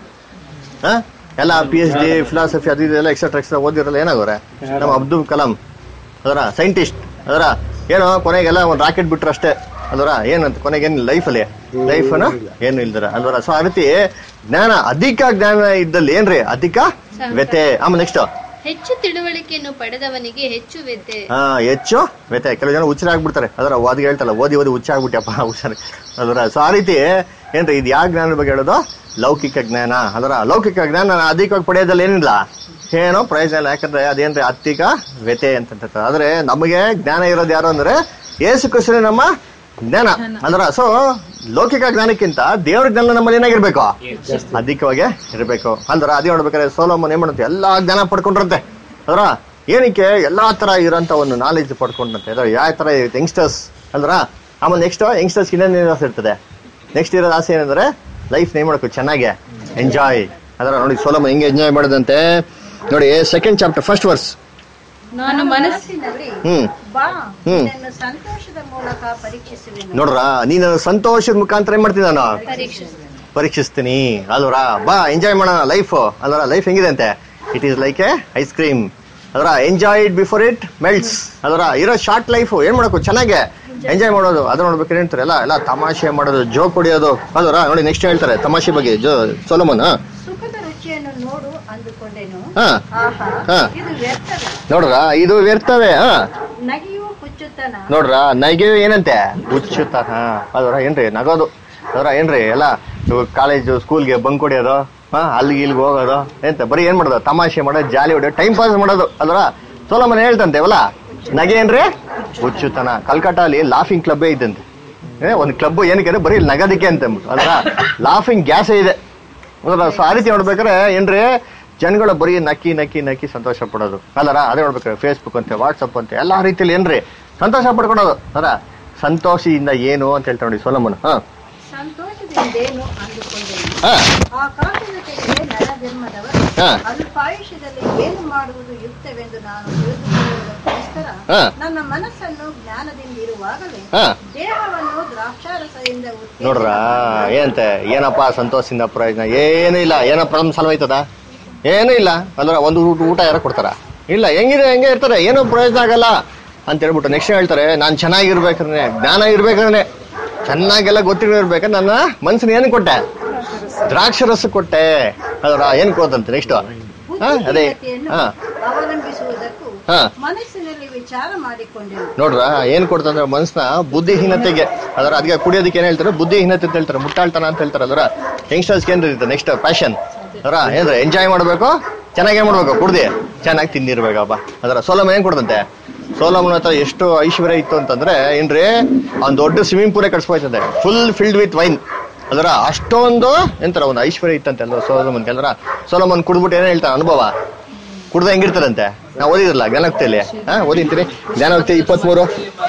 ಹ? ಎಲ್ಲ ಪಿ ಎಚ್ ಡಿ ಫಿಲಾಸಫಿ ಅದು ಇದೆಲ್ಲ ಎಕ್ಸೆಟ್ರಾ ಎಕ್ಸ್ಟ್ರಾ ಓದಿರಲ್ಲ ಏನಾಗೋರೆ ನಮ್ಮ ಅಬ್ದುಲ್ ಕಲಾಂ ಅದರ ಸೈಂಟಿಸ್ಟ್ ಅದರ ಏನೋ ಕೊನೆಗೆಲ್ಲ ಒಂದು ರಾಕೆಟ್ ಬಿಟ್ರು ಅಷ್ಟೇ ಅಲ್ವರ ಏನಂತ ಕೊನೆಗೆ ಏನು ಲೈಫಲ್ಲಿ ಲೈಫ್ ಏನು ಇಲ್ದರ ಅಲ್ವರ ಸೊ ಆ ರೀತಿ ಜ್ಞಾನ ಅಧಿಕ ಜ್ಞಾನ ಇದ್ದಲ್ಲಿ ಏನ್ರಿ ಅಧಿಕ ವ್ಯತೆ ಆಮೇಲೆ ನೆಕ್ಸ್ಟ್ ಹೆಚ್ಚು ತಿಳುವಳಿಕೆಯನ್ನು ಪಡೆದವನಿಗೆ ಹೆಚ್ಚು ವ್ಯತೆ ಹಾ ಹೆಚ್ಚು ವ್ಯತೆ ಕೆಲವು ಜನ ಹುಚ್ಚರ ಆಗ್ಬಿಡ್ತಾರೆ ಅದರ ಓದಿ ಹೇಳ್ತಲ್ಲ ಓದಿ ಓದಿ ಹುಚ್ಚ ಆಗ್ಬಿಟ್ಯಪ್ಪ ಹುಷಾರಿ ಅದರ ಸೊ ಆ ರೀತಿ ಏನ್ರಿ ಇದು ಯಾವ ಜ್ಞಾನದ ಬಗ್ಗೆ ಹೇಳೋದು ಲೌಕಿಕ ಜ್ಞಾನ ಅದರ ಲೌಕಿಕ ಜ್ಞಾನ ಅಧಿಕವಾಗಿ ಪಡೆಯೋದ್ರಲ್ಲಿ ಏನಿಲ್ಲ ಏನೋ ಪ್ರಯೋಜನ ಇಲ್ಲ ಯಾಕಂದ್ರೆ ಅದೇನ್ರಿ ಅಧಿಕ ವ್ಯತೆ ಅಂತ ಆದ್ರೆ ನಮಗೆ ಜ್ಞಾನ ಇರೋದು ಯಾರು ಅಂದ್ರೆ ಏಸು ಕೃಷ್ಣ ನಮ್ಮ ಜ್ಞಾನ ಅದರ ಸೊ ಲೌಕಿಕ ಜ್ಞಾನಕ್ಕಿಂತ ದೇವ್ರ ಜ್ಞಾನ ನಮ್ಮಲ್ಲಿ ಏನಾಗಿರ್ಬೇಕು ಅಧಿಕವಾಗಿ ಇರಬೇಕು ಅಲ್ದರ ಅದೇ ನೋಡ್ಬೇಕಾದ್ರೆ ಸೋಲೋಮನ್ ಏನ್ ಮಾಡುತ್ತೆ ಎಲ್ಲಾ ಜ್ಞಾನ ಪಡ್ಕೊಂಡಿರುತ್ತೆ ಅದರ ಏನಕ್ಕೆ ಎಲ್ಲಾ ತರ ಇರೋಂತ ಒಂದು ನಾಲೆಜ್ ಪಡ್ಕೊಂಡಂತೆ ಅದರ ಯಾವ ತರ ಯಂಗ್ಸ್ಟರ್ಸ್ ಅಲ್ದ್ರ ಆಮೇಲೆ ನೆಕ್ಸ್ಟ್ ಯಂಗ್ಸ್ಟರ್ಸ್ ಇನ್ನೇನು ಆಸೆ ಇರ್ತದೆ ನೆಕ್ಸ್ಟ್ ಇರೋದು ಆಸೆ ಏನಂದ್ರೆ ಲೈಫ್ ನೇಮ್ ಮಾಡಬೇಕು ಚೆನ್ನಾಗೆ ಎಂಜಾಯ್ ಅದರ ನೋಡಿ ಸೋಲೋಮನ್ ಹೆಂಗೆ ಎಂಜಾಯ್ ಮಾಡೋದಂತೆ ನೋಡಿ ಸೆಕೆಂಡ್ ಚಾಪ್ಟರ್ ಫಸ್ಟ್ ವರ್ಸ್ ನಾನು ಮನಸ್ಸು ಮನಸ್ಸಿನಲ್ಲಿ ಹ್ಮ್ ಬಾ ಹ್ಮ್. ನಿನ್ನನ್ನು ಸಂತೋಷದ ಮೂಲಕ ಪರೀಕ್ಷಿಸುವೆನು ನೋಡ್ರ ನೀನು ಸಂತೋಷದ ಮುಖಾಂತರ ಏನ್ ಮಾಡ್ತೀನಿ ನಾನು ಪರೀಕ್ಷಿಸಿ ಪರೀಕ್ಷಿಸ್ತೀನಿ ಅಲ್ವರ ಬಾ ಎಂಜಾಯ್ ಮಾಡೋಣ ಲೈಫ್ ಅಲ್ವರ ಲೈಫ್ ಹೆಂಗಿದೆ ಅಂತೆ it is like a ice cream ಅದರ enjoy it before it melts ಅದರ ಇರೋ ಶಾರ್ಟ್ ಲೈಫ್ ಏನ್ ಮಾಡಬೇಕು ಚೆನ್ನಾಗೆ ಎಂಜಾಯ್ ಮಾಡೋದು ಅದ್ರ ನೋಡ್ಬೇಕು ಹೇಳ್ತಾರೆ ಎಲ್ಲ ಎಲ್ಲ ತಮಾಷೆ ಮಾಡೋದು ಜೋಕ್ ಹೊಡಿಯೋದು ಅದರ ನೋಡಿ ನೆಕ್ಸ್ಟ್ ಹೇಳ್ತಾರೆ ತಮಾಷೆ ಬಗ್ಗೆ ಜೋ ಸೋಲಮನ್ ಹಾ ಸುಖದ ರುಚಿಯನ್ನು ನೋಡು ಅಂದುಕೊಂಡೆನು ಹಾ ಆಹಾ ಹಾ. ಇದು ವ್ಯರ್ಥವೇ ನೋಡ್ರ ಇದು ವ್ಯರ್ಥವೇ ಹಾ ನಗಿಯೂ ಹುಚ್ಚುತನ ನೋಡ್ರ ನಗೆ ಏನಂತೆ ಹುಚ್ಚುತ್ತ ಹಾ ಅದರ ಏನ್ರಿ ನಗೋದು ಅದರ ಏನ್ರಿ ಎಲ್ಲ ಕಾಲೇಜು ಸ್ಕೂಲ್ಗೆ ಬಂಕ್ ಹೊಡಿಯೋದು ಹಾ ಅಲ್ಲಿಗೆ ಇಲ್ಲಿಗೆ ಹೋಗೋದು ಎಂತ ಬರೀ ಏನ್ ಮಾಡೋದು ತಮಾಷೆ ಮಾಡೋದು ಜಾಲಿ ಹೊಡೆಯೋದು ಟೈಮ್ ಪಾಸ್ ಮಾಡೋದು ಅದರ ಸೋಲಮನ್ ಹೇಳ್ತಂತೆ ಅವಲ್ಲ ನಗೆ ಏನ್ರಿ ಹುಚ್ಚುತನ ಕಲ್ಕಟ್ಟಾಲಿ ಲಾಫಿಂಗ್ ಕ್ಲಬ್ಬೇ ಇದ್ದಂತೆ ಏ, ಒಂದ್ ಕ್ಲಬ್ ಏನಕ್ಕೆ ಅಂದ್ರೆ ಬರೀ ನಗದಕ್ಕೆ ಅಂತ ಅದರ ಲಾಫಿಂಗ್ ಗ್ಯಾಸೇ ಇದೆ ಅದರ ಸೊ ಆ ರೀತಿ ನೋಡ್ಬೇಕಾದ್ರೆ ಏನ್ರಿ ಜನಗಳು ಬರೀ ನಕ್ಕಿ ನಕ್ಕಿ ನಕ್ಕಿ ಸಂತೋಷ ಪಡೋದು ಅಲ್ಲರ ಅದೇ ನೋಡ್ಬೇಕಾದ್ರೆ ಫೇಸ್ಬುಕ್ ಅಂತೆ ವಾಟ್ಸಪ್ ಅಂತೆ ಎಲ್ಲಾ ರೀತಿಯಲ್ಲಿ ಏನ್ರಿ ಸಂತೋಷ ಪಡ್ಕೊಳೋದು ಅದರ ಸಂತೋಷದಿಂದ ಏನು ಅಂತ ಹೇಳ್ತಾ ನೋಡಿ ಸೋಲಮ್ಮನ್ ಹಾ ಸಂತೋಷದಿಂದೇನು ಅಂದುಕೊಂಡೆನು ಹಾ ಆಕಾಶದ ಕೆಳಗೆ ನರಜನ್ಮದವರು ಹಾ ಅಲ್ಪಾಯುಷ್ಯದಲ್ಲಿ ಏನು ಮಾಡುವುದು ಯುಕ್ತವೆಂದು ನಾನು ತಿಳಿದುಕೊಳ್ಳುವುದಕ್ಕೋಸ್ಕರ ಹಾ. ನನ್ನ ಮನಸ್ಸನ್ನು ಜ್ಞಾನದಿಂದ ಇರುವಾಗಲೇ ಹಾ ದೇಹವನ್ನು ದ್ರಾಕ್ಷಾರಸದಿಂದ ಉತ್ತೇಜನ ನೋಡ್ರ ಮಾಡಿ ಏನಂತೆ ಏನಪ್ಪ ಸಂತೋಷದಿಂದ ಪ್ರಯೋಜನ ಏನೂ ಇಲ್ಲ ಏನೋ ಪ್ರಾಬ್ಲಮ್ ಸಾಲ್ವ್ ಆಯ್ತದ ಏನೂ ಇಲ್ಲ ಅಂದ್ರೆ ಒಂದು ಊಟ ಊಟ ಯಾರು ಕೊಡ್ತಾರ ಇಲ್ಲ ಹೆಂಗಿದೆ ಹೆಂಗೆ ಇರ್ತಾರೆ ಏನೂ ಪ್ರಯೋಜನ ಆಗಲ್ಲ ಅಂತ ಹೇಳ್ಬಿಟ್ಟು ನೆಕ್ಸ್ಟ್ ಹೇಳ್ತಾರೆ ನಾನು ಚೆನ್ನಾಗಿರ್ಬೇಕಂದ್ರೆ ಜ್ಞಾನ ಇರ್ಬೇಕಂದ್ರೆ ಚೆನ್ನಾಗೆಲ್ಲ ಗೊತ್ತಿರ್ಬೇಕಾದ್ರೆ ನನ್ನ ಮನ್ಸಿನ ಏನು ಕೊಟ್ಟೆ ದ್ರಾಕ್ಷರಸ ಕೊಟ್ಟೆ ಅದರ ಏನ್ ಕೊತ್ತಂತೆ ನೆಕ್ಸ್ಟ್ ಹಾ ಅದೇ ಬುದ್ಧಿಹೀನತೆಯನ್ನು ಹಾ ಅವಲಂಬಿಸುವುದಕ್ಕೂ ಹಾ ಮನಸ್ಸಿನಲ್ಲಿ ವಿಚಾರ ಮಾಡಿಕೊಂಡೆನು ನೋಡ್ರ ಏನ್ ಕೊಡ್ತಂದ್ರೆ ಮನ್ಸ್ನ ಬುದ್ಧಿಹೀನತೆಗೆ ಅದರ ಅದಕ್ಕೆ ಕುಡಿಯೋದಕ್ಕೆ ಏನ್ ಹೇಳ್ತಾರೆ ಬುದ್ಧಿಹೀನತೆ ಅಂತ ಹೇಳ್ತಾರೆ ಮುಟ್ಟಾಳ್ತನ ಅಂತ ಹೇಳ್ತಾರೆ ಅದರ ಯಂಗ್ಸ್ಟರ್ಸ್ ಏನ್ ಇರುತ್ತೆ ನೆಕ್ಸ್ಟ್ ಪ್ಯಾಷನ್ ಅದರ ಏನ್ರ ಎಂಜಾಯ್ ಮಾಡ್ಬೇಕು ಚೆನ್ನಾಗಿ ಏನ್ ಮಾಡ್ಬೇಕು ಕುಡ್ದಿ ಚೆನ್ನಾಗಿ ತಿಂದಿರ್ಬೇಕಪ್ಪ ಅದರ ಸೋಲಮ್ ಏನ್ ಕೊಡ್ತಂತೆ ಸೋಲಮ್ನ ಹತ್ರ ಎಷ್ಟು ಐಶ್ವರ್ಯ ಇತ್ತು ಅಂತಂದ್ರೆ ಏನ್ರಿ ಅವ್ನ್ ದೊಡ್ಡ ಸ್ವಿಮ್ಮಿಂಗ್ ಪೂಲೇ ಕಟ್ಸ್ಕೊಯ್ತದೆ ಫುಲ್ ಫಿಲ್ಡ್ ವಿತ್ ವೈನ್ ಅದರ ಅಷ್ಟೊಂದು ಎಂತರ ಒಂದು ಐಶ್ವರ್ಯ ಇತ್ತಂತೆ ಅಲ್ವ ಸೋಲಮನ್ ಅಂದ್ರ ಸೋಲಮನ್ ಕುಡ್ಬಿಟ್ಟು ಏನ್ ಹೇಳ್ತಾನೆ ಅನುಭವ ಕುಡ್ದ ಹೆಂಗಿರ್ತಾರಂತೆ ನಾ ಓದಿದ್ರಲ್ಲ ಜ್ಞಾನೋಕ್ತಿಯಲ್ಲಿ ಹಾ ಓದಿಂತೀರಿ ಜ್ಞಾನೋಕ್ತಿ ಇಪ್ಪತ್ಮೂರು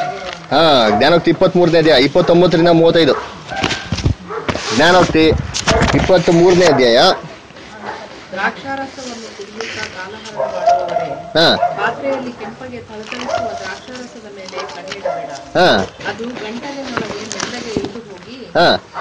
ಹಾ ಜ್ಞಾನೋಕ್ತಿ ಇಪ್ಪತ್ಮೂರನೇ ಅಧ್ಯಾಯ ಇಪ್ಪತ್ತೊಂಬತ್ತರಿಂದ ಮೂವತ್ತೈದು ಜ್ಞಾನೋಕ್ತಿ ಇಪ್ಪತ್ತ್ ಮೂರನೇ ಅಧ್ಯಾಯ ದ್ರಾಕ್ಷಾರಸವನ್ನು ಕುಡಿಯುತ್ತಾ ಕಾಲಹರಣ ಮಾಡುವವರೇ ಹಾ ಪಾತ್ರೆಯಲ್ಲಿ ಕೆಂಪಗೆ ಥಳಥಳಿಸುವ ದ್ರಾಕ್ಷಾರಸದ ಮೇಲೆ ಕಣ್ಣಿಡಬೇಡ ಹಾ ಅದು ಗಂಟಲಿನೊಳಗೆ ಮೆಲ್ಲಗೆ ಇಳಿದು ಹೋಗಿ ಹಾ ಆಮೇಲೆ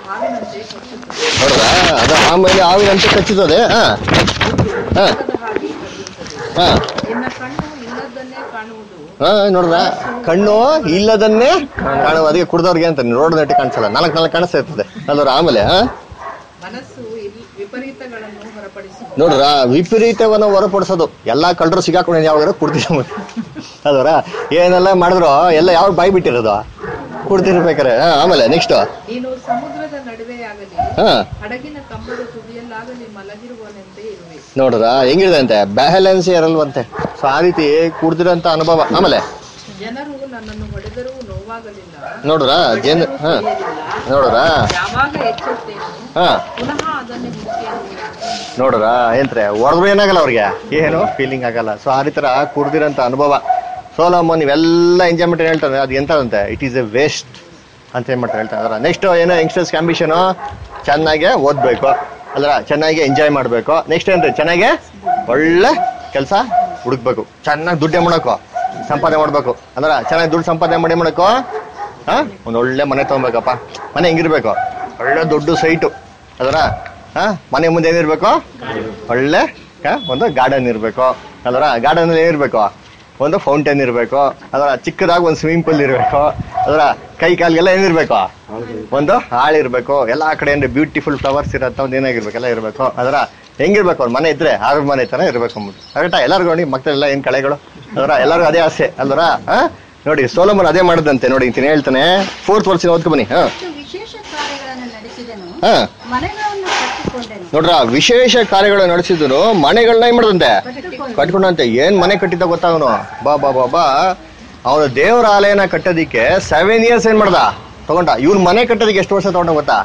ಹಾವಿನಂತೆ ಕಚ್ಚುತ್ತದೆ ನೋಡ್ರಾ ಅದು ಆಮೇಲೆ ಹಾವಿನಂತೆ ಕಚ್ಚುತ್ತದೆ ಹಾ ಹಾ ಬೆಟ್ಟದ ಹಾಗೆ ಕಡಿಯುತ್ತದೆ ಹಾ ನಿನ್ನ ಕಣ್ಣು ಇಲ್ಲದನ್ನೇ ಕಾಣುವುದು ಹಾ ನೋಡ್ರ ಕಣ್ಣು ಇಲ್ಲದನ್ನೇ ಕಾಣುವ ಅದಕ್ಕೆ ಕುಡ್ದವ್ರಿಗೆ ಅಂತ ರೋಡ್ ನೆಟ್ಟಿ ಕಾಣಿಸಲ್ಲ ನಾಲ್ಕು ನಾಲ್ಕು ಕಾಣಿಸ್ತಾ ಇರ್ತದೆ ಅಲ್ವರ ಆಮೇಲೆ ಹಾ ಮನಸ್ಸು ಇಲ್ಲಿ ವಿಪರೀತಗಳನ್ನು ಹೊರಪಡಿಸುವುದು ನೋಡ್ರ ವಿಪರೀತವನ್ನು ಹೊರಪಡಿಸೋದು ಎಲ್ಲಾ ಕಳ್ಳರು ಸಿಗಾಕೊಂಡು ಯಾವಾಗ ಕುಡ್ದಿರ ಅಲ್ವರ ಏನೆಲ್ಲ ಮಾಡಿದ್ರು ಎಲ್ಲ ಯಾವ ಬಾಯಿ ಬಿಟ್ಟಿರೋದು ಕುಡ್ದಿರ್ಬೇಕಾರೆ ಹಾ ಆಮೇಲೆ ನೆಕ್ಸ್ಟ್ ನೀನು ಸಮುದ್ರದ ನಡುವೆಯಾಗಲಿ ಹಾ ಹಡಗಿನ ಕಂಬದ ತುದಿಯಲ್ಲಾಗಲಿ ಮಲಗಿರುವನೆಂದೇ ಇರುವೆ ನೋಡ್ರ ಹೆಂಗಿದೆ ಅಂತೆ ಬ್ಯಾಲೆನ್ಸ್ ಇರಲ್ವಂತೆ ಸೊ ಆ ರೀತಿ ಕುಡ್ದಿರೋಂಥ ಅನುಭವ ಆಮೇಲೆ ಜನರು ನನ್ನನ್ನು ಹೊಡೆದರೂ ನೋವಾಗಲಿಲ್ಲ ನೋಡ್ರ ಜನ ಹಾ ತಿಳಿಯಲಿಲ್ಲ. ನೋಡ್ರ ಯಾವಾಗ ಎಚ್ಚೆತ್ತೇನು ಹಾ ಪುನಃ ಅದನ್ನೇ ಹುಡುಕಿ ನೋಡ್ರ ಏನ್ರೆ ಹೊಡೆದ್ರು ಏನಾಗಲ್ಲ ಅವ್ರಿಗೆ ಏನು ಫೀಲಿಂಗ್ ಆಗಲ್ಲ ಸೊ ಆ ರೀತಿ ಕುಡ್ದಿರೋಂಥ ಅನುಭವ ಸೋಲಮ್ಮ ನೀವೆಲ್ಲ ಎಂಜಾಯ್ಮೆಂಟ್ ಹೇಳ್ತಾರೆ ಅದು ಎಂತದಂತೆ ಇಟ್ ಈಸ್ ಎ ವೇಸ್ಟ್ ಅಂತ ಏನ್ ಮಾಡ್ತಾರೆ ಹೇಳ್ತಾರೆ ಅದರ ನೆಕ್ಸ್ಟ್ ಏನೋ ಯಂಗ್ಸ್ಟರ್ಸ್ ಆಂಬಿಷನು ಚೆನ್ನಾಗಿ ಓದ್ಬೇಕು ಅಲ್ರ ಚೆನ್ನಾಗಿ ಎಂಜಾಯ್ ಮಾಡಬೇಕು ನೆಕ್ಸ್ಟ್ ಏನ್ರಿ ಚೆನ್ನಾಗಿ ಒಳ್ಳೆ ಕೆಲಸ ಹುಡುಕ್ಬೇಕು ಚೆನ್ನಾಗಿ ದುಡ್ಡು ಮಾಡಬೇಕು ಸಂಪಾದನೆ ಮಾಡ್ಬೇಕು ಅಂದ್ರ ಚೆನ್ನಾಗಿ ದುಡ್ಡು ಸಂಪಾದನೆ ಮಾಡಿ ಮಾಡಬೇಕು ಹಾ ಒಂದು ಒಳ್ಳೆ ಮನೆ ತಗೊಬೇಕಪ್ಪ ಮನೆ ಹೆಂಗಿರ್ಬೇಕು ಒಳ್ಳೆ ದೊಡ್ಡ ಸೈಟು ಅದರ ಹಾ ಮನೆ ಮುಂದೆ ಏನಿರ್ಬೇಕು ಒಳ್ಳೆ ಆ, ಒಂದು ಗಾರ್ಡನ್ ಇರಬೇಕು ಅದರ ಗಾರ್ಡನ್ ಏನಿರ್ಬೇಕು ಒಂದು ಫೌಂಟೇನ್ ಇರಬೇಕು ಅದರ ಚಿಕ್ಕದಾಗಿ ಒಂದು ಸ್ವಿಮ್ಮಿಂಗ್ ಪೂಲ್ ಇರಬೇಕು ಅದರ ಕೈ ಕಾಲಿಗೆಲ್ಲ ಏನಿರ್ಬೇಕು ಒಂದು ಹಾಳಿರ್ಬೇಕು ಎಲ್ಲಾ ಕಡೆ ಏನ್ರಿ ಬ್ಯೂಟಿಫುಲ್ ಫ್ಲವರ್ಸ್ ಇರತ್ತ ಒಂದು ಏನಾಗಿರ್ಬೇಕು ಎಲ್ಲ ಇರಬೇಕು ಅದರ ಹೆಂಗಿರ್ಬೇಕು ಅವ್ರ ಮನೆ ಇದ್ರೆ ಆಗ ಮನೆ ತರ ಇರ್ಬೇಕು ಅಂದ್ಬಿಟ್ಟು ಕರೆಕ್ಟಾ ಎಲ್ಲರಿಗೂ ನೋಡಿ ಮಕ್ಕಳೆಲ್ಲ ಏನ್ ಕಳೆಗಳು ಅದರ ಎಲ್ಲರಿಗೂ ಅದೇ ಆಸೆ ಅಲ್ವರ ಹಾ ನೋಡಿ ಸೋಲಮನ್ ಅದೇ ಮಾಡದಂತೆ ನೋಡಿ ಅಂತೀನಿ ಹೇಳ್ತಾನೆ ಫೋರ್ತ್ ವರ್ಷ ಓದ್ಕೊ ಬನ್ನಿ ಹಾ ಮತ್ತು ವಿಶೇಷ ಕಾರ್ಯಗಳನ್ನು ನಡೆಸಿದನು ಹಾ ಮನೆಗಳನ್ನು ಕಟ್ಟಿಕೊಂಡನು ನೋಡ್ರ ವಿಶೇಷ ಕಾರ್ಯಗಳು ನಡೆಸಿದ್ರು ಮನೆಗಳನ್ನ ಏನ್ ಮಾಡದಂತೆ ಕಟ್ಕೊಂಡಂತೆ ಏನ್ ಮನೆ ಕಟ್ಟಿದ್ದ ಗೊತ್ತಾ ಅವನು ಬಾ ಬಾ ಬಾ ಬಾ ಅವನು ದೇವರ ಆಲಯನ ಕಟ್ಟೋದಿಕ್ಕೆ ಸೆವೆನ್ ಇಯರ್ಸ್ ಏನ್ ಮಾಡ್ದ ತಗೊಂಡ ಇವ್ನ ಮನೆ ಕಟ್ಟೋದಿಕ್ಕೆ ಎಷ್ಟು ವರ್ಷ ತಗೊಂಡ ಗೊತ್ತಾ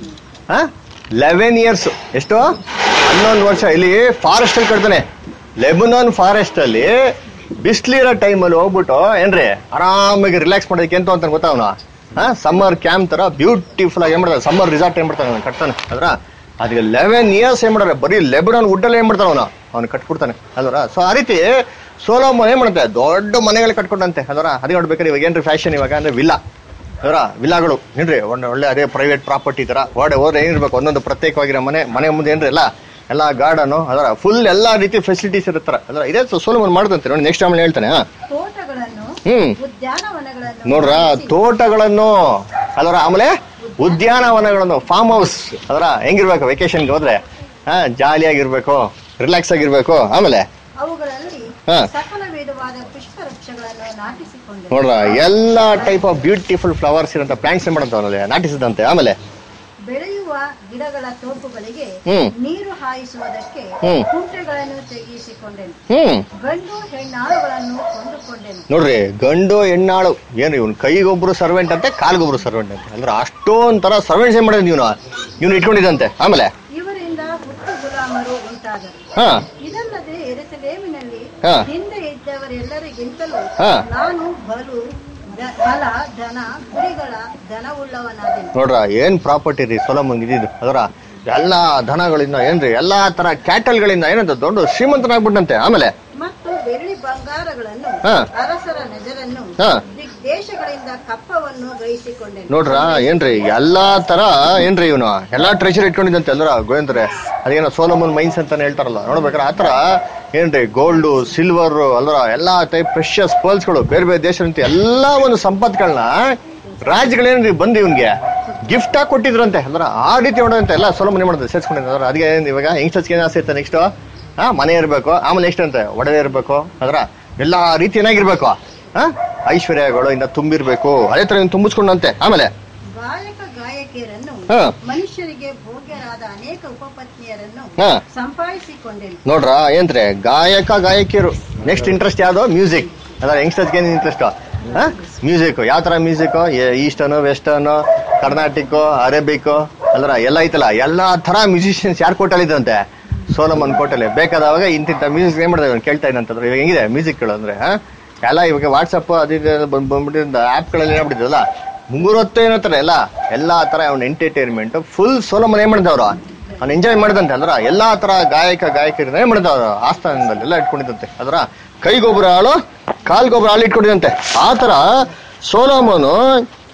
ಲೆವೆನ್ ಇಯರ್ಸ್ ಎಷ್ಟು ಹನ್ನೊಂದು ವರ್ಷ ಇಲ್ಲಿ ಫಾರೆಸ್ಟ್ ಅಲ್ಲಿ ಕಟ್ತಾನೆ ಲೆಬನಾನ್ ಫಾರೆಸ್ಟ್ ಅಲ್ಲಿ ಬಿಸ್ಲಿರೋ ಟೈಮಲ್ಲಿ ಹೋಗ್ಬಿಟ್ಟು ಏನ್ರಿ ಆರಾಮಾಗಿ ರಿಲ್ಯಾಕ್ಸ್ ಮಾಡೋದಕ್ಕೆ ಎಂತ ಅಂತ ಗೊತ್ತಾ ಅವನು ಹಾ ಸಮ್ಮರ್ ಕ್ಯಾಂಪ್ ತರ ಬ್ಯೂಟಿಫುಲ್ ಆಗಿ ಏನ್ ಮಾಡ್ತಾನೆ ಸಮ್ಮರ್ ರಿಸಾರ್ಟ್ ಏನ್ ಮಾಡ್ತಾನೆ ಅವ್ನು ಕಟ್ತಾನೆ ಅದ್ರ ಅದಕ್ಕೆ ಲೆವೆನ್ ಇಯರ್ಸ್ ಏನ್ ಮಾಡ್ತಾರೆ ಬರೀ ಲೆಬನಾನ್ ವುಡ್ಡಲ್ಲಿ ಏನ್ ಮಾಡ್ತಾನೆ ಅವನು ಅವ್ನು ಕಟ್ಕೊಡ್ತಾನೆ ಅಲ್ವರ ಸೊ ಆ ರೀತಿ ಸೋಲೋಮನ್ ಏನ್ ಮಾಡುತ್ತೆ ದೊಡ್ಡ ಮನೆಗಳು ಕಟ್ಕೊಂಡಂತೆ ಅಲ್ವರ ಅದೇ ನೋಡ್ಬೇಕಾದ್ರೆ ಇವಾಗ ಏನ್ರಿ ಫ್ಯಾಷನ್ ಇವಾಗ ಅಂದ್ರೆ ವಿಲ್ಲಾ ಅದರ ವಿಲಾಗಳು ಏನ್ರಿ ಒಂದು ಒಳ್ಳೆ ಅದೇ ಪ್ರೈವೇಟ್ ಪ್ರಾಪರ್ಟಿ ತರ ಹೊಡೆ ಹೋದ್ರೆ ಏನಿರ್ಬೇಕು ಒಂದೊಂದು ಪ್ರತ್ಯೇಕವಾಗಿರೋ ಮನೆ ಮನೆ ಮುಂದೆ ಏನ್ರಿ ಎಲ್ಲ ಎಲ್ಲ ಗಾರ್ಡನ್ ಅದರ ಫುಲ್ ಎಲ್ಲಾ ರೀತಿ ಫೆಸಿಲಿಟೀಸ್ ಇರುತ್ತರ ಅದರ ಇದೇ ಸೋಲಮನ್ ಮಾಡ್ದಂತೆ ನೋಡಿ ನೆಕ್ಸ್ಟ್ ಆಮೇಲೆ ಹೇಳ್ತಾನೆ ಹಾ. ತೋಟಗಳನ್ನು ಹ್ಮ್ ಉದ್ಯಾನವನಗಳನ್ನು ನೋಡ್ರ ಮಾಡಿಸಿ, ತೋಟಗಳನ್ನು ಅದರ ಆಮೇಲೆ ಉದ್ಯಾನವನಗಳನ್ನು ಫಾರ್ಮ್ ಹೌಸ್ ಅದರ ಹೆಂಗಿರ್ಬೇಕು ವೆಕೇಶನ್ಗೆ ಹೋದ್ರೆ ಹಾ ಜಾಲಿಯಾಗಿರ್ಬೇಕು ರಿಲ್ಯಾಕ್ಸ್ ಆಗಿರ್ಬೇಕು ಆಮೇಲೆ ಅವುಗಳಲ್ಲಿ ಹಾ. ಸಕಲ ವಿಧವಾದ ಪುಷ್ಪವೃಕ್ಷಗಳನ್ನು ನಾಟಿಸಿಕೊಂಡನು ನೋಡ್ರ ಎಲ್ಲಾ ಟೈಪ್ ಆಫ್ ಬ್ಯೂಟಿಫುಲ್ ಫ್ಲವರ್ಸ್ ಇರೋಂಥ ಪ್ಲಾಂಟ್ಸ್ ಮಾಡಂತ ಅವನಲ್ಲಿ ನಾಟಿಸಿದಂತೆ ಆಮೇಲೆ ಬೆಳೆಯುವ ಗಿಡಗಳ ತೋಪುಗಳಿಗೆ ಹ್ಮ್. ನೀರು ಹಾಯಿಸುವುದಕ್ಕೆ ಹ್ಮ್. ಕುಂಟೆಗಳನ್ನು ತೆಗೆಸಿಕೊಂಡೆನು ಹ್ಮ್ ಗಂಡು ಹೆಣ್ಣಾಳುಗಳನ್ನು ಕೊಂಡುಕೊಂಡೆನು ನೋಡ್ರಿ ಗಂಡು ಹೆಣ್ಣಾಳು ಏನ್ರಿ ಇವ್ನು ಕೈಗೊಬ್ರು ಸರ್ವೆಂಟ್ ಅಂತೆ ಕಾಲ್ಗೊಬ್ರು ಸರ್ವೆಂಟ್ ಅಂತೆ ಅಂದ್ರೆ ಅಷ್ಟೊಂಥರ ಸರ್ವೆಂಟ್ಸ್ ಏನ್ ಮಾಡಿದ್ ಇವನು ಇವ್ನು ಇಟ್ಕೊಂಡಿದಂತೆ ಆಮೇಲೆ ಇವರಿಂದ ಹುಟ್ಟು ಗುಲಾಮರು ಉಂಟಾದರು ಹಾ ಇದಲ್ಲದೆ ಎರೆಸಲೇಮಿನಲ್ಲಿ ಹಾ. ಹಿಂದೆ ಇದ್ದವರೆಲ್ಲರಿಗಿಂತಲೂ ಹಾ. ನಾನು ಬಲು ದ- ಬಲ ಧನ ಕುರಿಗಳ ಧನವುಳ್ಳವನಾದೆನು ನೋಡ್ರ ಏನ್ ಪ್ರಾಪರ್ಟಿ ರೀ ಸೊಲಮನ್ ಇದಿದ್ದು ಅದರ ಎಲ್ಲಾ ದನಗಳಿಂದ ಏನ್ರಿ ಎಲ್ಲಾ ತರ ಕ್ಯಾಟಲ್ಗಳಿಂದ ಏನಂತ ದೊಡ್ಡ ಶ್ರೀಮಂತನಾಗ್ಬಿಟ್ಟಂತೆ ಆಮೇಲೆ ಮತ್ತು ಬೆಳ್ಳಿ ಬಂಗಾರಗಳನ್ನು ಹಾ. ಅರಸರ ನೆಜರನ್ನು ಹಾ. ದಿಗ್ದೇಶಗಳಿಂದ ಕಪ್ಪವನ್ನು ಗ್ರಹಿಸಿಕೊಂಡೆನು ನೋಡ್ರ ಏನ್ರಿ ಎಲ್ಲಾ ತರ ಏನ್ರಿ ಇವನು ಎಲ್ಲಾ ಟ್ರೆಷರ್ ಇಟ್ಕೊಂಡಿದ್ದಂತೆ ಎಲ್ಲರ ಗೋವಿಂದ್ರೆ ಅದೇನೋ ಸೋಲಮನ್ ಮೈನ್ಸ್ ಅಂತಾನೆ ಹೇಳ್ತಾರಲ್ಲ ನೋಡ್ಬೇಕಾರೆ ಆತರ ಏನ್ರಿ ಗೋಲ್ಡ್ ಸಿಲ್ವರ್ ಅಲ್ರ ಎಲ್ಲಾ ಟೈಪ್ ಪ್ರೆಷಸ್ ಪರ್ಲ್ಸ್ಗಳು ಬೇರೆ ಬೇರೆ ದೇಶದಂತೆ ಎಲ್ಲಾ ಒಂದು ಸಂಪತ್ಗಳನ್ನ ರಾಜ್ಯಗಳೇನ್ರಿ ಬಂದು ಇವನ್ಗೆ ಗಿಫ್ಟ್ ಆಗಿ ಕೊಟ್ಟಿದ್ರಂತೆ ಅಲ್ರ ಆ ರೀತಿ ನೋಡೋದಂತೆ ಎಲ್ಲ ಸೋಲಮನ್ ಏನ್ ಮಾಡೋದು ಸೇರ್ಸ್ಕೊಂಡಿದ್ದಾರೆ ಅದಕ್ಕೆ ಏನ್ ಇವಾಗ ಯಂಗ್ಸ್ಟರ್ಸ್ಗೆ ಏನ್ ಆಸೆ ಇರ್ತಾರೆ ನೆಕ್ಸ್ಟ್ ಹಾ ಮನೆ ಇರ್ಬೇಕು ಆಮೇಲೆ ನೆಕ್ಸ್ಟ್ ಅಂತೆ ಒಡವೆ ಇರ್ಬೇಕು ಅದ್ರ ಎಲ್ಲಾ ರೀತಿ ಏನಾಗಿರ್ಬೇಕು ಹಾ ಐಶ್ವರ್ಯಗಳು ಇನ್ನ ತುಂಬಿರ್ಬೇಕು ಅದೇ ತರ ಇವ್ನು ತುಂಬಿಸ್ಕೊಂಡಂತೆ ಆಮೇಲೆ ಗಾಯಕ ಗಾಯಕಿಯರನ್ನು ಹಾ. ಮನುಷ್ಯರಿಗೆ ಭೋಗ್ಯರಾದ ಅನೇಕ ಉಪಪತ್ನಿಯರನ್ನು ಹಾ ಸಂಪಾದಿಸಿಕೊಂಡೆನು ನೋಡ್ರ ಏನ್ರಿ ಗಾಯಕ ಗಾಯಕಿಯರು ನೆಕ್ಸ್ಟ್ ಇಂಟ್ರೆಸ್ಟ್ ಯಾವ್ದು ಮ್ಯೂಸಿಕ್ ಅದ್ರ ಯಂಗ್ಸ್ಟರ್ಸ್ಗೆ ಏನ್ ಇಂಟ್ರೆಸ್ಟ್ ಮ್ಯೂಸಿಕ್ ಯಾವ ತರ music eastern western Carnatic Arabic ಅಲ್ರ ಎಲ್ಲ ಐತಲ್ಲ ಎಲ್ಲಾ ತರ ಮ್ಯೂಸಿಷಿಯನ್ಸ್ ಯಾರು ಕೋಟಲ್ಲಿದ್ದಂತೆ ಸೋಲಮನ್ ಕೋಟಲ್ಲಿ ಬೇಕಾದವಾಗ ಇಂತಿಂತ ಮ್ಯೂಸಿಕ್ ಏನ್ ಮಾಡಿದ್ರೆ ಕೇಳ್ತಾ ಇದ್ದಂತಂದ್ರೆ ಇವಾಗ ಹೆಂಗಿದೆ ಮ್ಯೂಸಿಕ್ಗಳು ಅಂದ್ರೆ ಹಾ? ಎಲ್ಲ ಇವಾಗ ವಾಟ್ಸಪ್ ಅದು ಇದು ಬಂದ್ ಬಂದ್ಬಿಟ್ಟಿದ್ದ ಆಪ್ಗಳಲ್ಲಿ ಏನಾಗ್ಬಿಟ್ಟಿದ್ದಲ್ಲ ಮುಂಗುರೊತ್ತು ಏನಂತಾರೆ ಎಲ್ಲ ಎಲ್ಲಾ ತರ ಅವ್ನ ಎಂಟರ್ಟೈನ್ಮೆಂಟ್ ಫುಲ್ ಸೋಲಮನ್ ಏನ್ ಮಾಡಿದವ್ರು ಅವ್ನು ಎಂಜಾಯ್ ಮಾಡಿದಂತೆ ಅಂದ್ರ ಎಲ್ಲಾ ತರ ಗಾಯಕ ಗಾಯಕರನ್ನ ಏನ್ ಮಾಡಿದ ಅವ್ರು ಆಸ್ಥಾನದಲ್ಲಿ ಎಲ್ಲ ಇಟ್ಕೊಂಡಿದಂತೆ ಅದರ ಕೈಗೊಬ್ಬರ ಆಳು ಕಾಲ್ಗೊಬ್ಬರ ಆಳು ಇಟ್ಕೊಂಡಿದಂತೆ ಆ ತರ ಸೋಲೋಮನು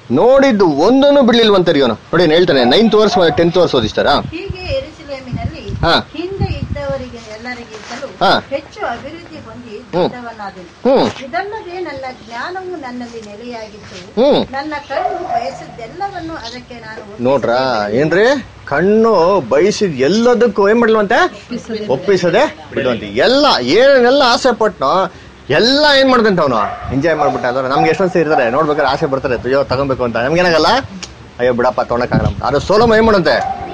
ನೋಡಿದ್ದು ಒಂದನ್ನು ಬಿಡ್ಲಿಲ್ವಂತಾರೆ ಇವನು ನೋಡಿ ಏನ್ ಹೇಳ್ತಾನೆ ನೈನ್ತ್ ವರ್ಸ್ ಟೆಂತ್ ವರ್ಸ್ ಓದಿಸ್ತಾರಾ ಹೀಗೆ ಎರುಸಲೇಮಿನಲ್ಲಿ ಹಾ. ಹಿಂದೆ ಇದ್ದವರಿಗೆ ಎಲ್ಲರಿಗಿಂತಲೂ ಹಾ. ಹೆಚ್ಚು ಅಭಿವೃದ್ಧಿ ಹೊಂದಿ ದೊಡ್ಡವನಾದನು ಹ್ಮ್ ಇದಲ್ಲದೆ ನನ್ನ ಜ್ಞಾನವು ನನ್ನಲ್ಲಿ ನೆಲೆಯಾಗಿತ್ತು ಹ್ಮ್ ನನ್ನ ಕಣ್ಣು ಬಯಸಿದ್ದೆಲ್ಲವನ್ನು ಅದಕ್ಕೆ ನಾನು ಒಪ್ಪಿಸಿದ್ದೇನೆ. ನೋಡ್ರ ಏನ್ರಿ ಕಣ್ಣು ಬಯಸಿದ್ ಎಲ್ಲದಕ್ಕೂ ಏನ್ ಮಾಡ್ಲವಂತೆ ಒಪ್ಪಿಸದೆ ಬಿಡುವಂತೆ ಎಲ್ಲ ಏನೇನೆಲ್ಲ ಆಸೆ ಪಟ್ನೋ ಎಲ್ಲ ಏನ್ ಮಾಡ್ದಂತೆ ಅವನು ಎಂಜಾಯ್ ಮಾಡ್ಬಿಟ್ಟ ಅಂದ್ರೆ ನಮ್ಗೆ ಎಷ್ಟೊಂದು ಇರ್ತಾರೆ ನೋಡ್ಬೇಕಾದ್ರೆ ಆಸೆ ಬರ್ತಾರೆ ಅಯ್ಯೋ ತಗೊಬೇಕು ಅಂತ ನಮ್ಗೇನಾಗಲ್ಲ ಅಯ್ಯೋ ಬಿಡಪ್ಪ ತೊಗೊಳಕ್ಕಾಗಲ್ಲ ಅಂತ. ಆದ್ರೆ ಸೋಲಮ್ಮ ಏನ್ ಮಾಡಂತೆ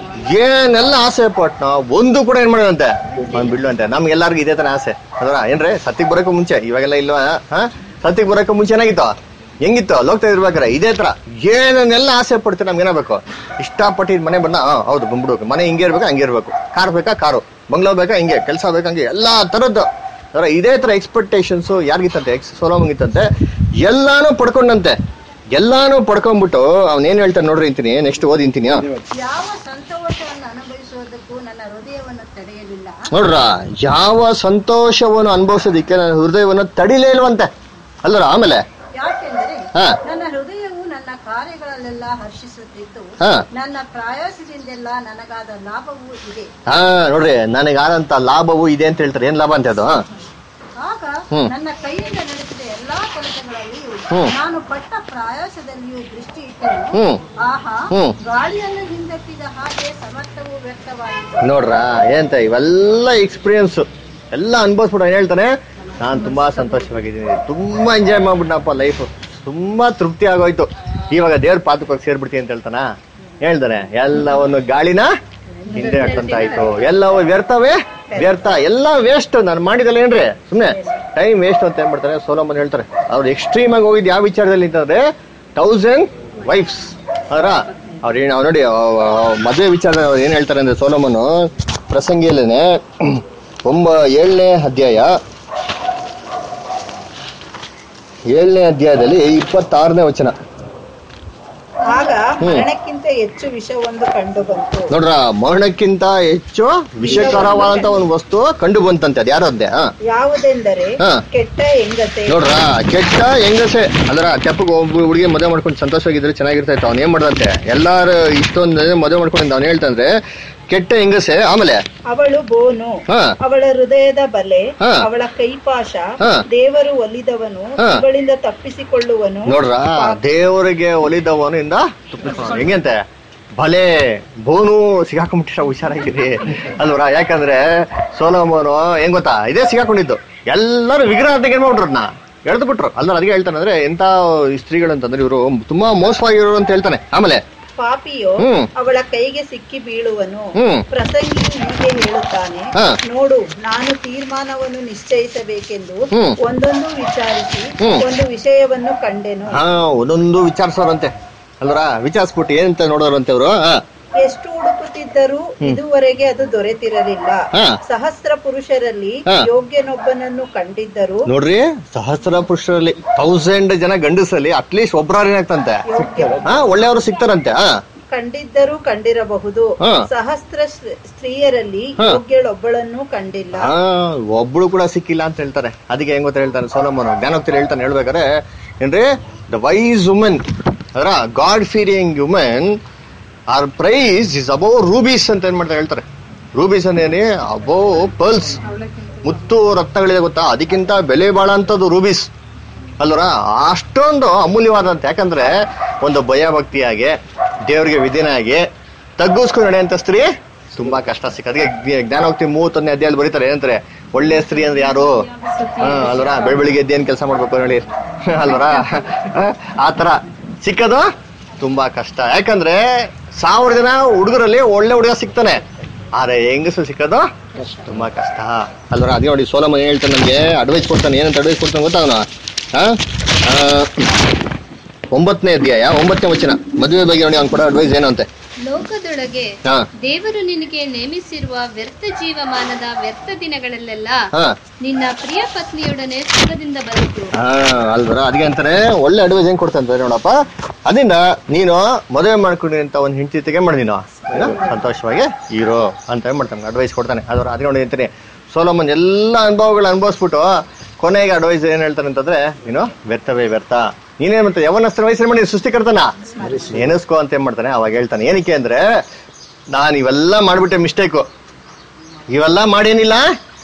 ಏನೆಲ್ಲ ಆಸೆ ಪಟ್ನೋ ಒಂದು ಕೂಡ ಏನ್ ಮಾಡೋದಂತೆ ಅವ್ನು ಬಿಡ್ಲಂತೆ ನಮ್ಗೆಲ್ಲರಿಗೂ ಇದೇ ತರ ಆಸೆ ಅದರ ಏನ್ರಿ ಸತ್ತಿಗೆ ಬರೋಕ್ಕೂ ಮುಂಚೆ ಇವಾಗೆಲ್ಲ ಇಲ್ವಾ ಹಾ ಸತ್ತಿಗೆ ಬರೋಕ್ಕೂ ಮುಂಚೆ ಏನಾಗಿತ್ತು ಹೆಂಗಿತ್ತು ಲೋಕ್ತಾ ಇರ್ಬೇಕಾರೆ ಇದೇ ತರ ಏನನ್ನೆಲ್ಲ ಆಸೆ ಪಡ್ತೀವಿ ನಮ್ಗೆ ಏನಾಗಬೇಕು ಇಷ್ಟಪಟ್ಟಿದ್ ಮನೆ ಬಂದ ಹಾ, ಹೌದು ಬಂದ್ಬಿಡ್ಬೇಕು ಮನೆ ಹಿಂಗೆ ಇರ್ಬೇಕು ಹಂಗೆ ಇರ್ಬೇಕು ಕಾರ್ ಬೇಕಾ ಕಾರು ಬಂಗ್ಲೋ ಬೇಕಾ ಹಿಂಗೆ ಕೆಲಸ ಬೇಕಾ ಹಂಗೆ ಎಲ್ಲಾ ತರದ್ದು ಅದರ ಇದೇ ತರ ಎಕ್ಸ್ಪೆಕ್ಟೇಷನ್ಸ್ ಯಾರಿಗಿತ್ತಂತೆ ಎಕ್ಸ್ ಸೋಲೋಮಂಗಿತ್ತಂತೆ ಎಲ್ಲಾನು ಪಡ್ಕೊಂಡಂತೆ ಎಲ್ಲಾನು ಪಡ್ಕೊಂಡ್ಬಿಟ್ಟು ಅವ್ನ್ ಏನ್ ಹೇಳ್ತಾನೆ ನೋಡ್ರಿ ಅಂತೀನಿ ನೆಕ್ಸ್ಟ್ ಓದಿಂತೀನಿ ಯಾವ ಸಂತೋಷವನ್ನು ಅನುಭವಿಸುವುದಕ್ಕೂ ನನ್ನ ಹೃದಯವನ್ನು ತಡೆಯಲಿಲ್ಲ ನೋಡ್ರ ಯಾವ ಸಂತೋಷವನ್ನು ಅನುಭವಿಸೋದಿಕ್ಕೆ ನನ್ನ ಹೃದಯವನ್ನು ತಡಿಲೇ ಇಲ್ವಂತೆ ಅಲ್ಲರ ಆಮೇಲೆ ಯಾಕೆಂದರೆ ಹಾ. ನನ್ನ ಹೃದಯವು ನನ್ನ ಕಾರ್ಯಗಳಲ್ಲೆಲ್ಲ ಹರ್ಷಿಸುತ್ತಿತ್ತು ಹಾ. ನನ್ನ ಪ್ರಯಾಸದಿಂದೆಲ್ಲ ನನಗಾದ ಲಾಭವೂ ಇದೆ ಹಾ ನೋಡ್ರಿ ನನಗಾದಂತ ಲಾಭವು ಇದೆ ಅಂತ ಹೇಳ್ತಾರೆ ಏನ್ ಲಾಭ ಅಂತ ಅದು ಹಾ? ಆಗ ಹ್ಮ್. ನನ್ನ ಕೈಯಿಂದ ನಡೆಸಿದ ಎಲ್ಲಾ ಕೆಲಸಗಳಲ್ಲಿಯೂ ಹ್ಮ್. ನಾನು ಪಟ್ಟ ಪ್ರಯಾಸದಲ್ಲಿಯೂ ದೃಷ್ಟಿ ಇಟ್ಟನು ಹ್ಮ್ ಆಹಾ ಹ್ಮ್. ಗಾಳಿಯನ್ನು ಹಿಂದಟ್ಟಿದ ಹಾಗೆ ಸಮರ್ಥವೂ ವ್ಯಕ್ತವಾಯಿತು ನೋಡ್ರ ಏನಂತ ಇವೆಲ್ಲ ಎಕ್ಸ್ಪೀರಿಯನ್ಸ್ ಎಲ್ಲ ಅನ್ಭವಿಸ್ಬಿಟ್ಟು ಏನ್ ಹೇಳ್ತಾನೆ ನಾನ್ ತುಂಬಾ ಸಂತೋಷವಾಗಿದ್ದೀನಿ ತುಂಬಾ ಎಂಜಾಯ್ ಮಾಡ್ಬಿಟ್ಟನಪ್ಪ ಲೈಫ್ ತುಂಬಾ ತೃಪ್ತಿ ಆಗೋಯ್ತು ಇವಾಗ ದೇವ್ರ ಪಾತಕ್ಕೆ ಸೇರ್ಬಿಡ್ತೀನಿ ಅಂತ ಹೇಳ್ತಾನ ಹೇಳ್ತಾನೆ ಎಲ್ಲವನ್ನು ಗಾಳಿನ ಹಿಂದೆ ಹಾಕಂತ ಆಯ್ತು ಎಲ್ಲವೂ ವ್ಯರ್ಥವೇ ವ್ಯರ್ಥ ಎಲ್ಲ ವೇಸ್ಟ್ ನಾನು ಮಾಡಿದಲ್ಲ ಏನ್ರಿ ಸುಮ್ನೆ ಟೈಮ್ ವೇಸ್ಟ್ ಅಂತ ಏನ್ ಮಾಡ್ತಾರೆ ಸೋಲಮ್ಮನ್ ಹೇಳ್ತಾರೆ ಅವ್ರು ಎಕ್ಸ್ಟ್ರೀಮ್ ಆಗಿ ಹೋಗಿದ್ ಯಾವ ವಿಚಾರದಲ್ಲಿ ಅಂತಂದ್ರೆ ತೌಸಂಡ್ ವೈಫ್ಸ್ ಅವರ ಅವ್ರು ಏನ್ ಅವ್ರು ನೋಡಿ ಅವ್- ಅವ್ ಮದುವೆ ವಿಚಾರ ಅವ್ರು ಏನ್ ಹೇಳ್ತಾರೆ ಅಂದ್ರೆ ಸೋಲಮನು ಪ್ರಸಂಗಿಯಲ್ಲೇನೆ ಒಂಬ ಏಳನೇ ಅಧ್ಯಾಯ ಏಳನೇ ಅಧ್ಯಾಯದಲ್ಲಿ ಇಪ್ಪತ್ತಾರನೇ ವಚನ ಆಗ ಹ್ಮ್. ಮರಣಕ್ಕಿಂತ ಹೆಚ್ಚು ವಿಷವೊಂದು ಕಂಡು ಬಂತು ನೋಡ್ರ ಮರಣಕ್ಕಿಂತ ಹೆಚ್ಚು ವಿಷಕರವಾದಂತ ಒಂದು ವಸ್ತು ಕಂಡು ಬಂತಂತೆ ಅದ್ ಯಾರದ್ದೆ ಹಾ ಯಾವುದೆಂದರೆ ಹಾ. ಕೆಟ್ಟ ಹೆಂಗತೆ ನೋಡ್ರ ಕೆಟ್ಟ ಹೆಂಗಸೆ ಅಂದ್ರ ತೆಪ್ಪಗೆ ಒಬ್ಬ ಹುಡುಗಿ ಮದುವೆ ಮಾಡ್ಕೊಂಡು ಸಂತೋಷವಾಗಿದ್ರೆ ಚೆನ್ನಾಗಿರ್ತಾ ಇತ್ತು ಅವ್ನು ಏನ್ ಮಾಡ್ದಂತೆ ಎಲ್ಲಾರು ಇಷ್ಟೊಂದು ಮದುವೆ ಮಾಡ್ಕೊಂಡು ಅವ್ನು ಹೇಳ್ತಂದ್ರೆ ಕೆಟ್ಟ ಹೆಂಗಸೆ ಆಮೇಲೆ ಅವಳು ಬೋನು ಹಾ ಅವಳ ಹೃದಯದ ಬಲೆ ಹಾ. ಅವಳ ಕೈಪಾಶ ಹಾ. ದೇವರು ಒಲಿದವನು ಹಾ. ಅವಳಿಂದ ತಪ್ಪಿಸಿಕೊಳ್ಳುವನು ನೋಡ್ರ ದೇವರಿಗೆ ಒಲಿದವನು ಇಂದ ತಪ್ಪಿಸ್ಕೊಳ್ಳೋನು. ಹೆಂಗಂತೆ ಭಲೆ ಬೋನು ಸಿಗಾಕೊಂಡ್ಬಿಟ್ಟಿರ ಹುಷಾರಾಗಿರಿ ಅಲ್ವರ ಯಾಕಂದ್ರೆ ಸೋಲೋಮೋನು ಹೆಂಗ್ ಗೊತ್ತಾ ಇದೇ ಸಿಗಾಕೊಂಡಿದ್ದು ಎಲ್ಲರೂ ವಿಗ್ರಹ ತೆಗೆ ಮಾಡ್ಬಿಟ್ರು ಅದನ್ನ ಎಳ್ದು ಬಿಟ್ರು ಅಲ್ಲ ಅದಕ್ಕೆ ಹೇಳ್ತಾನೆ ಅಂದ್ರೆ ಎಂತ ಸ್ತ್ರೀಗಳು ಅಂತಂದ್ರೆ ಇವರು ತುಂಬಾ ಮೋಸವಾಗಿರೋರು ಅಂತ ಹೇಳ್ತಾನೆ ಆಮೇಲೆ ಪಾಪಿಯೋ ಹ್ಮ್. ಅವಳ ಕೈಗೆ ಸಿಕ್ಕಿ ಬೀಳುವನು ಹ್ಮ್. ಪ್ರಸಂಗಿ ಹೀಗೆ ಹೇಳುತ್ತಾನೆ ಹಾ. ನೋಡು ನಾನು ತೀರ್ಮಾನವನ್ನು ನಿಶ್ಚಯಿಸಬೇಕೆಂದು ಹ್ಮ್. ಒಂದೊಂದು ವಿಚಾರಿಸಿ ಹ್ಮ್. ಒಂದು ವಿಷಯವನ್ನು ಕಂಡೆನು ಹಾ ಒಂದೊಂದು ವಿಚಾರಿಸೋರಂತೆ ಅಲ್ವರ ವಿಚಾರಿಸ್ಬಿಟ್ಟು ಏನಂತ ನೋಡೋರಂತೆ ಅವರು ಎಷ್ಟು ಹುಡುಕುತ್ತಿದ್ದರೂ ಇದುವರೆಗೆ ಅದು ದೊರೆತಿರಲಿಲ್ಲ ಹಾ. ಸಹಸ್ರ ಪುರುಷರಲ್ಲಿ ಹಾ. ಯೋಗ್ಯನೊಬ್ಬನನ್ನು ಕಂಡಿದ್ದರು ನೋಡ್ರಿ ಸಹಸ್ರ ಪುರುಷರಲ್ಲಿ ತೌಸಂಡ್ ಜನ ಗಂಡಸಲ್ಲಿ ಅಟ್ಲೀಸ್ಟ್ ಒಬ್ರಾರು ಏನಾಗ್ತಂತೆ ಯೋಗ್ಯ ಹಾ ಒಳ್ಳೆಯವರು ಸಿಗ್ತಾರಂತೆ ಹಾ ಕಂಡಿದ್ದರೂ ಕಂಡಿರಬಹುದು ಹಾ. ಸಹಸ್ರ ಸ್- ಸ್ತ್ರೀಯರಲ್ಲಿ ಹಾ. ಯೋಗ್ಯಳೊಬ್ಬಳನ್ನು ಕಂಡಿಲ್ಲ ಹಾ ಒಬ್ಳು ಕೂಡ ಸಿಕ್ಕಿಲ್ಲ ಅಂತ ಹೇಳ್ತಾರೆ ಅದಕ್ಕೆ ಹೆಂಗ್ ಗೊತ್ತ ಹೇಳ್ತಾನೆ ಸೋಲಮ್ಮನು ಜ್ಞಾನೋಕ್ತಿಯಲ್ಲಿ ಹೇಳ್ತಾನೆ ಹೇಳ್ಬೇಕಾರೆ ಏನ್ರಿ ದ ವೈಸ್ ವುಮೆನ್ ಅದರ God fearing women are price is above rubies ಅಂತ ಏನ್ ಮಾಡ್ತಾರೆ ಹೇಳ್ತಾರೆ ರೂಬೀಸ್ ಅಂದೇನಿ ಅಬೌವ್ ಪರ್ಲ್ಸ್ ಮುತ್ತು ರತ್ನಗಳಿದೆ ಗೊತ್ತಾ ಅದಕ್ಕಿಂತ ಬೆಲೆ ಬಾಳ ಅಂತದ್ದು ರೂಬೀಸ್ ಅಲ್ವರ ಅಷ್ಟೊಂದು ಅಮೂಲ್ಯವಾದಂತ ಯಾಕಂದ್ರೆ ಒಂದು ಭಯಭಕ್ತಿಯಾಗಿ ದೇವರಿಗೆ ವಿಧಿನಾಗಿ ತಗ್ಗಿಸ್ಕೊಂಡು ನಡೆಯಂತ ಸ್ತ್ರೀ ತುಂಬಾ ಕಷ್ಟ ಸಿಕ್ಕ ಅದಕ್ಕೆ ಜ್ಞ- ಜ್ಞಾನೋಕ್ತಿ ಮೂವತ್ತೊಂದನೇ ಅಧ್ಯಾಯದಲ್ಲಿ ಬರೀತಾರೆ ಏನಂತಾರೆ ಒಳ್ಳೆ ಸ್ತ್ರೀ ಅಂದ್ರೆ ಯಾರು ಹಾ ಅಲ್ವರ ಬೆಳ್ ಬೆಳಿಗ್ಗೆ ಎದ್ದೇನ್ ಕೆಲಸ ಮಾಡ್ಬೇಕು ಹೇಳಿ ಅಲ್ವರ ಆ ತರ ಸಿಕ್ಕದು ತುಂಬಾ ಕಷ್ಟ ಯಾಕಂದ್ರೆ ಸಾವಿರ ಜನ ಹುಡುಗರಲ್ಲಿ ಒಳ್ಳೆ ಹುಡುಗ ಸಿಗ್ತಾನೆ ಆದ್ರೆ ಹೆಂಗಸು ಸಿಕ್ಕೋದು ತುಂಬಾ ಕಷ್ಟ ಅಲ್ವರ ಅದೇ ನೋಡಿ ಸೋಲಮನ್ ಏನ್ ಹೇಳ್ತಾನೆ ನಮ್ಗೆ ಅಡ್ವೈಸ್ ಕೊಡ್ತಾನೆ ಏನಂತ ಅಡ್ವೈಸ್ ಕೊಡ್ತಾನೆ ಗೊತ್ತಾ ಅವನು ಒಂಬತ್ತನೇ ಅಧ್ಯಾಯ ಒಂಬತ್ತನೇ ವಚನ ಮದುವೆ ಬಗ್ಗೆ ನೋಡಿ ಅವ್ನು ಕೊಡೋ ಅಡ್ವೈಸ್ ಏನು ಅಂತೆ ಲೋಕದೊಳಗೆ ಹಾ ದೇವರು ನಿನಗೆ ನೇಮಿಸಿರುವ ವ್ಯರ್ಥ ಜೀವಮಾನದ ವ್ಯರ್ಥ ದಿನಗಳಲ್ಲೆಲ್ಲ ಹಾ ನಿನ್ನ ಪ್ರಿಯ ಪತ್ನಿಯೊಡನೆ ಸುಖದಿಂದ ಬದುಕು ಹಾ ಅಲ್ವರ ಅದಕ್ಕೆ ಅಂತಾರೆ ಒಳ್ಳೆ ಅಡ್ವೈಸ್ ಹೆಂಗ್ ಕೊಡ್ತಾನೆ ನೋಡಪ್ಪ ಅದರಿಂದ ನೀನು ಮದುವೆ ಮಾಡ್ಕೊಂಡಿ ಅಂತ ಒಂದು ಹೆಂಡತಿ ತೆಗೆ ಮಾಡಿ ನೀನು ಏನು? ಸಂತೋಷವಾಗಿ ಇರೋ ಅಂತ ಏನ್ ಮಾಡ್ತಾನೆ ಅಡ್ವೈಸ್ ಕೊಡ್ತಾನೆ ಅದರ ಅದಕ್ಕೆ ನೋಡಿ ಅಂತೀನಿ ಸೋಲಮ್ಮನ್ ಎಲ್ಲ ಅನುಭವಗಳು ಅನುಭವಿಸ್ಬಿಟ್ಟು ಕೊನೆಗೆ ಅಡ್ವೈಸ್ ಏನ್ ಹೇಳ್ತಾನೆ ಅಂತಂದ್ರೆ ನೀನು ವ್ಯರ್ಥವೇ ವ್ಯರ್ಥ ನೀನೇನ್ ಮಾಡ್ತಾನೆ ಯವನಸ್ತ್ರ ವಯಸ್ಸಲ್ಲಿ ಮಾಡಿ ಸೃಷ್ಟಿಕರ್ತನ ನೆನೆಸ್ಕೋ ಅಂತ ಏನ್ ಮಾಡ್ತಾನೆ ಅವಾಗ ಹೇಳ್ತಾನೆ ಏನಕ್ಕೆ ಅಂದ್ರೆ ನಾನು ಇವೆಲ್ಲ ಮಾಡ್ಬಿಟ್ಟೆ ಮಿಸ್ಟೇಕು ಇವೆಲ್ಲ ಮಾಡೇನಿಲ್ಲ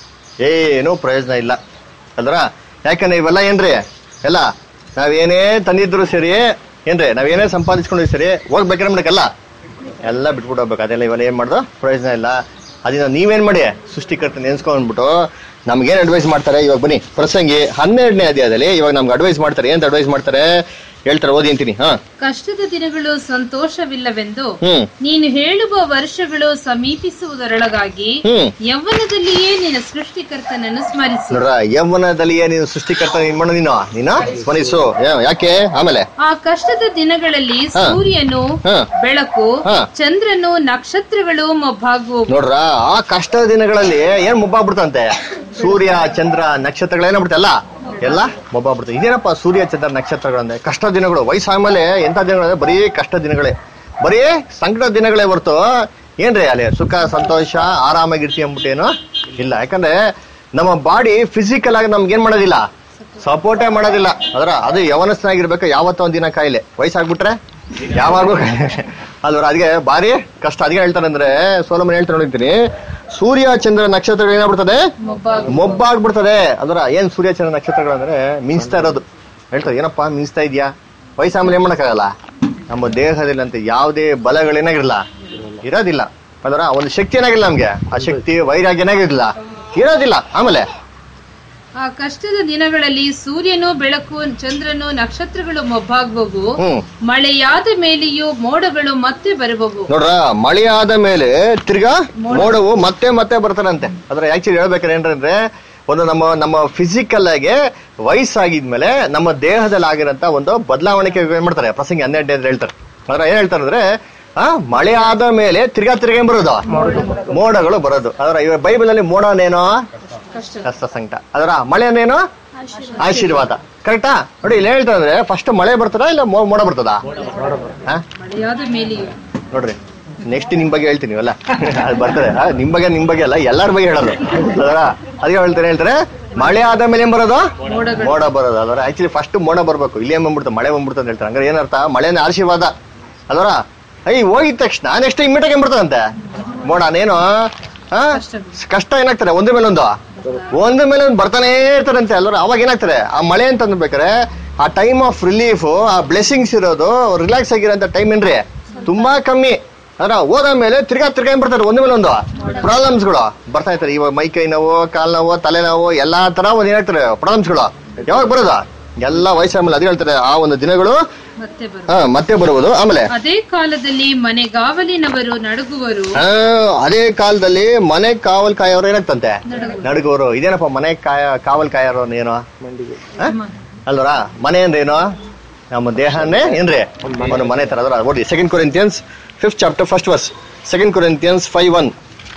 ಏನೂ ಪ್ರಯೋಜನ ಇಲ್ಲ ಅಲ್ರ ಯಾಕಂದ್ರೆ ಇವೆಲ್ಲ ಏನ್ರಿ ಎಲ್ಲ ನಾವೇನೇ ತಂದಿದ್ರು ಸರಿ ಏನ್ರಿ ನಾವೇನೇ ಸಂಪಾದಿಸ್ಕೊಂಡ್ರು ಸರಿ ಹೋಗ್ಬೇಕಾದ್ರೆ ಮಾಡಕ್ಕಲ್ಲ ಎಲ್ಲ ಬಿಟ್ಬಿಟ್ಟು ಹೋಗ್ಬೇಕು ಅದೆಲ್ಲ ಇವೆಲ್ಲ ಏನ್ ಮಾಡ್ದು ಪ್ರಯೋಜನ ಇಲ್ಲ ಅದನ್ನ ನೀವೇನ್ ಮಾಡಿ ಸೃಷ್ಟಿಕರ್ತ ನೆನ್ಸ್ಕೊಂಡ್ಬಿಟ್ಟು ನಮ್ಗೇನ್ ಅಡ್ವೈಸ್ ಮಾಡ್ತಾರೆ ಇವಾಗ ಬನ್ನಿ ಪ್ರಸಂಗಿ ಹನ್ನೆರಡನೇ ಅಧ್ಯಾಯದಲ್ಲಿ ಇವಾಗ ನಮ್ಗೆ ಅಡ್ವೈಸ್ ಮಾಡ್ತಾರೆ ಏನ್ ಅಡ್ವೈಸ್ ಮಾಡ್ತಾರೆ ಹೇಳ್ತಾರೆ ಓದಿ ಅಂತೀನಿ ಹಾ ಕಷ್ಟದ ದಿನಗಳು ಸಂತೋಷವಿಲ್ಲವೆಂದು ಹ್ಮ್ ನೀನು ಹೇಳುವ ವರ್ಷಗಳು ಸಮೀಪಿಸುವುದರೊಳಗಾಗಿ ಹ್ಮ್ ಯೌವನದಲ್ಲಿಯೇ ನಿನ್ನ ಸೃಷ್ಟಿಕರ್ತನನ್ನು ಸ್ಮರಿಸು ನೋಡ್ರ ಯೌವನದಲ್ಲಿಯೇ ನೀನು ಸೃಷ್ಟಿಕರ್ತ ನೀನ್ ಮಾಡು ನೀನು ನೀನು ಸ್ಮರಿಸು ಯಾ- ಯಾಕೆ ಆಮೇಲೆ ಆ ಕಷ್ಟದ ದಿನಗಳಲ್ಲಿ ಹಾ. ಸೂರ್ಯನು ಹಾ. ಬೆಳಕು ಹಾ. ಚಂದ್ರನು ನಕ್ಷತ್ರಗಳು ಮೊಬ್ಬಾಗುವವು ನೋಡ್ರ ಆ ಕಷ್ಟದ ದಿನಗಳಲ್ಲಿ ಏನ್ ಮೊಬ್ಬಾಗ್ಬಿಡ್ತಂತೆ ಸೂರ್ಯ ಚಂದ್ರ ನಕ್ಷತ್ರಗಳು ಏನಾಗ್ಬಿಡ್ತಲ್ಲ ಎಲ್ಲ ಮೊಬ್ಬಾಗ್ಬಿಡ್ತದೆ ಇದೇನಪ್ಪ ಸೂರ್ಯ ಚಂದ್ರ ನಕ್ಷತ್ರಗಳಂದ್ರೆ ಕಷ್ಟ ದಿನಗಳು ವಯಸ್ಸಾದ್ಮೇಲೆ ಎಂತ ದಿನಗಳು ಬರೀ ಕಷ್ಟ ದಿನಗಳೇ ಬರೀ ಸಂಕಟ ದಿನಗಳೇ ಹೊರ್ತು ಏನ್ರಿ ಅಲ್ಲಿ ಸುಖ ಸಂತೋಷ ಆರಾಮಾಗಿರ್ತೀವಿ ಅಂದ್ಬಿಟ್ಟೇನು ಇಲ್ಲ ಯಾಕಂದ್ರೆ ನಮ್ಮ ಬಾಡಿ ಫಿಸಿಕಲ್ ಆಗಿ ನಮ್ಗೆ ಏನ್ ಮಾಡೋದಿಲ್ಲ ಸಪೋರ್ಟೇ ಮಾಡೋದಿಲ್ಲ ಅದರ ಅದು ಯವನಸ್ಥನಾಗಿರ್ಬೇಕು ಯಾವತ್ತೋ ಒಂದ್ ದಿನ ಕಾಯಿಲೆ ವಯಸ್ಸಾಗ್ಬಿಟ್ರೆ ಯಾವಾಗೂ ಅಲ್ವರ ಅದಕ್ಕೆ ಭಾರಿ ಕಷ್ಟ ಅದಕ್ಕೆ ಹೇಳ್ತಾರೆ ಅಂದ್ರೆ ಸೋಲಮನ್ ಹೇಳ್ತಾರೆ ನೋಡಿರ್ತೀನಿ ಸೂರ್ಯ ಚಂದ್ರ ನಕ್ಷತ್ರಗಳು ಏನಾಗ್ಬಿಡ್ತದೆ ಮೊಬ್ಬಾಗ್ಬಿಡ್ತದೆ ಅದರ ಏನ್ ಸೂರ್ಯ ಚಂದ್ರ ನಕ್ಷತ್ರಗಳು ಅಂದ್ರೆ ಮಿಂಚ್ತಾ ಇರೋದು ಹೇಳ್ತಾರೆ ಏನಪ್ಪಾ ಮಿಂಚ್ತಾ ಇದೆಯಾ ವಯಸ್ಸಾದ್ಮೇಲೆ ಏನ್ ಮಾಡಕ್ಕಾಗಲ್ಲ ನಮ್ಮ ದೇಹದಲ್ಲಿ ಅಂತ ಯಾವುದೇ ಬಲಗಳೇನಾಗಿರಲ್ಲ ಇರೋದಿಲ್ಲ ಅದರ ಒಂದು ಶಕ್ತಿ ಏನಾಗಿಲ್ಲ ನಮ್ಗೆ ಆ ಶಕ್ತಿ ವೈರಾಗ್ಯ ಏನಾಗಿರ್ಲಿಲ್ಲ ಇರೋದಿಲ್ಲ ಆಮೇಲೆ ಆ ಕಷ್ಟದ ದಿನಗಳಲ್ಲಿ ಸೂರ್ಯನು ಬೆಳಕು ಚಂದ್ರನು ನಕ್ಷತ್ರಗಳು ಮೊಬ್ಬಾಗುವವು ಹ್ಮ್ ಮಳೆಯಾದ ಮೇಲೆಯೂ ಮೋಡಗಳು ಮತ್ತೆ ಬರುವವು ನೋಡ್ರ ಮಳೆ ಆದ ಮೇಲೆ ತಿರ್ಗಾ ಮೋಡವು ಮತ್ತೆ ಮತ್ತೆ ಬರ್ತಾರಂತೆ ಅದ್ರ ಆಕ್ಚುಲಿ ಹೇಳ್ಬೇಕಾದ್ರೆ ಏನಂದ್ರೆ ಒಂದು ನಮ್ಮ ನಮ್ಮ ಫಿಸಿಕಲ್ ಆಗಿ ವಯಸ್ಸಾಗಿದ್ಮೇಲೆ ನಮ್ಮ ದೇಹದಲ್ಲಿ ಆಗಿರೋಂತ ಒಂದು ಬದಲಾವಣೆ ಏನ್ ಮಾಡ್ತಾರೆ ಪ್ರಸಂಗಿ ಹನ್ನೆರಡನೇ ಅಂತ ಹೇಳ್ತಾರೆ ಅದ್ರ ಏನ್ ಹೇಳ್ತಾರೆ ಅಂದ್ರೆ ಆ ಮಳೆ ಆದ ಮೇಲೆ ತಿರ್ಗಾ ತಿರ್ಗಾ ಏನ್ ಬರೋದು ಮೋಡಗಳು ಬರೋದು ಅದರ ಇವಾಗ ಬೈಬಲ್ ಅಲ್ಲಿ ಮೋಡನೇನೋ ಕಷ್ಟ ಸಂಕಟ ಅದರ ಮಳೆನೇನೋ ಆಶೀರ್ವಾದ ಕರೆಕ್ಟಾ ನೋಡಿ ಇಲ್ಲಿ ಹೇಳ್ತಾರೆ ಅಂದ್ರೆ ಫಸ್ಟ್ ಮಳೆ ಬರ್ತದ ಇಲ್ಲ ಮೋ- ಮೋಡ ಬರ್ತದ ಹಾ ಮಳೆಯಾದ ಮೇಲೆಯೂ ನೋಡ್ರಿ ನೆಕ್ಸ್ಟ್ ನಿಮ್ ಬಗ್ಗೆ ಹೇಳ್ತೀನಿ ಅಲ್ಲ ಅದು ಬರ್ತದೆ ಆ, ನಿಮ್ ಬಗ್ಗೆ ನಿಮ್ ಬಗ್ಗೆ ಅಲ್ಲ ಎಲ್ಲಾರ ಬಗ್ಗೆ ಹೇಳೋದು ಅದರ ಅದಕ್ಕೆ ಹೇಳ್ತಾರೆ ಹೇಳ್ತಾರೆ ಮಳೆ ಆದ ಮೇಲೆ ಏನ್ ಬರೋದು ಮೋಡ ಬರೋದು ಅದರ ಆಕ್ಚುಲಿ ಫಸ್ಟ್ ಮೋಡ ಬರ್ಬೇಕು ಇಲ್ಲಿ ಏನ್ ಬಂದ್ಬಿಡ್ತು ಮಳೆ ಬಂದ್ಬಿಡ್ತು ಅಂತ ಹೇಳ್ತಾರೆ ಹಂಗಾರೆ ಏನರ್ಥ ಮಳೆ ಅಂದ್ರೆ ಆಶೀರ್ವಾದ ಅದರ ಐ ಹೋಗಿದ ತಕ್ಷಣ ನೆಕ್ಸ್ಟ್ ಇಮ್ಮಿಡಿಯೇಟ್ ಏನ್ ಬರ್ತದಂತೆ ಮೋಡ ನೇನು ಆ, ಕಷ್ಟ ಏನಾಗ್ತಾರೆ ಒಂದ್ರ ಮೇಲೆ ಒಂದು ಒಂದ್ರ ಮೇಲೆ ಒಂದು ಬರ್ತಾನೆ ಇರ್ತಾರಂತೆ ಅಲ್ವರ ಅವಾಗ ಏನಾಗ್ತಾರೆ ಆ ಮಳೆ ಅಂತ ಅಂದ್ಬೇಕಾರೆ ಆ ಟೈಮ್ ಆಫ್ ರಿಲೀಫ್ ಆ ಬ್ಲೆಸ್ಸಿಂಗ್ಸ್ ಇರೋದು ರಿಲ್ಯಾಕ್ಸ್ ಆಗಿರೋಂಥ ಟೈಮ್ ಏನ್ರಿ ತುಂಬಾ ಕಮ್ಮಿ ಅದ್ರ ಹೋದ ಮೇಲೆ ತಿರ್ಗಾ ತಿರ್ಗಾ ಏನ್ ಬರ್ತಾರೆ ಒಂದ್ ಮೇಲೆ ಒಂದು ಪ್ರಾಬ್ಲಮ್ಸ್ ಗಳು ಬರ್ತಾ ಇರ್ತಾರೆ ಇವಾಗ ಮೈ ಕೈ ನೋವು ಕಾಲ್ ನೋವು ತಲೆ ನೋವು ಎಲ್ಲಾ ತರ ಒಂದ್ ಏನಾಗ್ತಾರೆ ಪ್ರಾಬ್ಲಮ್ಸ್ ಗಳು ಯಾವಾಗ ಬರೋದ ಎಲ್ಲ ವಯಸ್ಸಾದ್ಮೇಲೆ ಅದೇ ಹೇಳ್ತಾರೆ ಆ ಒಂದು ದಿನಗಳು ಮತ್ತೆ ಬರು ಹಾ ಮತ್ತೆ ಬರುವುದು ಆಮೇಲೆ ಅದೇ ಕಾಲದಲ್ಲಿ ಮನೆಗಾವಲಿನವರು ನಡುಗುವರು ಆ, ಅದೇ ಕಾಲದಲ್ಲಿ ಮನೆ ಕಾವಲ್ ಕಾಯೋರು ಏನಾಗ್ತಂತೆ ನಡುಗೋರು ಇದೇನಪ್ಪ ಮನೆ ಕಾಯ ಕಾವಲ್ ಕಾಯೋರು ಏನು ಆ? ಅಲ್ವರಾ ಮನೆ ಅಂದ್ರೆ ಏನು ನಮ್ಮ ದೇಹನೇ ಏನ್ರಿ ಒಂದು ಮನೆ ತರ ಅದರ ನೋಡಿ second Corinthians fifth chapter first verse second Corinthians five one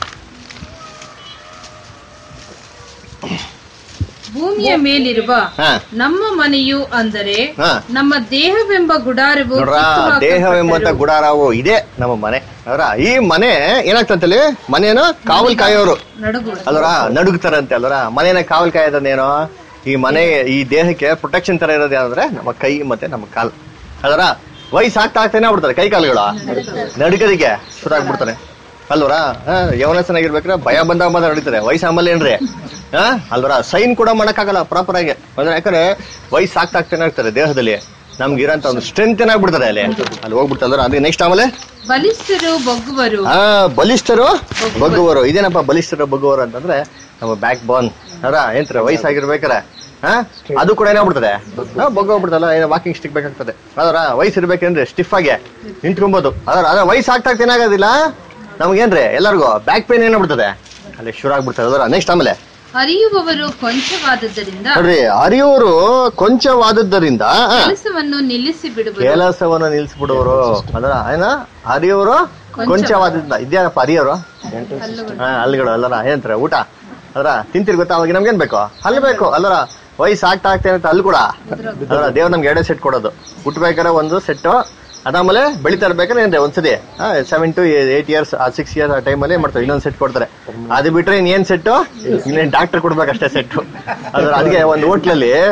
ಭೂಮಿಯ ಮೇಲಿರುವ ಹಾ ನಮ್ಮ ಮನೆಯು ಅಂದರೆ ಹಾ. ನಮ್ಮ ದೇಹವೆಂಬ ಗುಡಾರವು ನೋಡ್ರ ಕಿತ್ತು ದೇಹವೆಂಬಂತ ಹಾಕಲ್ಪಟ್ಟರು. ಗುಡಾರವು ಇದೆ ನಮ್ಮ ಮನೆ ಅದರ ಈ ಮನೆ ಏನಾಗ್ತಂತಲ್ಲಿ ಮನೇನು ಕಾವಲ್ ಕಾಯೋರು ನಡುಗುವರು ಅಲ್ವರ ನಡುಗ್ತಾರಂತೆ ಅಲ್ವರ ಮನೇನ ಕಾವಲ್ ಕಾಯೋದನ್ನೇನು ಈ ಮನೆ ಈ ದೇಹಕ್ಕೆ ಪ್ರೊಟೆಕ್ಷನ್ ತರ ಇರೋದು ಯಾವ್ದಂದ್ರೆ ನಮ್ಮ ಕೈ ಮತ್ತೆ ನಮ್ಮ ಕಾಲ್ ಅದರ ವಯಸ್ಸು ಆಗ್ತಾ ಆಗ್ತಾನೆ ಆಗ್ಬಿಡ್ತಾರೆ ಕೈ ಕಾಲುಗಳು ನಡುಕದಿಕ್ಕೆ ಶುರು ಆಗ್ಬಿಡ್ತಾನೆ ಅಲ್ವರ ಯವನಸನಾಗಿರ್ಬೇಕ್ರೆ ಭಯ ಬಂದಾಗ ಮಾತ್ರ ನಡೀತಾರೆ ವಯಸ್ಸು ಆಮೇಲೆ ಏನ್ರಿ ಹಾ ಅಲ್ವರ ಸೈನ್ ಕೂಡ ಮಾಡಕ್ಕಾಗಲ್ಲ ಪ್ರಾಪರ್ ಆಗಿ ಅಂದ್ರೆ ಯಾಕಂದ್ರೆ ವಯಸ್ಸು ಆಗ್ತಾ ಆಗ್ತಾನೆ ಆಗ್ತಾರೆ ದೇಹದಲ್ಲಿ ನಮ್ಗೆ ಇರೋಂತ ಒಂದು ಸ್ಟ್ರೆಂತ್ ಏನಾಗ್ಬಿಡ್ತಾರೆ ಅಲ್ಲಿ ಅಲ್ಲಿ ಹೋಗ್ಬಿಡ್ತಲ್ವರ ಅದೇ ನೆಕ್ಸ್ಟ್ ಆಮೇಲೆ ಬಲಿಷ್ಠರು ಬೊಗ್ಗುವರು ಆ ಬಲಿಷ್ಠರು ಬಗ್ಗುವರು ಇದೇನಪ್ಪ ಬಲಿಷ್ಠರು ಬಗ್ಗುವರು ಅಂತಂದ್ರೆ ನಮ್ಮ ಬ್ಯಾಕ್ ಬೋನ್ ಅದ ಏನ್ತಾರೆ ವಯಸ್ಸಾಗಿರ್ಬೇಕಾರೆ ಹಾ ಅದು ಕೂಡ ಏನಾಗ್ಬಿಡ್ತದೆ ಹಾ, ಬಗ್ಗೋಗ್ಬಿಡ್ತಲ್ಲ ಏನೋ ವಾಕಿಂಗ್ ಸ್ಟಿಕ್ ಬೇಕಾಗ್ತದೆ ಅದರ ವಯಸ್ಸು ಇರ್ಬೇಕೇನ್ರಿ ಸ್ಟಿಫ್ ಆಗಿ ನಿಂತ್ಕೊಬೋದು ಅದರ ಅದ ವಯಸ್ಸು ಆಗ್ತಾ ಆಗ್ತಾ ಏನಾಗೋದಿಲ್ಲ ನಮ್ಗೇನ್ರಿ ಎಲ್ಲರಿಗೂ ಬ್ಯಾಕ್ ಪೇನ್ ಏನಾಗ್ಬಿಡ್ತದೆ ಅಲ್ಲಿ ಶುರು ಆಗ್ಬಿಡ್ತದೆ ಅದರ ನೆಕ್ಸ್ಟ್ ಆಮೇಲೆ ಹರಿಯುವವರು ಕೊಂಚವಾದದ್ದರಿಂದ ನೋಡ್ರಿ ಹರಿಯೋರು ಕೊಂಚವಾದದ್ದರಿಂದ ಆ, ಕೆಲಸವನ್ನು ನಿಲ್ಲಿಸಿ ಬಿಡುವರು ಕೆಲಸವನ್ನು ನಿಲ್ಸ್ಬಿಡುವರು ಅದರ ಏನ ಹರಿಯೋರು ಕೊಂಚವಾದದಿಂದ ಇದ್ಯಾರಪ್ಪ ಹರಿಯೋರು ಹಾ ಹಲ್ಗಳು ಅಲ್ಲರ ಏನಂತಾರೆ ಊಟ ಅದರ ತಿಂತಿರ್ ಗೊತ್ತಾ ಅವಾಗ ನಮ್ಗೇನ್ ಬೇಕು ಹಲ್ ಬೇಕು ಅಲ್ಲರ ವಯಸ್ಸು ಆಗ್ತಾ ಆಗ್ತಾ ಅಂತ ಹಲ್ ಕೂಡ ಅದರ ದೇವ್ರು ನಮ್ಗೆ ಎರಡೇ ಸೆಟ್ ಕೊಡೋದು ಹುಟ್ಬೇಕಾದ್ರೆ ಒಂದು ಸೆಟ್ ಅದಾದ್ಮೇಲೆ ಬೆಳಿತಾ ಇರ್ಬೇಕಾದ್ರೆ ಏನ್ರಿ ಒಂದ್ಸತಿ seven to eight years six years ಆ ಟೈಮಲ್ಲಿ ಮಾಡ್ತಾರೆ ಇನ್ನೊಂದ್ ಸೆಟ್ ಕೊಡ್ತಾರೆ ಅದು ಬಿಟ್ರೆ ಇನ್ನೇನ್ ಸೆಟ್ ಇನ್ನೇನ್ ಡಾಕ್ಟರ್ ಕೊಡ್ಬೇಕಷ್ಟೇ ಸೆಟ್ ಅದ್ರ ಅದಕ್ಕೆ ಒಂದು ಹೋಟ್ಲಲ್ಲಿ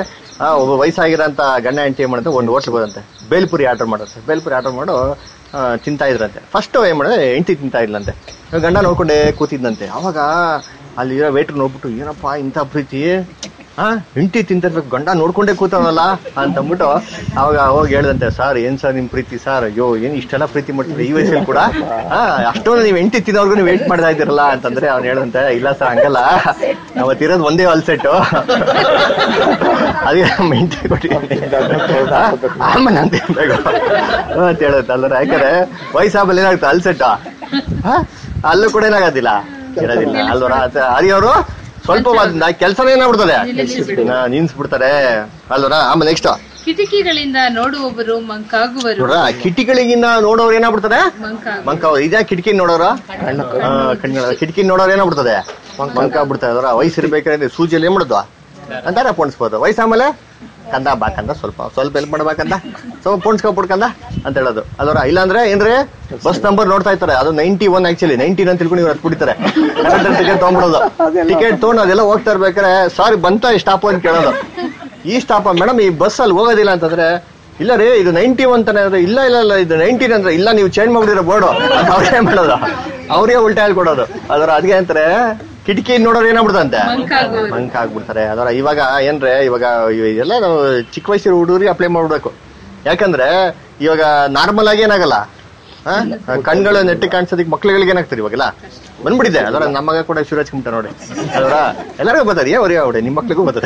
ಆ, ಒಬ್ಬ ವಯಸ್ಸಾಗಿರೋಂಥ ಗಂಡ ಹೆಂಡತಿ ಏನ್ ಮಾಡುತ್ತೆ ಒಂದು ಹೋಟ್ಲಿಗೆ ಹೋದಂತೆ ಬೇಲ್ಪುರಿ ಆರ್ಡರ್ ಮಾಡುತ್ತೆ ಬೇಲ್ಪುರಿ ಆರ್ಡರ್ ಮಾಡು ಆ, ತಿಂತಾ ಇದ್ರಂತೆ ಫಸ್ಟ್ ಏನ್ ಮಾಡಿದ್ರೆ ಹೆಂಡತಿ ತಿಂತಾ ಇದ್ಲಂತೆ ಗಂಡ ನೋಡ್ಕೊಂಡೇ ಕೂತಿದ್ದಂತೆ ಅವಾಗ ಅಲ್ಲಿರೋ ವೇಟ್ರ್ ನೋಡ್ಬಿಟ್ಟು ಏನಪ್ಪಾ ಇಂಥ ಪ್ರೀತಿ ಹಾ ಹೆಂಡತಿ ತಿಂತಿರ್ಬೇಕು ಗಂಡ ನೋಡ್ಕೊಂಡೇ ಕೂತವನಲ್ಲ ಅಂತ ಅಂದ್ಬಿಟ್ಟು ಅವಾಗ ಹೋಗಿ ಹೇಳ್ದಂತೆ ಸರ್ ಏನ್ ಸರ್ ನಿಮ್ ಪ್ರೀತಿ ಸರ್ ಅಯ್ಯೋ ಏನ್ ಇಷ್ಟೆಲ್ಲ ಪ್ರೀತಿ ಮಾಡ್ತೀರಿ ಈ ವಯಸ್ಸಲ್ಲಿ ಕೂಡ ಹಾ ಅಷ್ಟೊಂದು ನೀವು ಹೆಂಡತಿ ತಿನ್ನೋರ್ಗು ನೀವು ವೇಟ್ ಮಾಡ್ತಾ ಇದ್ದೀರಲ್ಲ ಅಂತಂದ್ರೆ ಅವ್ನು ಹೇಳ್ದಂತೆ ಇಲ್ಲ ಸರ್ ಹಂಗಲ್ಲ ಅವತ್ತಿರೋದು ಒಂದೇ ಅಲ್ಸೆಟ್ ಅದೇ ನಮ್ಮ ಹೆಂಡತಿ ಕೊಟ್ಟಿದ್ದೀನಿ ಹಾ? ಆಮೇಲೆ ನಾನು ತಿನ್ಬೇಕು ಅಂತ ಹೇಳುತ್ತೆ ಅಲ್ಲರ ಯಾಕಂದ್ರೆ ವಯಸ್ಸಾದ್ಮೇಲೆ ಏನಾಗುತ್ತೆ ಅಲ್ಸೆಟ್ ಅಲ್ಲೂ ಕೂಡ ಏನಾಗೋದಿಲ್ಲ ಇರೋದಿಲ್ಲ ಅಲ್ವರ ಹರಿಯವರು ಸ್ವಲ್ಪ ಕೆಲಸನೇ ಏನಾಗ್ಬಿಡ್ತದೆ ಹಾ, ನಿಲ್ಸ್ಬಿಡ್ತಾರೆ ಅಲ್ವರ ಆಮೇಲೆ ನೆಕ್ಸ್ಟ್ ಕಿಟಕಿಗಳಿಂದ ನೋಡುವವರು ಮಂಕಾಗುವರು ನೋಡ್ರ ಕಿಟಿಗಳಿಗಿನ್ನ ನೋಡೋರು ಏನಾಗ್ಬಿಡ್ತಾರೆ ಮಂಕಾಗು ಮಂಕ ಇದೇ ಕಿಟಕಿ ನೋಡೋರು ಕಣ್ಗಳ ಕಿಟಕಿ ನೋಡೋರು ಏನಾಗ್ಬಿಡ್ತದೆ ಮಂಕ ಬಿಡ್ತಾರೆ ಅದರ ವಯಸ್ಸಿರ್ಬೇಕಾದ್ರೆ ಸೂಜಿಯಲ್ಲಿ ಏನ್ ಮಾಡುದು ಅಂತಾರೆ ಪೋಣಿಸ್ಬೋದು ವಯಸ್ಸಾಮೇಲೆ ಕಂದ ಬಾ ಕಂದ ಸ್ವಲ್ಪ ಸ್ವಲ್ಪ ಹೆಲ್ಪ್ ಮಾಡ್ಬೇಕಂದ ಸ್ವಲ್ಪ ಪೋಣಿಸ್ಕೊಬಿಡ್ಕಂದ ಅಂತ ಹೇಳೋದು ಅದರ ಇಲ್ಲಾಂದ್ರೆ ಏನ್ರಿ ಬಸ್ ನಂಬರ್ ನೋಡ್ತಾ ಇರ್ತಾರೆ ಅದು ನೈಂಟಿ ಒನ್ ಆಕ್ಚುಲಿ ನೈಂಟಿ ಅಂತ ತಿಳ್ಕೊಂಡು ಇವ್ರು ಹತ್ಬಿಡ್ತಾರೆ ಟಿಕೆಟ್ ತಗೊಂಡ್ಬಿಡೋದು ಟಿಕೆಟ್ ತಗೊಂಡು ಅದೆಲ್ಲ ಹೋಗ್ತಾ ಇರ್ಬೇಕಾರೆ ಸಾರಿ ಬಂತ ಈ ಸ್ಟಾಪ್ ಅಂತ ಕೇಳೋದು ಈ ಸ್ಟಾಪ್ ಮೇಡಮ್ ಈ ಬಸ್ ಅಲ್ಲಿ ಹೋಗೋದಿಲ್ಲ ಅಂತಂದ್ರೆ ಇಲ್ಲ ರೀ ಇದು ನೈಂಟಿ ಒನ್ ತಾನೆ ಅಂದ್ರೆ ಇಲ್ಲ ಇಲ್ಲ ಇಲ್ಲ ಇದು ನೈಂಟೀನ್ ಅಂದ್ರೆ ಇಲ್ಲ ನೀವು ಚೇಂಜ್ ಮಾಡ್ಬಿಡಿರೋ ಬೋರ್ಡು ಅವ್ರೇ ಮಾಡೋದು ಅವರೇ ಉಲ್ಟಾ ಹೇಳ್ಕೊಡೋದು ಅದರ ಅದಕ್ಕೆ ಅಂತಾರೆ ಕಿಟಕಿ ನೋಡೋರು ಏನಾಗ್ಬಿಡ್ತಂತೆ ಮಂಕಾಗುವರು ಮಂಕ ಆಗ್ಬಿಡ್ತಾರೆ ಅದರ ಇವಾಗ ಏನ್ರೆ ಇವಾಗ ಇದೆಲ್ಲ ನಾವು ಚಿಕ್ಕ ವಯಸ್ಸಿನ ಹುಡುಗರಿಗೆ ಅಪ್ಲೈ ಮಾಡ್ಬಿಡ್ಬೇಕು ಯಾಕಂದ್ರೆ ಇವಾಗ ನಾರ್ಮಲ್ ಆಗಿ ಏನಾಗಲ್ಲ ಆ? ಕಣ್ಗಳು ನೆಟ್ಟಿ ಕಾಣಿಸೋದಕ್ಕೆ ಮಕ್ಳುಗಳಿಗೆ ಏನಾಗ್ತಾರೆ ಇವಾಗೆಲ್ಲ ಬಂದ್ಬಿಟ್ಟಿದೆ ಅದರ ನಮ್ಮ ಮಗ ಕೂಡ ಶುರು ಹಚ್ಕೊಂಬಿಟ್ಟ ನೋಡಿ ಅದರ ಎಲ್ಲರಿಗೂ ಬರ್ತದೆ ಏ ಅವ್ರಿಗೆ ಅವ್ರೆ ನಿಮ್ಮ ಮಕ್ಳಿಗೂ ಬರ್ತದೆ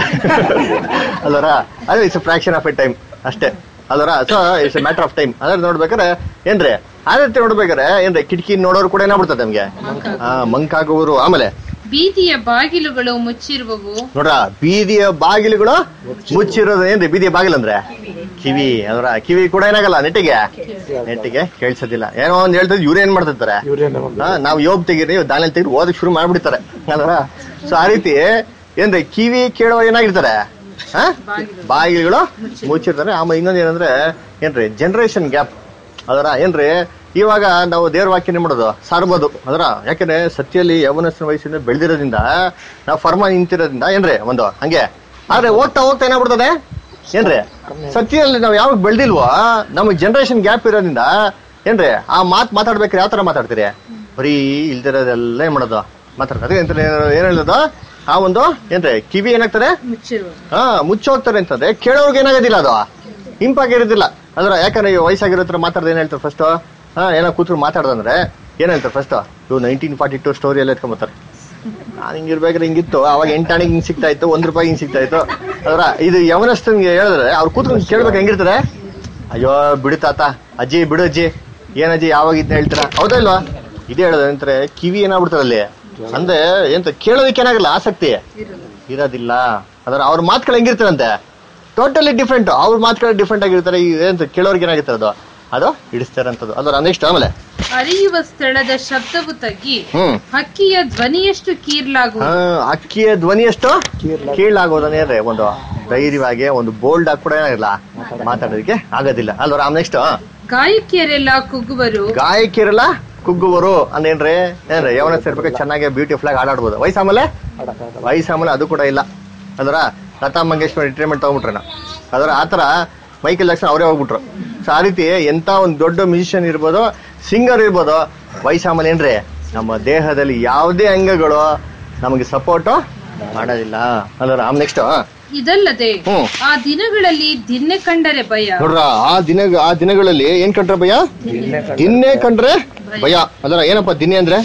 ಅಲ್ವರ ಅದು it's fraction of a time ಅಷ್ಟೇ ಅಲ್ವರ so it's a matter of time ಅದ್ರ ನೋಡ್ಬೇಕಾರೆ ಏನ್ರಿ ಆ ರೀತಿ ನೋಡ್ಬೇಕಾರೆ ಏನ್ರಿ ಕಿಟಕಿ ನೋಡೋರು ಕೂಡ ಏನಾಗ್ಬಿಡ್ತದೆ ನಮ್ಗೆ ಆ ಮಂಕಾಗುವರು ಆಮೇಲೆ ಬೀದಿಯ ಬಾಗಿಲುಗಳು ಮುಚ್ಚಿರುವವು ನೋಡ್ರ ಬೀದಿಯ ಬಾಗಿಲುಗಳು ಮುಚ್ಚಿರೋದು ಏನ್ರಿ ಬೀದಿಯ ಬಾಗಿಲು ಅಂದ್ರೆ ಕಿವಿ ಅದರ ಕಿವಿ ಕೂಡ ಏನಾಗಲ್ಲ ನೆಟ್ಟಿಗೆ ನೆಟ್ಟಿಗೆ ಕೇಳಿಸೋದಿಲ್ಲ ಏನೋ ಒಂದ್ ಹೇಳ್ತಿದ್ ಇವ್ರು ಏನ್ ಮಾಡ್ತಿರ್ತಾರೆ ಹಾ, ನಾವು ಯೋಬ್ ತೆಗೀರಿ ದಾನಲ್ಲಿ ತೆಗೀರಿ ಓದಕ್ ಶುರು ಮಾಡ್ಬಿಡ್ತಾರೆ ಅದರ ಸೊ ಆ ರೀತಿ ಏನ್ರಿ ಕಿವಿ ಕೇಳೋ ಏನಾಗಿರ್ತಾರೆ ಹಾ ಬಾಗಿಲುಗಳು ಮುಚ್ಚಿರ್ತಾರೆ ಆಮೇಲೆ ಇನ್ನೊಂದ್ ಏನಂದ್ರೆ ಏನ್ರಿ ಜನರೇಷನ್ ಗ್ಯಾಪ್ ಅದರ ಏನ್ರಿ ಇವಾಗ ನಾವು ದೇವ್ರ ವಾಕ್ಯ ಏನ್ ಮಾಡೋದು ಸಾರ್ಬೋದು ಅದರ ಯಾಕಂದ್ರೆ ಸತ್ಯಲ್ಲಿ ಯೌವನಸ್ಥನ ವಯಸ್ಸಿಂದ ಬೆಳೆದಿರೋದ್ರಿಂದ ನಾವು ಫರ್ಮ ನಿಂತಿರೋದ್ರಿಂದ ಏನ್ರಿ ಒಂದು ಹಂಗೆ ಆದ್ರೆ ಹೋಗ್ತಾ ಹೋಗ್ತಾ ಏನಾಗ್ಬಿಡ್ತದೆ ಏನ್ರಿ ಸತ್ಯದಲ್ಲಿ ನಾವು ಯಾವಾಗ ಬೆಳ್ದಿಲ್ವೋ ನಮಗ್ ಜನರೇಷನ್ ಗ್ಯಾಪ್ ಇರೋದ್ರಿಂದ ಏನ್ರಿ ಆ ಮಾತ್ ಮಾತಾಡ್ಬೇಕಾದ್ರೆ ಯಾವ ತರ ಮಾತಾಡ್ತೀರಿ ಬರೀ ಇಲ್ದಿರೋದೆಲ್ಲ ಏನ್ ಮಾಡೋದು ಮಾತಾಡ್ತಾರೆ ಅಂತ ಏನ್ ಹೇಳೋದು ಆ ಒಂದು ಏನ್ರಿ ಕಿವಿ ಏನಾಗ್ತದೆ ಮುಚ್ಚಿರುವವು ಹಾ ಮುಚ್ಚೋಗ್ತಾರೆ ಅಂತಂದ್ರೆ ಕೇಳೋರ್ಗೆ ಏನಾಗೋದಿಲ್ಲ ಅದು ಇಂಪಾಗಿರೋದಿಲ್ಲ ಅದ್ರ ಯಾಕಂದ್ರೆ ಈ ವಯಸ್ಸಾಗಿರೋ ಹತ್ರ ಮಾತಾಡ್ದೆ ಏನ್ ಹೇಳ್ತಾರೆ ಫಸ್ಟ್ ಹಾ ಏನೋ ಕೂತ್ರು ಮಾತಾಡ್ದಂದ್ರೆ ಏನ್ ಹೇಳ್ತಾರೆ ಫಸ್ಟ್ ಇವ್ ನೈನ್ಟೀನ್ ಫಾರ್ಟಿ ಟು ಸ್ಟೋರಿ ಎಲ್ಲ ಎತ್ಕೊಂಬತ್ತಾರೆ ನಾನು ಹಿಂಗಿರ್ಬೇಕಾದ್ರೆ ಹಿಂಗಿತ್ತು ಅವಾಗ ಎಂಟಾಣಿಗೆ ಹಿಂಗ್ ಸಿಗ್ತಾ ಇತ್ತು ಒಂದ್ ರೂಪಾಯಿ ಹಿಂಗ್ ಸಿಗ್ತಾ ಇತ್ತು ಅದ್ರ ಇದು ಯವನಸ್ಥನ್ಗೆ ಹೇಳಿದ್ರೆ ಅವ್ರು ಕೂತ್ಕೊಂಡು ಕೇಳ್ಬೇಕು ಹೆಂಗಿರ್ತಾರೆ ಅಯ್ಯೋ ಬಿಡು ತಾತ ಅಜ್ಜಿ ಬಿಡು ಅಜ್ಜಿ ಏನ್ ಅಜ್ಜಿ ಯಾವಾಗ ಇದನ್ನ ಹೇಳ್ತೀರಾ ಹೌದಾ ಇಲ್ವಾ ಇದೇ ಹೇಳೋದು ಅಂದ್ರೆ ಕಿವಿ ಏನಾಗ್ಬಿಡ್ತದೆ ಅಲ್ಲಿ ಅಂದ್ರೆ ಎಂತ ಕೇಳೋದಕ್ಕೆ ಏನಾಗಲ್ಲ ಆಸಕ್ತಿ ಇರೋದಿಲ್ಲ ಅದರ ಅವ್ರ ಮಾತುಗಳು ಹೆಂಗಿರ್ತಾರಂತೆ ಟೋಟಲಿ ಡಿಫ್ರೆಂಟ್ ಅವ್ರ ಮಾತುಗಳು ಡಿಫ್ರೆಂಟ್ ಆಗಿರ್ತಾರೆ ಈ ಏನಂತ ಕೇಳೋರ್ಗೆ ಏನಾಗಿರ್ತದೆ ಅದು ಅದು ಹಿಡಿಸ್ತಾರಂತದ್ದು ಅದರ ನೆಕ್ಸ್ಟ್ ಆಮೇಲೆ ಅರಿಯುವ ಸ್ಥಳದ ಶಬ್ದವು ತಗ್ಗಿ ಹ್ಮ್ ಹಕ್ಕಿಯ ಧ್ವನಿಯಷ್ಟು ಕೀರ್ಲಾಗುವುದು ಆ, ಅಕ್ಕಿಯ ಧ್ವನಿ ಎಷ್ಟು ಕೀಳಾಗೋದನ್ನೇ ಒಂದು ಧೈರ್ಯವಾಗಿ ಒಂದು ಬೋಲ್ಡ್ ಆಗಿ ಕೂಡ ಏನಾಗಿಲ್ಲ ಮಾತಾಡೋದಕ್ಕೆ ಆಗೋದಿಲ್ಲ ಅಲ್ವರ ಆಮೇಲೆ ನೆಕ್ಸ್ಟ್ ಗಾಯಕಿಯರೆಲ್ಲ ಕುಗ್ಗುವರು ಗಾಯಕಿರಲ್ಲ ಕುಗ್ಗುವರು ಅಂದೇನ್ರಿ ಏನ್ರಿ ಯವನ ಸೇರ್ಬೇಕು ಚೆನ್ನಾಗಿ ಬ್ಯೂಟಿಫುಲ್ ಆಗಿ ಆಡಾಡ್ಬೋದು ವಯಸ್ಸಾಮೇಲೆ ವಯಸ್ಸಾಮೇಲೆ ಅದು ಕೂಡ ಇಲ್ಲ ಅದರ ಲತಾ ಮಂಗೇಶ್ವರ್ ರಿಟೈರ್ಮೆಂಟ್ ತಗೊಂಡ್ಬಿಟ್ರೆ ಅದರ ಆತರ ಮೈಕಲ್ ಜಾಕ್ಸನ್ ಅವರೇ ಹೋಗ್ಬಿಟ್ರು ಸೊ ಆ ರೀತಿ ಎಂತ ಒಂದು ದೊಡ್ಡ ಮ್ಯೂಸಿಷಿಯನ್ ಇರ್ಬೋದು ಸಿಂಗರ್ ಇರ್ಬೋದು ವಯಸ್ಸಾಮೇಲೆ ಏನ್ರಿ ನಮ್ಮ ದೇಹದಲ್ಲಿ ಯಾವುದೇ ಅಂಗಗಳು ನಮಗೆ ಸಪೋರ್ಟ್ ಮಾಡೋದಿಲ್ಲ ಅದರ ಆಮ್ ನೆಕ್ಸ್ಟ್ ಇದಲ್ಲದೆ ಹ್ಮ್. ಆ ದಿನಗಳಲ್ಲಿ ದಿನ್ನೆ ಕಂಡರೆ ಭಯ ನೋಡ್ರ ಆ ದಿನ ಆ ದಿನಗಳಲ್ಲಿ ಏನ್ ಕಂಡ್ರೆ ಭಯ ದಿನ್ನೇ ಕಂಡ್ರೆ ಭಯ ಅದರ ಏನಪ್ಪ ದಿನೇ ಅಂದ್ರೆ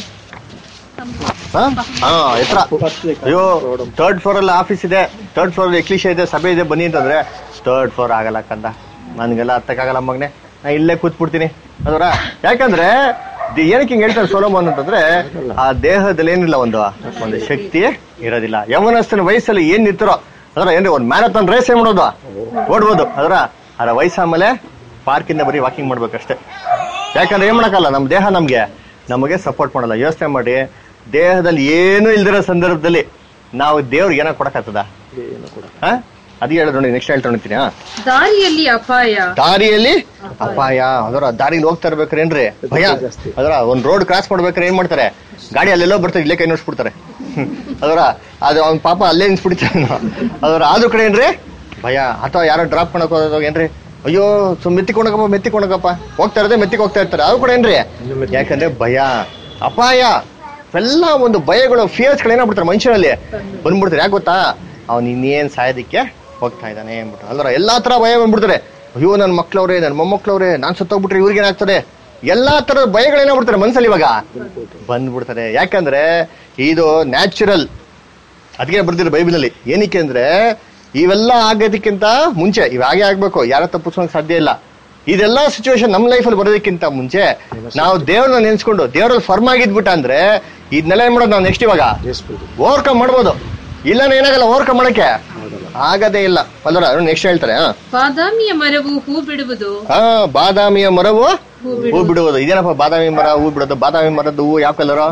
ಹಾ ಹಾ, ಎತ್ತರ ಅಯ್ಯೋ ಥರ್ಡ್ ಫ್ಲೋರ್ ಅಲ್ಲಿ ಆಫೀಸ್ ಇದೆ ಥರ್ಡ್ ಫ್ಲೋರ್ ಎಕ್ಲಿಷ ಇದೆ ಸಭೆ ಇದೆ ಬನ್ನಿ ಅಂತಂದ್ರೆ ಥರ್ಡ್ ಫ್ಲೋರ್ ಆಗಲ್ಲ ಕಂದ ನನ್ಗೆಲ್ಲ ಹತ್ತಕ್ಕಾಗಲ್ಲ ಮಗನೆ ನಾ ಇಲ್ಲೇ ಕೂತ್ಬಿಡ್ತೀನಿ ಅದರ ಯಾಕಂದ್ರೆ ದಿ- ಏನಕ್ಕೆ ಹಿಂಗ್ ಹೇಳ್ತಾರೆ ಸೋಲೋಮನ್ ಅಂತಂದ್ರೆ ಆ ದೇಹದಲ್ಲಿ ಏನಿಲ್ಲ ಒಂದು ಒಂದು ಶಕ್ತಿ ಇರೋದಿಲ್ಲ ಯವನಸ್ಥನ ವಯಸ್ಸಲ್ಲಿ ಏನ್ ನಿಂತಿರೋ ಅದರ ಏನ್ರಿ ಒಂದು ಮ್ಯಾರಥಾನ್ ರೇಸ್ ಏನ್ ಮಾಡೋದು ಓಡ್ಬೋದು ಅದರ ಅದರ ವಯಸ್ಸಾದ್ಮೇಲೆ ಪಾರ್ಕಿಂದ ಬರೀ ವಾಕಿಂಗ್ ಮಾಡ್ಬೇಕಷ್ಟೇ ಯಾಕಂದ್ರೆ ಏನ್ ಮಾಡಕ್ಕಲ್ಲ ನಮ್ಮ ದೇಹ ನಮ್ಗೆ ನಮಗೆ ಸಪೋರ್ಟ್ ಮಾಡಲ್ಲ ಯೋಚನೆ ಮಾಡಿ ದೇಹದಲ್ಲಿ ಏನು ಇಲ್ದಿರೋ ಸಂದರ್ಭದಲ್ಲಿ ನಾವು ದೇವ್ರಿಗೆ ಏನೋ ಕೊಡಕ್ಕಾಗ್ತದ ಹಾ ಅದು ಹೇಳೋದು ನೋಡಿ ನೆಕ್ಸ್ಟ್ ಹೇಳ್ತಾ ನೋಡ್ತೀನಿ ಹಾ ದಾರಿಯಲ್ಲಿ ಅಪಾಯ ದಾರಿಯಲ್ಲಿ ಅಪಾಯ ಅದರ ದಾರಿಲಿ ಹೋಗ್ತಾ ಇರ್ಬೇಕ್ರೇನ್ರಿ ಭಯ ಅದರ ಒಂದ್ ರೋಡ್ ಕ್ರಾಸ್ ಮಾಡ್ಬೇಕಾರೆ ಏನ್ ಮಾಡ್ತಾರೆ ಗಾಡಿ ಅಲ್ಲೆಲ್ಲೋ ಬರ್ತಾರೆ ಇಲ್ಲೇ ಕೈ ನೋಡ್ಸ್ಬಿಡ್ತಾರೆ ಅದರ ಅದು ಅವ್ನ ಪಾಪ ಅಲ್ಲೇ ನಿನ್ಸ್ಬಿಡ್ತಾನೆ ಅದರ ಆದ್ರೂ ಕಡೆ ಏನ್ರಿ ಭಯ ಅಥವಾ ಯಾರೋ ಡ್ರಾಪ್ ಮಾಡಕ್ ಹೋದಾಗ ಏನ್ರಿ ಅಯ್ಯೋ ಸೊ ಮೆತ್ತಿಕೊಂಡೋಗಪ್ಪ ಮೆತ್ತಿಕೊಂಡೋಗಪ್ಪ ಹೋಗ್ತಾ ಇರೋದೇ ಮೆತ್ತಿಗೆ ಹೋಗ್ತಾ ಇರ್ತಾರೆ ಅವ್ರು ಕೂಡ ಏನ್ರಿ ಯಾಕಂದ್ರೆ ಭಯ ಅಪಾಯ ಎಲ್ಲ ಒಂದು ಭಯಗಳು ಫಿಯರ್ಸ್ಗಳು ಏನಾಗ್ಬಿಡ್ತಾರೆ ಮನುಷ್ಯರಲ್ಲಿ ಬಂದ್ಬಿಡ್ತಾರೆ ಯಾಕೆ ಗೊತ್ತಾ ಅವ್ನು ಇನ್ನೇನ್ ಸಾಯೋದಿಕ್ಕೆ ಹೋಗ್ತಾ ಇದ್ದಾನೆ ಅಂದ್ಬಿಟ್ಟು ಅಲ್ವರ ಎಲ್ಲಾ ತರ ಭಯ ಬಂದ್ಬಿಡ್ತಾರೆ ಅಯ್ಯೋ ನನ್ನ ಮಕ್ಳವ್ರೆ ನನ್ನ ಮೊಮ್ಮಕ್ಳವ್ರೆ ನಾನ್ ಸತ್ತೋಗ್ಬಿಟ್ರೆ ಇವ್ರಿಗೆ ಏನಾಗ್ತದೆ ಎಲ್ಲಾ ತರದ ಭಯಗಳು ಏನಾಗ್ಬಿಡ್ತಾರೆ ಮನ್ಸಲ್ಲಿ ಇವಾಗ ಬಂದ್ಬಿಡ್ತಾರೆ ಯಾಕಂದ್ರೆ ಇದು ನ್ಯಾಚುರಲ್ ಅದಕ್ಕೆ ಬರ್ದಿರೋ ಬೈಬಲಲ್ಲಿ ಏನಕ್ಕೆ ಅಂದ್ರೆ ಇವೆಲ್ಲ ಆಗೋದಕ್ಕಿಂತ ಮುಂಚೆ ಇವ್ ಹಾಗೆ ಆಗ್ಬೇಕು ಯಾರ ತಪ್ಪಿಸ್ಕೊಳಕ್ ಸಾಧ್ಯ ಇಲ್ಲ ಇದೆಲ್ಲ ಸಿಚುವೇಶನ್ ನಮ್ಮ ಲೈಫಲ್ಲಿ ಬರೋದಕ್ಕಿಂತ ಮುಂಚೆ ನಾವು ದೇವ್ರನ್ನ ನೆನ್ಸ್ಕೊಂಡು ದೇವ್ರಲ್ಲಿ ಫರ್ಮ್ ಆಗಿದ್ಬಿಟ್ಟ ಅಂದ್ರೆ ಇದನ್ನೆಲ್ಲ ಏನ್ ಮಾಡೋದು ನಾವು ನೆಕ್ಸ್ಟ್ ಇವಾಗ ಓವರ್ಕಮ್ ಮಾಡ್ಬೋದು ಇಲ್ಲ ಏನಾಗಲ್ಲ ಓವರ್ಕಮ್ ಮಾಡಕ್ಕೆ ಆಗದೇ ಇಲ್ಲ ಅಲ್ವರ ನೆಕ್ಸ್ಟ್ ಹೇಳ್ತಾರೆ ಹಾ ಬಾದಾಮಿಯ ಮರವು ಹೂ ಬಿಡುವುದು ಹಾ ಬಾದಾಮಿಯ ಮರವು ಹೂ ಬಿಡುವುದು ಇದೇನಪ್ಪ ಬಾದಾಮಿ ಮರ ಹೂ ಬಿಡೋದು ಬಾದಾಮಿ ಮರದ್ದು ಹೂ ಯಾವ ಕಲರು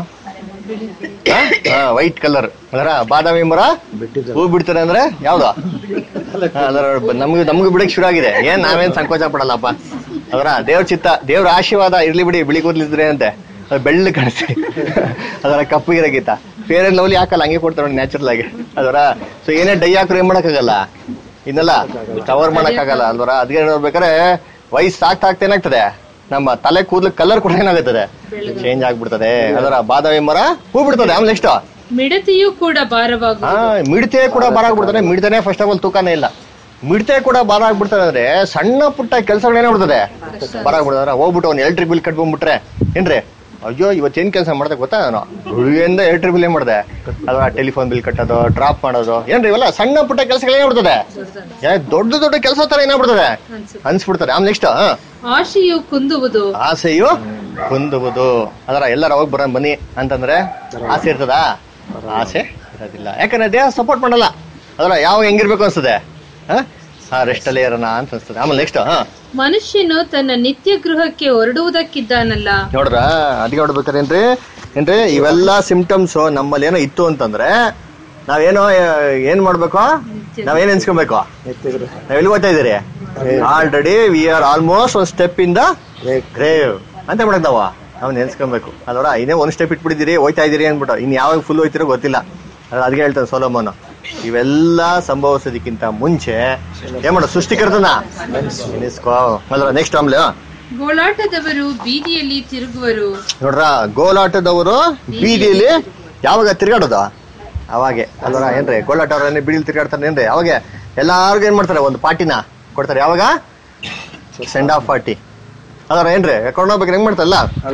ವೈಟ್ ಕಲರ್ ಅದರ ಬಾದಾಮಿ ಮರ ಹೂ ಬಿಡ್ತಾರೆ ಅಂದ್ರೆ ಯಾವ್ದು ಹಾ, ಅದರ ನಮ್ಗೆ ನಮ್ಗೆ ಬಿಡಕ್ ಶುರು ಆಗಿದೆ ಏನ್ ನಾವೇನ್ ಸಂಕೋಚ ಪಡಲ್ಲಪ್ಪ ಅದರ ದೇವ್ರ ಚಿತ್ತ ದೇವ್ರ ಆಶೀರ್ವಾದ ಇರ್ಲಿ ಬಿಡಿ ಬಿಳಿ ಕೂದ್ಲಿದ್ರೆ ಅಂತೆ ಅದು ಬೆಳ್ಳು ಕಾಣಿಸಿ ಅದರ ಕಪ್ಪಗಿರಗಿತ್ತ ಫೇರ್ ಅಂಡ್ ಲವ್ಲಿ ಹಾಕಲ್ಲ ಹಂಗೆ ಕೊಡ್ತಾರೆ ನೋಡಿ ನ್ಯಾಚುರಲ್ ಆಗಿ ಅದರ ಸೊ ಏನೇ ಡೈ ಹಾಕ್ರು ಏನ್ ಮಾಡಕ್ಕಾಗಲ್ಲ ಇನ್ನೆಲ್ಲ ಕವರ್ ಮಾಡಕ್ಕಾಗಲ್ಲ ಅಲ್ವರ ಅದಕ್ಕೆ ನೋಡ್ಬೇಕಾದ್ರೆ ವಯಸ್ಸು ಆಗ್ತಾ ಆಗ್ತಾ ಏನಾಗ್ತದೆ ನಮ್ಮ ತಲೆ ಕೂದಲು ಕಲರ್ ಕೂಡ ಏನಾಗುತ್ತದೆ ಚೇಂಜ್ ಆಗ್ಬಿಡ್ತದೆ ಅದರ ಬಾದಾಮಿ ಮರ ಹೂ ಬಿಡ್ತದೆ ಆಮೇಲೆ ನೆಕ್ಸ್ಟ್ ಮಿಡತೆಯೂ ಕೂಡ ಭಾರವಾಗುವುದು ಹಾ ಮಿಡತೆ ಕೂಡ ಭಾರ ಆಗ್ಬಿಡ್ತಾನೆ ಮಿಡತೆನೆ ಫಸ್ಟ್ ಆಫ್ ಆಲ್ ತೂಕನೇ ಇಲ್ಲ ಮಿಡತೆ ಕೂಡ ಭಾರ ಆಗ್ಬಿಡ್ತಾರೆ ಅಂದ್ರೆ ಸಣ್ಣ ಪುಟ್ಟ ಕೆಲಸಗಳು ಏನಾಗ್ಬಿಡ್ತದೆ ಭಾರ ಆಗ್ಬಿಡ್ತಾರೆ ಹೋಗ್ಬಿಟ್ಟು ಅವ್ನು ಎಲೆಕ್ಟ್ರಿಕ್ ಬಿಲ್ ಕಟ್ಕೊಂಡ್ಬಿಟ್ರೆ ಏನ್ರಿ ಅಯ್ಯೋ ಇವತ್ತೇನ್ ಕೆಲಸ ಮಾಡ್ದೆ ಗೊತ್ತಾ ನಾನು ಹುಡುಗಿಯಿಂದ ಎಲೆಕ್ಟ್ರಿಕ್ ಬಿಲ್ ಏನ್ ಮಾಡ್ದೆ ಅಥವಾ ಟೆಲಿಫೋನ್ ಬಿಲ್ ಕಟ್ಟೋದು ಡ್ರಾಪ್ ಮಾಡೋದು ಏನ್ರಿ ಇವೆಲ್ಲ ಸಣ್ಣ ಪುಟ್ಟ ಕೆಲಸಗಳು ಏನಾಗ್ಬಿಡ್ತದೆ ಏ, ದೊಡ್ಡ ದೊಡ್ಡ ಕೆಲಸ ತರ ಏನಾಗ್ಬಿಡ್ತದೆ ಅನ್ಸ್ಬಿಡ್ತಾರೆ ಆಮೇಲೆ ನೆಕ್ಸ್ಟ್ ಆಶೆಯು ಕುಂದುವುದು ಆಸೆಯು ಹೊಂದುವುದು ಅದರ ಎಲ್ಲರ ಹೋಗಿ ಬರೋಣ ಬನ್ನಿ ಅಂತಂದ್ರೆ ಆಸೆ ಇರ್ತದ ಆಸೆ ಇರೋದಿಲ್ಲ ಯಾಕಂದ್ರೆ ದೇಹ ಸಪೋರ್ಟ್ ಮಾಡಲ್ಲ ಅದರ ಯಾವಾಗ ಹೆಂಗಿರ್ಬೇಕು ಅನ್ಸ್ತದೆ ಹಾ ರೆಸ್ಟ್ ಅಲ್ಲೇ ಇರೋಣ ಅಂತ ಅನ್ಸ್ತದೆ ಆಮೇಲೆ ನೆಕ್ಸ್ಟ್ ಹಾ ಮನುಷ್ಯನು ತನ್ನ ನಿತ್ಯ ಗೃಹಕ್ಕೆ ಹೊರಡುವುದಕ್ಕಿದ್ದಾನಲ್ಲ ನೋಡ್ರ ಅದಕ್ಕೆ ನೋಡ್ಬೇಕಾರೆ ಏನ್ರಿ ಏನ್ರಿ ಇವೆಲ್ಲ ಸಿಂಪ್ಟಮ್ಸ್ ನಮ್ಮಲ್ಲಿ ಏನೋ ಇತ್ತು ಅಂತಂದ್ರೆ ನಾವೇನೋ ಆ, ಏನ್ ಮಾಡ್ಬೇಕು ನಾವೇನ್ ಎನ್ಸ್ಕೊಬೇಕು ನಾವ್ ಎಲ್ಲಿ ಹೋಗ್ತಾ ಇದೀರಿ ಆಲ್ರೆಡಿ ವಿ ಆರ್ ಆಲ್ಮೋಸ್ಟ್ ಒಂದ್ ಸ್ಟೆಪ್ ಇನ್ ದ ಗ್ರೇವ್ ಅಂತ ಮಾಡಕ್ ನಾವ ನಾವು ನೆನ್ಸ್ಕೊಬೇಕು ಅದರ ಇನ್ನೇ ಒಂದ್ ಸ್ಟೆಪ್ ಇಟ್ಬಿಟ್ಟಿದ್ದೀರಿ ಹೋಯ್ತಾ ಇದೀರಿ ಅನ್ಬಿಟ್ಟು ಇನ್ ಯಾವಾಗ ಫುಲ್ ಹೋಯ್ತಿರೋ ಗೊತ್ತಿಲ್ಲ ಅದ್ ಅದಕ್ಕೆ ಹೇಳ್ತಾನೆ ಸೋಲೋಮೋನು ಇವೆಲ್ಲ ಸಂಭವಿಸೋದಕ್ಕಿಂತ ಮುಂಚೆ ಏನ್ ಮಾಡೋ ಸೃಷ್ಟಿಕರ್ತನ ನೆನೆಸ್ಕೋ ಅಲ್ರ ನೆಕ್ಸ್ಟ್ ಆಮೇಲೆ ಗೋಳಾಟದವರು ಬೀದಿಯಲ್ಲಿ ತಿರುಗುವರು ನೋಡ್ರ ಗೋಲಾಟದವರು ಬೀದಿಯಲ್ಲಿ ಯಾವಾಗ ತಿರ್ಗಾಡೋದು ಅವಾಗೆ ಅಲ್ವರ ಏನ್ರಿ ಗೋಲಾಟ ಅವ್ರ ಬೀದಿಲಿ ತಿರ್ಗಾಡ್ತಾರೆ ಏನ್ರಿ ಅವಾಗ ಎಲ್ಲಾರ್ಗು ಏನ್ ಮಾಡ್ತಾರೆ ಒಂದು ಪಾರ್ಟಿನ ಕೊಡ್ತಾರೆ ಯಾವಾಗ ಸೆಂಡ್ ಆಫ್ ಪಾರ್ಟಿ ಅದರ ಏನ್ರಿ ಕರ್ಕೊಂಡು ಹೋಗ್ಬೇಕು ಹೆಂಗ್ ಮಾಡ್ತಾರಲ್ಲ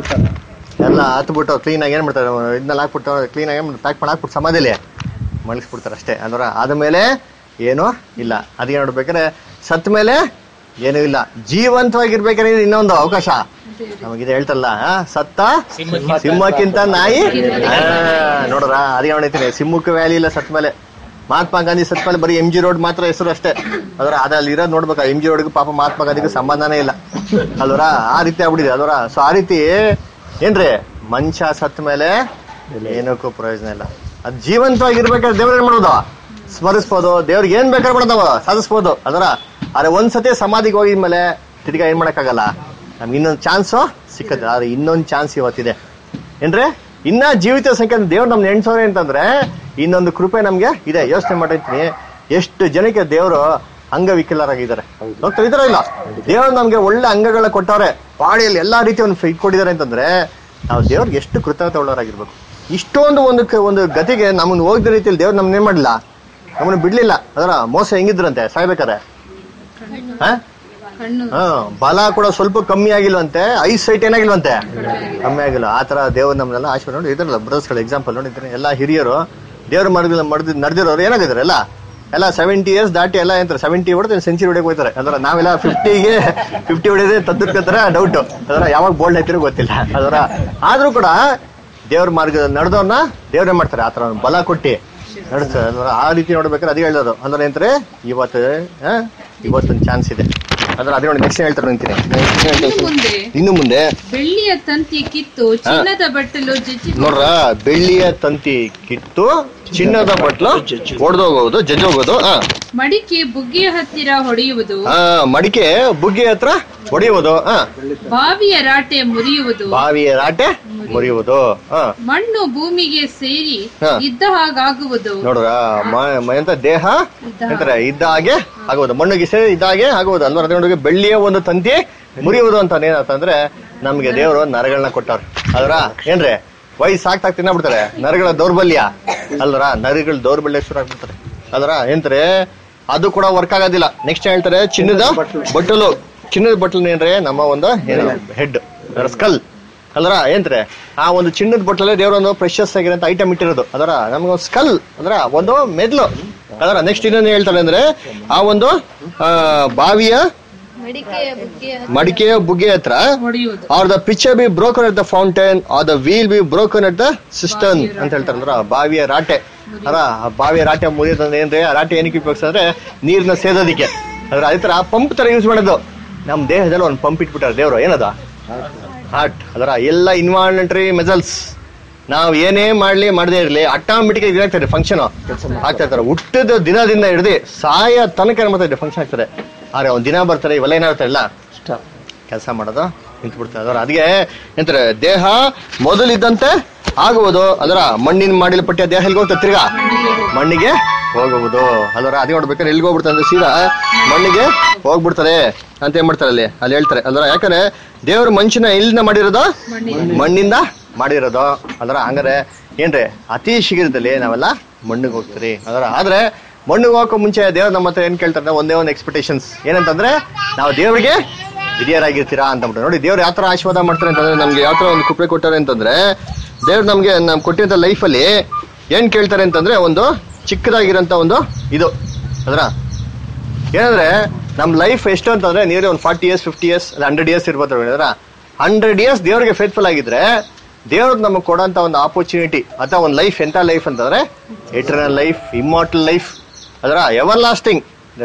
ಎಲ್ಲ ಹತ್ಬಿಟ್ಟು ಕ್ಲೀನ್ ಆಗಿ ಏನ್ ಮಾಡ್ತಾರೆ ಇದನ್ನೆಲ್ಲ ಹಾಕ್ಬಿಟ್ಟು ಕ್ಲೀನ್ ಆಗಿ ಪ್ಯಾಕ್ ಮಾಡಿ ಹಾಕ್ಬಿಟ್ಟು ಸಮಾಧಿಲಿ ಮಲಗಿಸ್ಬಿಡ್ತಾರೆ ಅಷ್ಟೇ ಅದರ ಆದ್ಮೇಲೆ ಏನೂ ಇಲ್ಲ ಅದಕ್ಕೆ ನೋಡ್ಬೇಕಾದ್ರೆ ಸತ್ ಮೇಲೆ ಏನೂ ಇಲ್ಲ ಜೀವಂತವಾಗಿರ್ಬೇಕಾದ್ರೆ ಇನ್ನೊಂದು ಅವಕಾಶ ನಮಗಿದೆ ಹೇಳ್ತಾರಲ್ಲ ಆ, ಸತ್ತ ಸಿಂಹಕ್ಕಿಂತ ನಾಯಿ ಆ, ನೋಡ್ರ ಅದಕ್ಕೆ ನೋಡಿತೀನಿ ಸಿಂಹಕ್ಕೆ ವ್ಯಾಲಿ ಇಲ್ಲ ಸತ್ ಮೇಲೆ ಮಹಾತ್ಮ ಗಾಂಧಿ ಸತ್ ಮೇಲೆ ಬರೀ ಎಂ ಜಿ ರೋಡ್ ಮಾತ್ರ ಹೆಸರು ಅಷ್ಟೇ ಅದರ ಅದ್ರಲ್ಲಿ ಇರೋದು ನೋಡ್ಬೇಕು ಎಂ ಜಿ ರೋಡ್ಗೂ ಪಾಪ ಮಹಾತ್ಮ ಗಾಂಧಿಗೂ ಸಂಬಂಧನೇ ಇಲ್ಲ ಅಲ್ವರ ಆ ರೀತಿ ಆಗ್ಬಿಟ್ಟಿದೆ ಅದರ ಸೊ ಆ ರೀತಿ ಏನ್ರಿ ಮನುಷ್ಯ ಸತ್ ಮೇಲೆ ಏನಕ್ಕೂ ಪ್ರಯೋಜನ ಇಲ್ಲ ಅದ್ ಜೀವಂತವಾಗಿರ್ಬೇಕಾದ್ರೆ ದೇವ್ರ ಏನ್ ಮಾಡೋದು ಸ್ಮರಿಸ್ಬೋದು ದೇವ್ರಿಗೆ ಏನ್ ಬೇಕಾದ್ರೆ ಮಾಡೋದವ ಸಾಧಿಸ್ಬೋದು ಅದರ ಆದ್ರೆ ಒಂದ್ಸತಿ ಸಮಾಧಿಗೆ ಹೋಗಿದ್ಮೇಲೆ ತಿರ್ಗಾ ಏನ್ ಮಾಡಕ್ಕಾಗಲ್ಲ ನಮ್ಗೆ ಇನ್ನೊಂದು ಚಾನ್ಸು ಸಿಕ್ಕತ್ತೆ ಆದ್ರೆ ಇನ್ನೊಂದು ಚಾನ್ಸ್ ಇವತ್ತಿದೆ ಏನ್ರಿ ಇನ್ನ ಜೀವಿತ ಸಂಖ್ಯೆ ದೇವ್ರು ನಮ್ನ ಎಣ್ಸೋರೆ ಅಂತಂದ್ರೆ ಇನ್ನೊಂದು ಕೃಪೆ ನಮ್ಗೆ ಇದೆ ಯೋಚನೆ ಮಾಡಿರ್ತೀನಿ ಎಷ್ಟು ಜನಕ್ಕೆ ದೇವರು ಅಂಗವಿಕಲರಾಗಿದ್ದಾರೆ ಹೋಗ್ತಾ ಇದಾರ ಇಲ್ಲ ದೇವ್ರು ನಮ್ಗೆ ಒಳ್ಳೆ ಅಂಗಗಳ ಕೊಟ್ಟವ್ರೆ ಬಾಡಿಯಲ್ಲಿ ಎಲ್ಲಾ ರೀತಿ ಒಂದು ಫೈಟ್ ಕೊಟ್ಟಿದ್ದಾರೆ ಅಂತಂದ್ರೆ ನಾವು ದೇವ್ರಿಗೆ ಎಷ್ಟು ಕೃತಜ್ಞತೆ ಉಳ್ಳವರಾಗಿರ್ಬೇಕು ಇಷ್ಟೊಂದು ಒಂದು ಕ- ಒಂದು ಗತಿಗೆ ನಮ್ಮನ್ನ ಹೋಗಿದ ರೀತಿಯಲ್ಲಿ ದೇವ್ರು ನಮ್ನ ಏನ್ ಮಾಡ್ಲಿಲ್ಲ ನಮ್ಮನ್ನ ಬಿಡ್ಲಿಲ್ಲ ಅದರ ಮೋಸ ಹೆಂಗಿದ್ರಂತೆ ಸಾಯ್ಬೇಕಾರೆ ಹಾ ಕಣ್ಣು ಹಾ ಬಲ ಕೂಡ ಸ್ವಲ್ಪ ಕಮ್ಮಿ ಆಗಿಲ್ವಂತೆ ಐ ಸೈಟ್ ಏನಾಗಿಲ್ವಂತೆ ಕಮ್ಮಿ ಆಗಿಲ್ಲ ಆ ತರ ದೇವ್ರು ನಮ್ಮನ್ನೆಲ್ಲ ಆಶೀರ್ವಾದ ನೋಡಿ ಇದ್ರಲ್ಲ ಬ್ರದರ್ಸ್ಗಳ ಎಕ್ಸಾಂಪಲ್ ನೋಡಿದ್ರೆ ಎಲ್ಲ ಹಿರಿಯರು ದೇವ್ರ ಮಾಡಿದ ಮಾಡಿದ ನಡೆದಿರೋರು ಏನಾಗಿದ್ದಾರೆ ಎಲ್ಲ ಎಲ್ಲ ಸೆವೆಂಟಿ ಇಯರ್ಸ್ ದಾಟಿ ಎಲ್ಲ ಏನಂತಾರೆ ಸೆವೆಂಟಿ ಹೊಡೆದು ಸೆಂಚುರಿ ಹೊಡೆಗೆ ಹೋಗ್ತಾರೆ ಅದರ ನಾವೆಲ್ಲ ಫಿಫ್ಟಿಗೆ ಫಿಫ್ಟಿ ಹೊಡೆದ್ರೆ ತದ್ದುರ್ಕೋತಾರ ಡೌಟ್ ಅದರ ಯಾವಾಗ ಬೋಲ್ಡ್ ಆಯ್ತಿರೋ ಗೊತ್ತಿಲ್ಲ ಅದರ ಆದ್ರೂ ಕೂಡ ದೇವ್ರ ಮಾರ್ಗದಲ್ಲಿ ನಡೆದವ್ರನ್ನ ದೇವ್ರೇ ಮಾಡ್ತಾರೆ ಆ ತರ ಒಂದು ಬಲ ಕೊಟ್ಟಿ ನಡೆಸ್ತಾರೆ ಅದರ ಆ ರೀತಿ ನೋಡ್ಬೇಕಾದ್ರೆ ಅದೇ ಹೇಳೋದು ಅಂದ್ರೆ ಏನಂತಾರೆ ಇವತ್ತು ಆ, ಇವತ್ತೊಂದು ಚಾನ್ಸ್ ಇದೆ ಅದ್ರ ಅದೇ ನೋಡಿ ನೆಕ್ಸ್ಟ್ ಹೇಳ್ತಾರೆ ನಿಂತೀನಿ ಇನ್ನು ಮುಂದೆ ಇನ್ನು ಮುಂದೆ ಬೆಳ್ಳಿಯ ತಂತಿ ಕಿತ್ತು ಚಿನ್ನದ ಬಟ್ಟಲು ಜಜ್ಜಿ ನೋಡ್ರ ಬೆಳ್ಳಿಯ ತಂತಿ ಕಿತ್ತು ಚಿನ್ನದ ಬಟ್ಲು ಒಡೆದೋಗೋದು ಜಜ್ಜೋಗೋದು ಹಾ ಮಡಿಕೆ ಬುಗ್ಗೆಯ ಹತ್ತಿರ ಹೊಡೆಯುವುದು ಆ, ಮಡಿಕೆ ಬುಗ್ಗೆ ಹತ್ರ ಹೊಡೆಯುವುದು ಹಾ ಬಾವಿಯ ರಾಟೆ ಮುರಿಯುವುದು ಬಾವಿಯ ರಾಟೆ ಮುರಿಯುವುದು ಹಾ ಮಣ್ಣು ಭೂಮಿಗೆ ಸೇರಿ ಹಾ. ಇದ್ದ ಹಾಗಾಗುವುದು ನೋಡ್ರ ಮ- ಮ- ಎಂತ ದೇಹ ಎಂತಾರೆ ಇದ್ದ ಹಾಗೆ ಆಗುವುದು ಮಣ್ಣಿಗೆ ಸೇರಿ ಇದ್ದ ಹಾಗೆ ಆಗುವುದು ಅಲ್ವಾ ಅದೇ ನೋಡಿ ಬೆಳ್ಳಿಯ ಒಂದು ತಂತಿ ಮುರಿಯುವುದು ಅಂತ ಏನಂತಂದ್ರೆ ನಮ್ಗೆ ದೇವರು ನರಗಳನ್ನ ಕೊಟ್ಟಾರ ಅಲ್ರ ಏನ್ರಿ ವಯಸ್ಸು ಆಗ್ತಾ ತಿನ್ನಬಿಡ್ತಾರೆ ನರಗಳ ದೌರ್ಬಲ್ಯ ಅಲ್ರ ನರಗಳ ದೌರ್ಬಲ್ಯ ಶುರು ಆಗ್ಬಿಡ್ತಾರೆ ಅಲ್ರ ಏನ್ತಾರೆ ಅದು ಕೂಡ ವರ್ಕ್ ಆಗೋದಿಲ್ಲ ನೆಕ್ಸ್ಟ್ ಹೇಳ್ತಾರೆ ಚಿನ್ನದ ಬಟ್ಟಲು ಚಿನ್ನದ ಬಟ್ಟಲು ಏನ್ರಿ ನಮ್ಮ ಒಂದು ಏನು ಹೆಡ್ ಸ್ಕಲ್ ಅಲ್ರ ಏನ್ತಾರೆ ಆ ಒಂದು ಚಿನ್ನದ ಬಟ್ಟಲೇ ದೇವರ ಒಂದು ಪ್ರೆಷಸ್ ಆಗಿರೋಂಥ ಐಟಮ್ ಇಟ್ಟಿರೋದು ಅದರ ನಮ್ಗೆ ಸ್ಕಲ್ ಅಂದ್ರ ಒಂದು ಮೆದ್ಲು ಅದರ ನೆಕ್ಸ್ಟ್ ಇನ್ನೊಂದು ಹೇಳ್ತಾರೆ ಅಂದ್ರೆ ಆ ಒಂದು ಆ, ಬಾವಿಯ ಮಡಿಕೆಯ ಬುಗ್ಗೆ ಮಡಿಕೆಯ ಬುಗ್ಗೆ ಹತ್ರ ಹೊಡೆಯುವುದು or the pitcher be broken at the fountain or the wheel be broken at the cistern ಅಂತ ಹೇಳ್ತಾರೆ ಅಂದ್ರ ಬಾವಿಯ ರಾಟೆ ಅಲ್ಲ ಆ ಬಾವಿಯ ರಾಟೆ ಮುರಿಯೋದಂದ್ರೆ ಏನ್ರಿ ಆ ರಾಟೆ ಏನಕ್ಕೆ ಉಪಯೋಗಿಸ್ತಂದ್ರೆ ನೀರ್ನ ಸೇದೋದಿಕ್ಕೆ ಅದ್ರ ಅದೇ ತರ ಪಂಪ್ ತರ ಯೂಸ್ ಮಾಡೋದು ನಮ್ ದೇಹದಲ್ಲಿ ಒಂದು ಪಂಪ್ ಇಟ್ಬಿಟ್ಟಾರೆ ದೇವ್ರು ಏನದ ಹಾರ್ಟ್ ಅದರ ಎಲ್ಲ ಇನ್ವಾಲ್ಮೆಂಟರಿ ಮೆಸಲ್ಸ್ ನಾವ್ ಏನೇ ಮಾಡ್ಲಿ ಮಾಡದೇ ಇರ್ಲಿ ಆಟೋಮೆಟಿಕ್ ಇದಾಗ್ತದೆ ಫಂಕ್ಷನ್ ಆಗ್ತಾ ಇರ್ತಾರೆ ಹುಟ್ಟದ ದಿನದಿಂದ ಹಿಡ್ದು ಸಾಯ ತನಕ ಏನ್ ಮಾಡ್ತಾ ಇದೆ ಫಂಕ್ಷನ್ ಆಗ್ತದೆ ಆದ್ರೆ ಒಂದ್ ದಿನ ಬರ್ತಾರೆ ಇವೆಲ್ಲ ಏನಾಗ್ತಾರೆ ಇಲ್ಲ ಕೆಲಸ ಮಾಡೋದು ನಿಂತು ಬಿಡ್ತಾರೆ ಅದರ ಅದಕ್ಕೆ ಎಂತಾರೆ ದೇಹ ಮೊದಲಿದ್ದಂತೆ ಆಗುವುದು ಅದರ ಮಣ್ಣಿನ ಮಾಡಿಲ್ಪಟ್ಟ ದೇಹ ಎಲ್ಲಿಗೆ ಹೋಗ್ತದೆ ತಿರ್ಗಾ ಮಣ್ಣಿಗೆ ಹೋಗುವುದು ಅದರ ಅದೇ ನೋಡ್ಬೇಕಾದ್ರೆ ಎಲ್ಲಿಗೆ ಹೋಗ್ಬಿಡ್ತಾರೆ ಅಂದ್ರೆ ಸೀದಾ ಮಣ್ಣಿಗೆ ಹೋಗ್ಬಿಡ್ತಾರೆ ಅಂತ ಏನ್ ಮಾಡ್ತಾರೆ ಅಲ್ಲಿ ಅಲ್ಲಿ ಹೇಳ್ತಾರೆ ಅದರ ಯಾಕಂದ್ರೆ ದೇವರು ಮನುಷ್ಯನ ಎಲ್ಲಿಂದ ಮಾಡಿರೋದು ಮಣ್ಣಿಂದ ಮಾಡಿರೋದು ಅದರ ಹಂಗಾರೆ ಏನ್ರಿ ಅತಿ ಶೀಘ್ರದಲ್ಲಿ ನಾವೆಲ್ಲ ಮಣ್ಣಿಗೆ ಹೋಗ್ತೀರಿ ಅದರ ಆದ್ರೆ ಮಣ್ಣಿಗೆ ಹೋಗೋ ಮುಂಚೆ ದೇವ್ರು ನಮ್ಮ ಹತ್ರ ಏನ್ ಕೇಳ್ತಾರೆ ಒಂದೇ ಒಂದು ಎಕ್ಸ್ಪೆಕ್ಟೇಷನ್ಸ್ ಏನಂತಂದ್ರೆ ನಾವು ದೇವರಿಗೆ ವಿಧಿಯರಾಗಿರ್ತೀರಾ ಅಂತ ಅಂದ್ಬಿಟ್ಟು ನೋಡಿ ದೇವ್ರು ಯಾವ ತರ ಆಶೀರ್ವಾದ ಮಾಡ್ತಾರೆ ಅಂತಂದ್ರೆ ನಮ್ಗೆ ಯಾವ ತರ ಒಂದು ಕೃಪೆ ಕೊಟ್ಟಾರೆ ಅಂತಂದ್ರೆ ದೇವ್ರು ನಮ್ಗೆ ನಮ್ ಕೊಟ್ಟಿರೋ ಲೈಫಲ್ಲಿ ಏನ್ ಕೇಳ್ತಾರೆ ಅಂತಂದ್ರೆ ಒಂದು ಚಿಕ್ಕದಾಗಿರೋಂಥ ಒಂದು ಇದು ಅದರ ಏನಂದ್ರೆ ನಮ್ ಲೈಫ್ ಎಷ್ಟು ಅಂತಂದ್ರೆ ನಿಯರ್ಲಿ ಒಂದು forty years fifty years hundred years ಇರ್ಬೋದು ಅದರ ಹಂಡ್ರೆಡ್ ಇಯರ್ಸ್ ದೇವರಿಗೆ ಫೇತ್ಫುಲ್ ಆಗಿದ್ರೆ ದೇವ್ರು ನಮಗೆ ಕೊಡೋಂಥ ಒಂದು ಆಪರ್ಚುನಿಟಿ ಅಥವಾ ಒಂದು ಲೈಫ್ ಎಂತ ಲೈಫ್ ಅಂತಂದ್ರೆ ಎಟರ್ನಲ್ ಲೈಫ್ ಇಮ್ಮಾರ್ಟಲ್ ಲೈಫ್ ಅದರ everlasting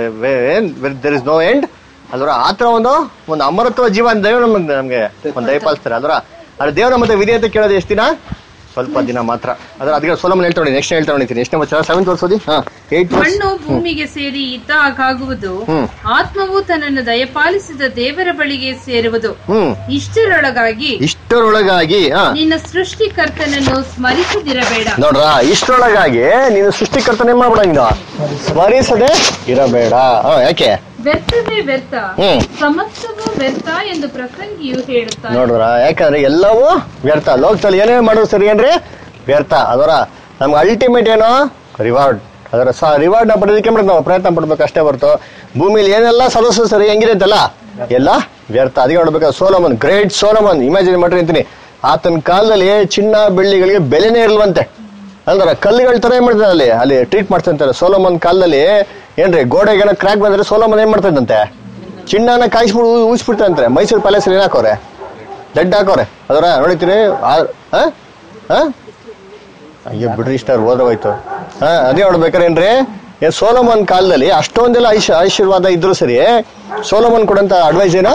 there is no end ಅದರ ಆತರ ಒಂದು ಒಂದು ಅಮರತ್ವ ಜೀವ ದೇವ್ರು ನಮ್ಗೆ ನಮ್ಗೆ ಒಂದು ದಯಪಾಲಿಸ್ತಾರೆ ಅದರ ಅದ್ರ ದೇವ್ರ ಮತ್ತೆ ವಿಧೇಯತೆ ಕೇಳೋದು ಎಷ್ಟು ದಿನ ಸ್ವಲ್ಪ ದಿನ ಮಾತ್ರ ಅದರ ಅದಕ್ಕೆ ಸೋಲಮನ್ ಹೇಳ್ತಾ ನೋಡಿ ನೆಕ್ಸ್ಟ್ ಹೇಳ್ತಾ ನೋಡ್ತೀನಿ ಎಷ್ಟು ವಚನ ಸೆವೆಂತ್ ವರ್ಷದಿ ಹಾ ಏಟ್ ಮಣ್ಣು ಭೂಮಿಗೆ ಸೇರಿ ಇದ್ದ ಹಾಗಾಗುವುದು ಹ್ಮ್. ಆತ್ಮವು ತನ್ನನ್ನು ದಯಪಾಲಿಸಿದ ದೇವರ ಬಳಿಗೆ ಸೇರುವುದು ಹ್ಮ್ ಇಷ್ಟರೊಳಗಾಗಿ ಇಷ್ಟರೊಳಗಾಗಿ ಹಾ ನಿನ್ನ ಸೃಷ್ಟಿಕರ್ತನನ್ನು ಸ್ಮರಿಸದಿರಬೇಡ ನೋಡ್ರ ಇಷ್ಟರೊಳಗಾಗಿ ನೀನು ಸೃಷ್ಟಿಕರ್ತನೆ ಮಾಡ್ಬೇಡ ನೀನು ಸ್ಮರಿಸದೆ ಇರಬೇಡ ಹಾ ಯಾಕೆ ವ್ಯರ್ಥವೇ ವ್ಯರ್ಥ ಹ್ಮ್ ಸಮಸ್ತವೂ ವ್ಯರ್ಥ ಎಂದು ಪ್ರಸಂಗಿಯು ಹೇಳುತ್ತಾನೆ ನೋಡ್ರ ಯಾಕಂದ್ರೆ ಎಲ್ಲವೂ ವ್ಯರ್ಥ ಲೋಕದಲ್ಲಿ ಏನೇ ಮಾಡೋದು ಸರಿ ಏನ್ರಿ ವ್ಯರ್ಥ ಅದರ ನಮ್ಗೆ ಅಲ್ಟಿಮೇಟ್ ಏನು ರಿವಾರ್ಡ್ ಅದರ ಸ ರಿವಾರ್ಡ್ ನ ಪಡೆದಕ್ಕೆ ಮಾಡಿ ನಾವು ಪ್ರಯತ್ನ ಪಡ್ಬೇಕು ಅಷ್ಟೇ ಹೊರತು ಭೂಮಿಲಿ ಏನೆಲ್ಲ ಸದಸ್ಯರು ಸರಿ ಹೆಂಗಿದೆ ಅಂತಲ್ಲ ಎಲ್ಲ ವ್ಯರ್ಥ ಅದಕ್ಕೆ ನೋಡ್ಬೇಕು ಸೋಲಮನ್ ಗ್ರೇಟ್ ಸೋಲಮನ್ ಇಮ್ಯಾಜಿನ್ ಮಾಡ್ರಿ ಅಂತೀನಿ ಆತನ ಕಾಲದಲ್ಲಿ ಚಿನ್ನ ಬೆಳ್ಳಿಗಳಿಗೆ ಬೆಲೆನೇ ಇರಲ್ವಂತೆ ಅಂದ್ರೆ ಕಲ್ಲುಗಳ ತರ ಏನ್ ಮಾಡ್ತಾರೆ ಅಲ್ಲಿ ಅಲ್ಲಿ ಟ್ರೀಟ್ ಮಾಡ್ತಿರ್ತಾರೆ ಸೋಲಮನ್ ಕಾಲದಲ್ಲಿ ಏನ್ರಿ ಗೋಡೆಗೆ ಕ್ರ್ಯಾಕ್ ಬಂದ್ರೆ ಸೋಲಮನ್ ಏನ್ ಮಾಡ್ತಿದ್ದಂತೆ ಚಿನ್ನನ ಕಾಯಿಸ್ಬಿಟ್ಟು ಊಸ್ಬಿಡ್ತಂತೆ ಮೈಸೂರು ಪ್ಯಾಲೇಸ್ ಏನ್ ಹಾಕೋರೆ ದಡ್ಡ ಹಾಕೋರೆ ಅದರ ನೋಡಿತೀರಿ ಆ- ಆ? ಆ? ಅಯ್ಯೋ ಬಿಡ್ರಿ ಇಷ್ಟ ಹೋದ್ರೆ ಹೋಯ್ತು ಹಾ ಅದೇ ನೋಡ್ಬೇಕಾರೇನ್ರಿ ಏ ಸೋಲಮನ್ ಕಾಲದಲ್ಲಿ ಅಷ್ಟೊಂದೆಲ್ಲ ಐಶ್ ಆಶೀರ್ವಾದ ಇದ್ರು ಸರಿ ಸೋಲಮನ್ ಕೊಡಂತ ಅಡ್ವೈಸ್ ಏನು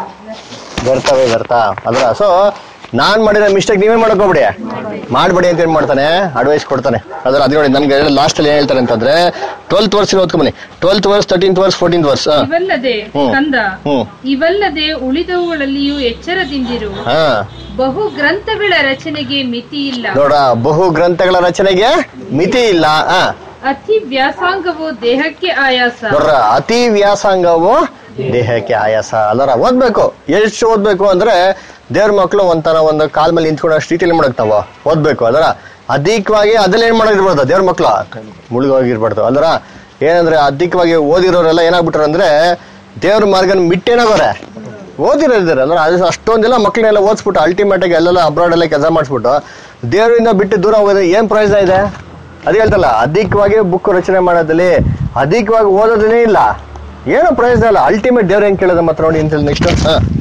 ವ್ಯರ್ಥವೇ ವ್ಯರ್ಥ ಅದ್ರ ಸೊ ನಾನ್ ಮಾಡಿರೋ ಮಿಸ್ಟೇಕ್ ನೀವೇ ಮಾಡಕ್ ಹೋಗ್ಬಿಡಿ ಮಾಡ್ಬೇಡಿ ಅಂತ ಏನ್ ಮಾಡ್ತಾನೆ ಅಡ್ವೈಸ್ ಕೊಡ್ತಾನೆ ಅದ್ರ ಅದೇ ನೋಡಿ ನಮ್ಗೆ ಲಾಸ್ಟ್ ಅಲ್ಲಿ ಏನ್ ಹೇಳ್ತಾರೆ ಅಂತಂದ್ರೆ ಟ್ವೆಲ್ತ್ ವರ್ಸ್ ಓದ್ಕೊಂಬನಿ twelfth verse thirteenth verse fourteenth verse ಇವಲ್ಲದೆ ಹ್ಮ್. ಕಂದ ಹ್ಮ್ ಇವಲ್ಲದೆ ಉಳಿದವುಗಳಲ್ಲಿಯೂ ಎಚ್ಚರದಿಂದಿರು ಹಾ ಬಹು ಗ್ರಂಥಗಳ ರಚನೆಗೆ ಮಿತಿ ಇಲ್ಲ ನೋಡ ಬಹು ಗ್ರಂಥಗಳ ರಚನೆಗೆ ಮಿತಿ ಇಲ್ಲ ಹಾ ಅತಿ ವ್ಯಾಸಂಗವು ದೇಹಕ್ಕೆ ಆಯಾಸ ನೋಡ್ರ ಅತಿ ವ್ಯಾಸಂಗವು ದೇಹಕ್ಕೆ ಆಯಾಸ ಅಲ್ಲರ ಓದ್ಬೇಕು ಎಷ್ಟು ಓದ್ಬೇಕು ಅಂದ್ರೆ ದೇವ್ರ ಮಕ್ಕಳು ಒಂಥರ ಒಂದು ಕಾಲ್ ಮೇಲೆ ನಿಂತ್ಕೊಂಡು ಅಷ್ಟು ರೀತಿಯಲ್ಲಿ ಮಾಡಕ್ ನಾವು ಓದ್ಬೇಕು ಅದರ ಅಧಿಕವಾಗಿ ಅದ್ರಲ್ಲಿ ಏನ್ ಮಾಡೋದಿರ್ಬಾರ್ದು ದೇವ್ರ ಮಕ್ಕಳು ಮುಳುಗೋಗಿರ್ಬಾರ್ದು ಅಲ್ದ್ರ ಏನಂದ್ರೆ ಅಧಿಕವಾಗಿ ಓದಿರೋರೆಲ್ಲ ಏನಾಗ್ಬಿಟ್ರು ಅಂದ್ರೆ ದೇವ್ರ ಮಾರ್ಗನ ಮಿಟ್ಟೇನಾಗೋರೆ ಓದಿರೋದಿದ್ದಾರೆ ಅಂದ್ರೆ ಅದು ಅಷ್ಟೊಂದೆಲ್ಲ ಮಕ್ಕಳನ್ನೆಲ್ಲ ಓದಿಸ್ಬಿಟ್ಟು ಅಲ್ಟಿಮೇಟ್ ಆಗಿ ಎಲ್ಲೆಲ್ಲ ಅಬ್ರಾಡ್ ಎಲ್ಲ ಕೆಲಸ ಮಾಡಿಸ್ಬಿಟ್ಟು ದೇವರಿಂದ ಬಿಟ್ಟು ದೂರ ಹೋಗೋದ್ರೆ ಏನ್ ಪ್ರಯೋಜನ ಇದೆ ಅದೇ ಹೇಳ್ತಲ್ಲ ಅಧಿಕವಾಗಿ ಬುಕ್ ರಚನೆ ಮಾಡೋದ್ರಲ್ಲಿ ಅಧಿಕವಾಗಿ ಓದೋದನ್ನೇ ಇಲ್ಲ ಏನು ಪ್ರಯೋಜನ ಇಲ್ಲ ಅಲ್ಟಿಮೇಟ್ ದೇವ್ರ ಏನ್ ಕೇಳೋದು ಮಾತ್ರ ನೋಡಿ ಅಂತ ನೆಕ್ಸ್ಟ್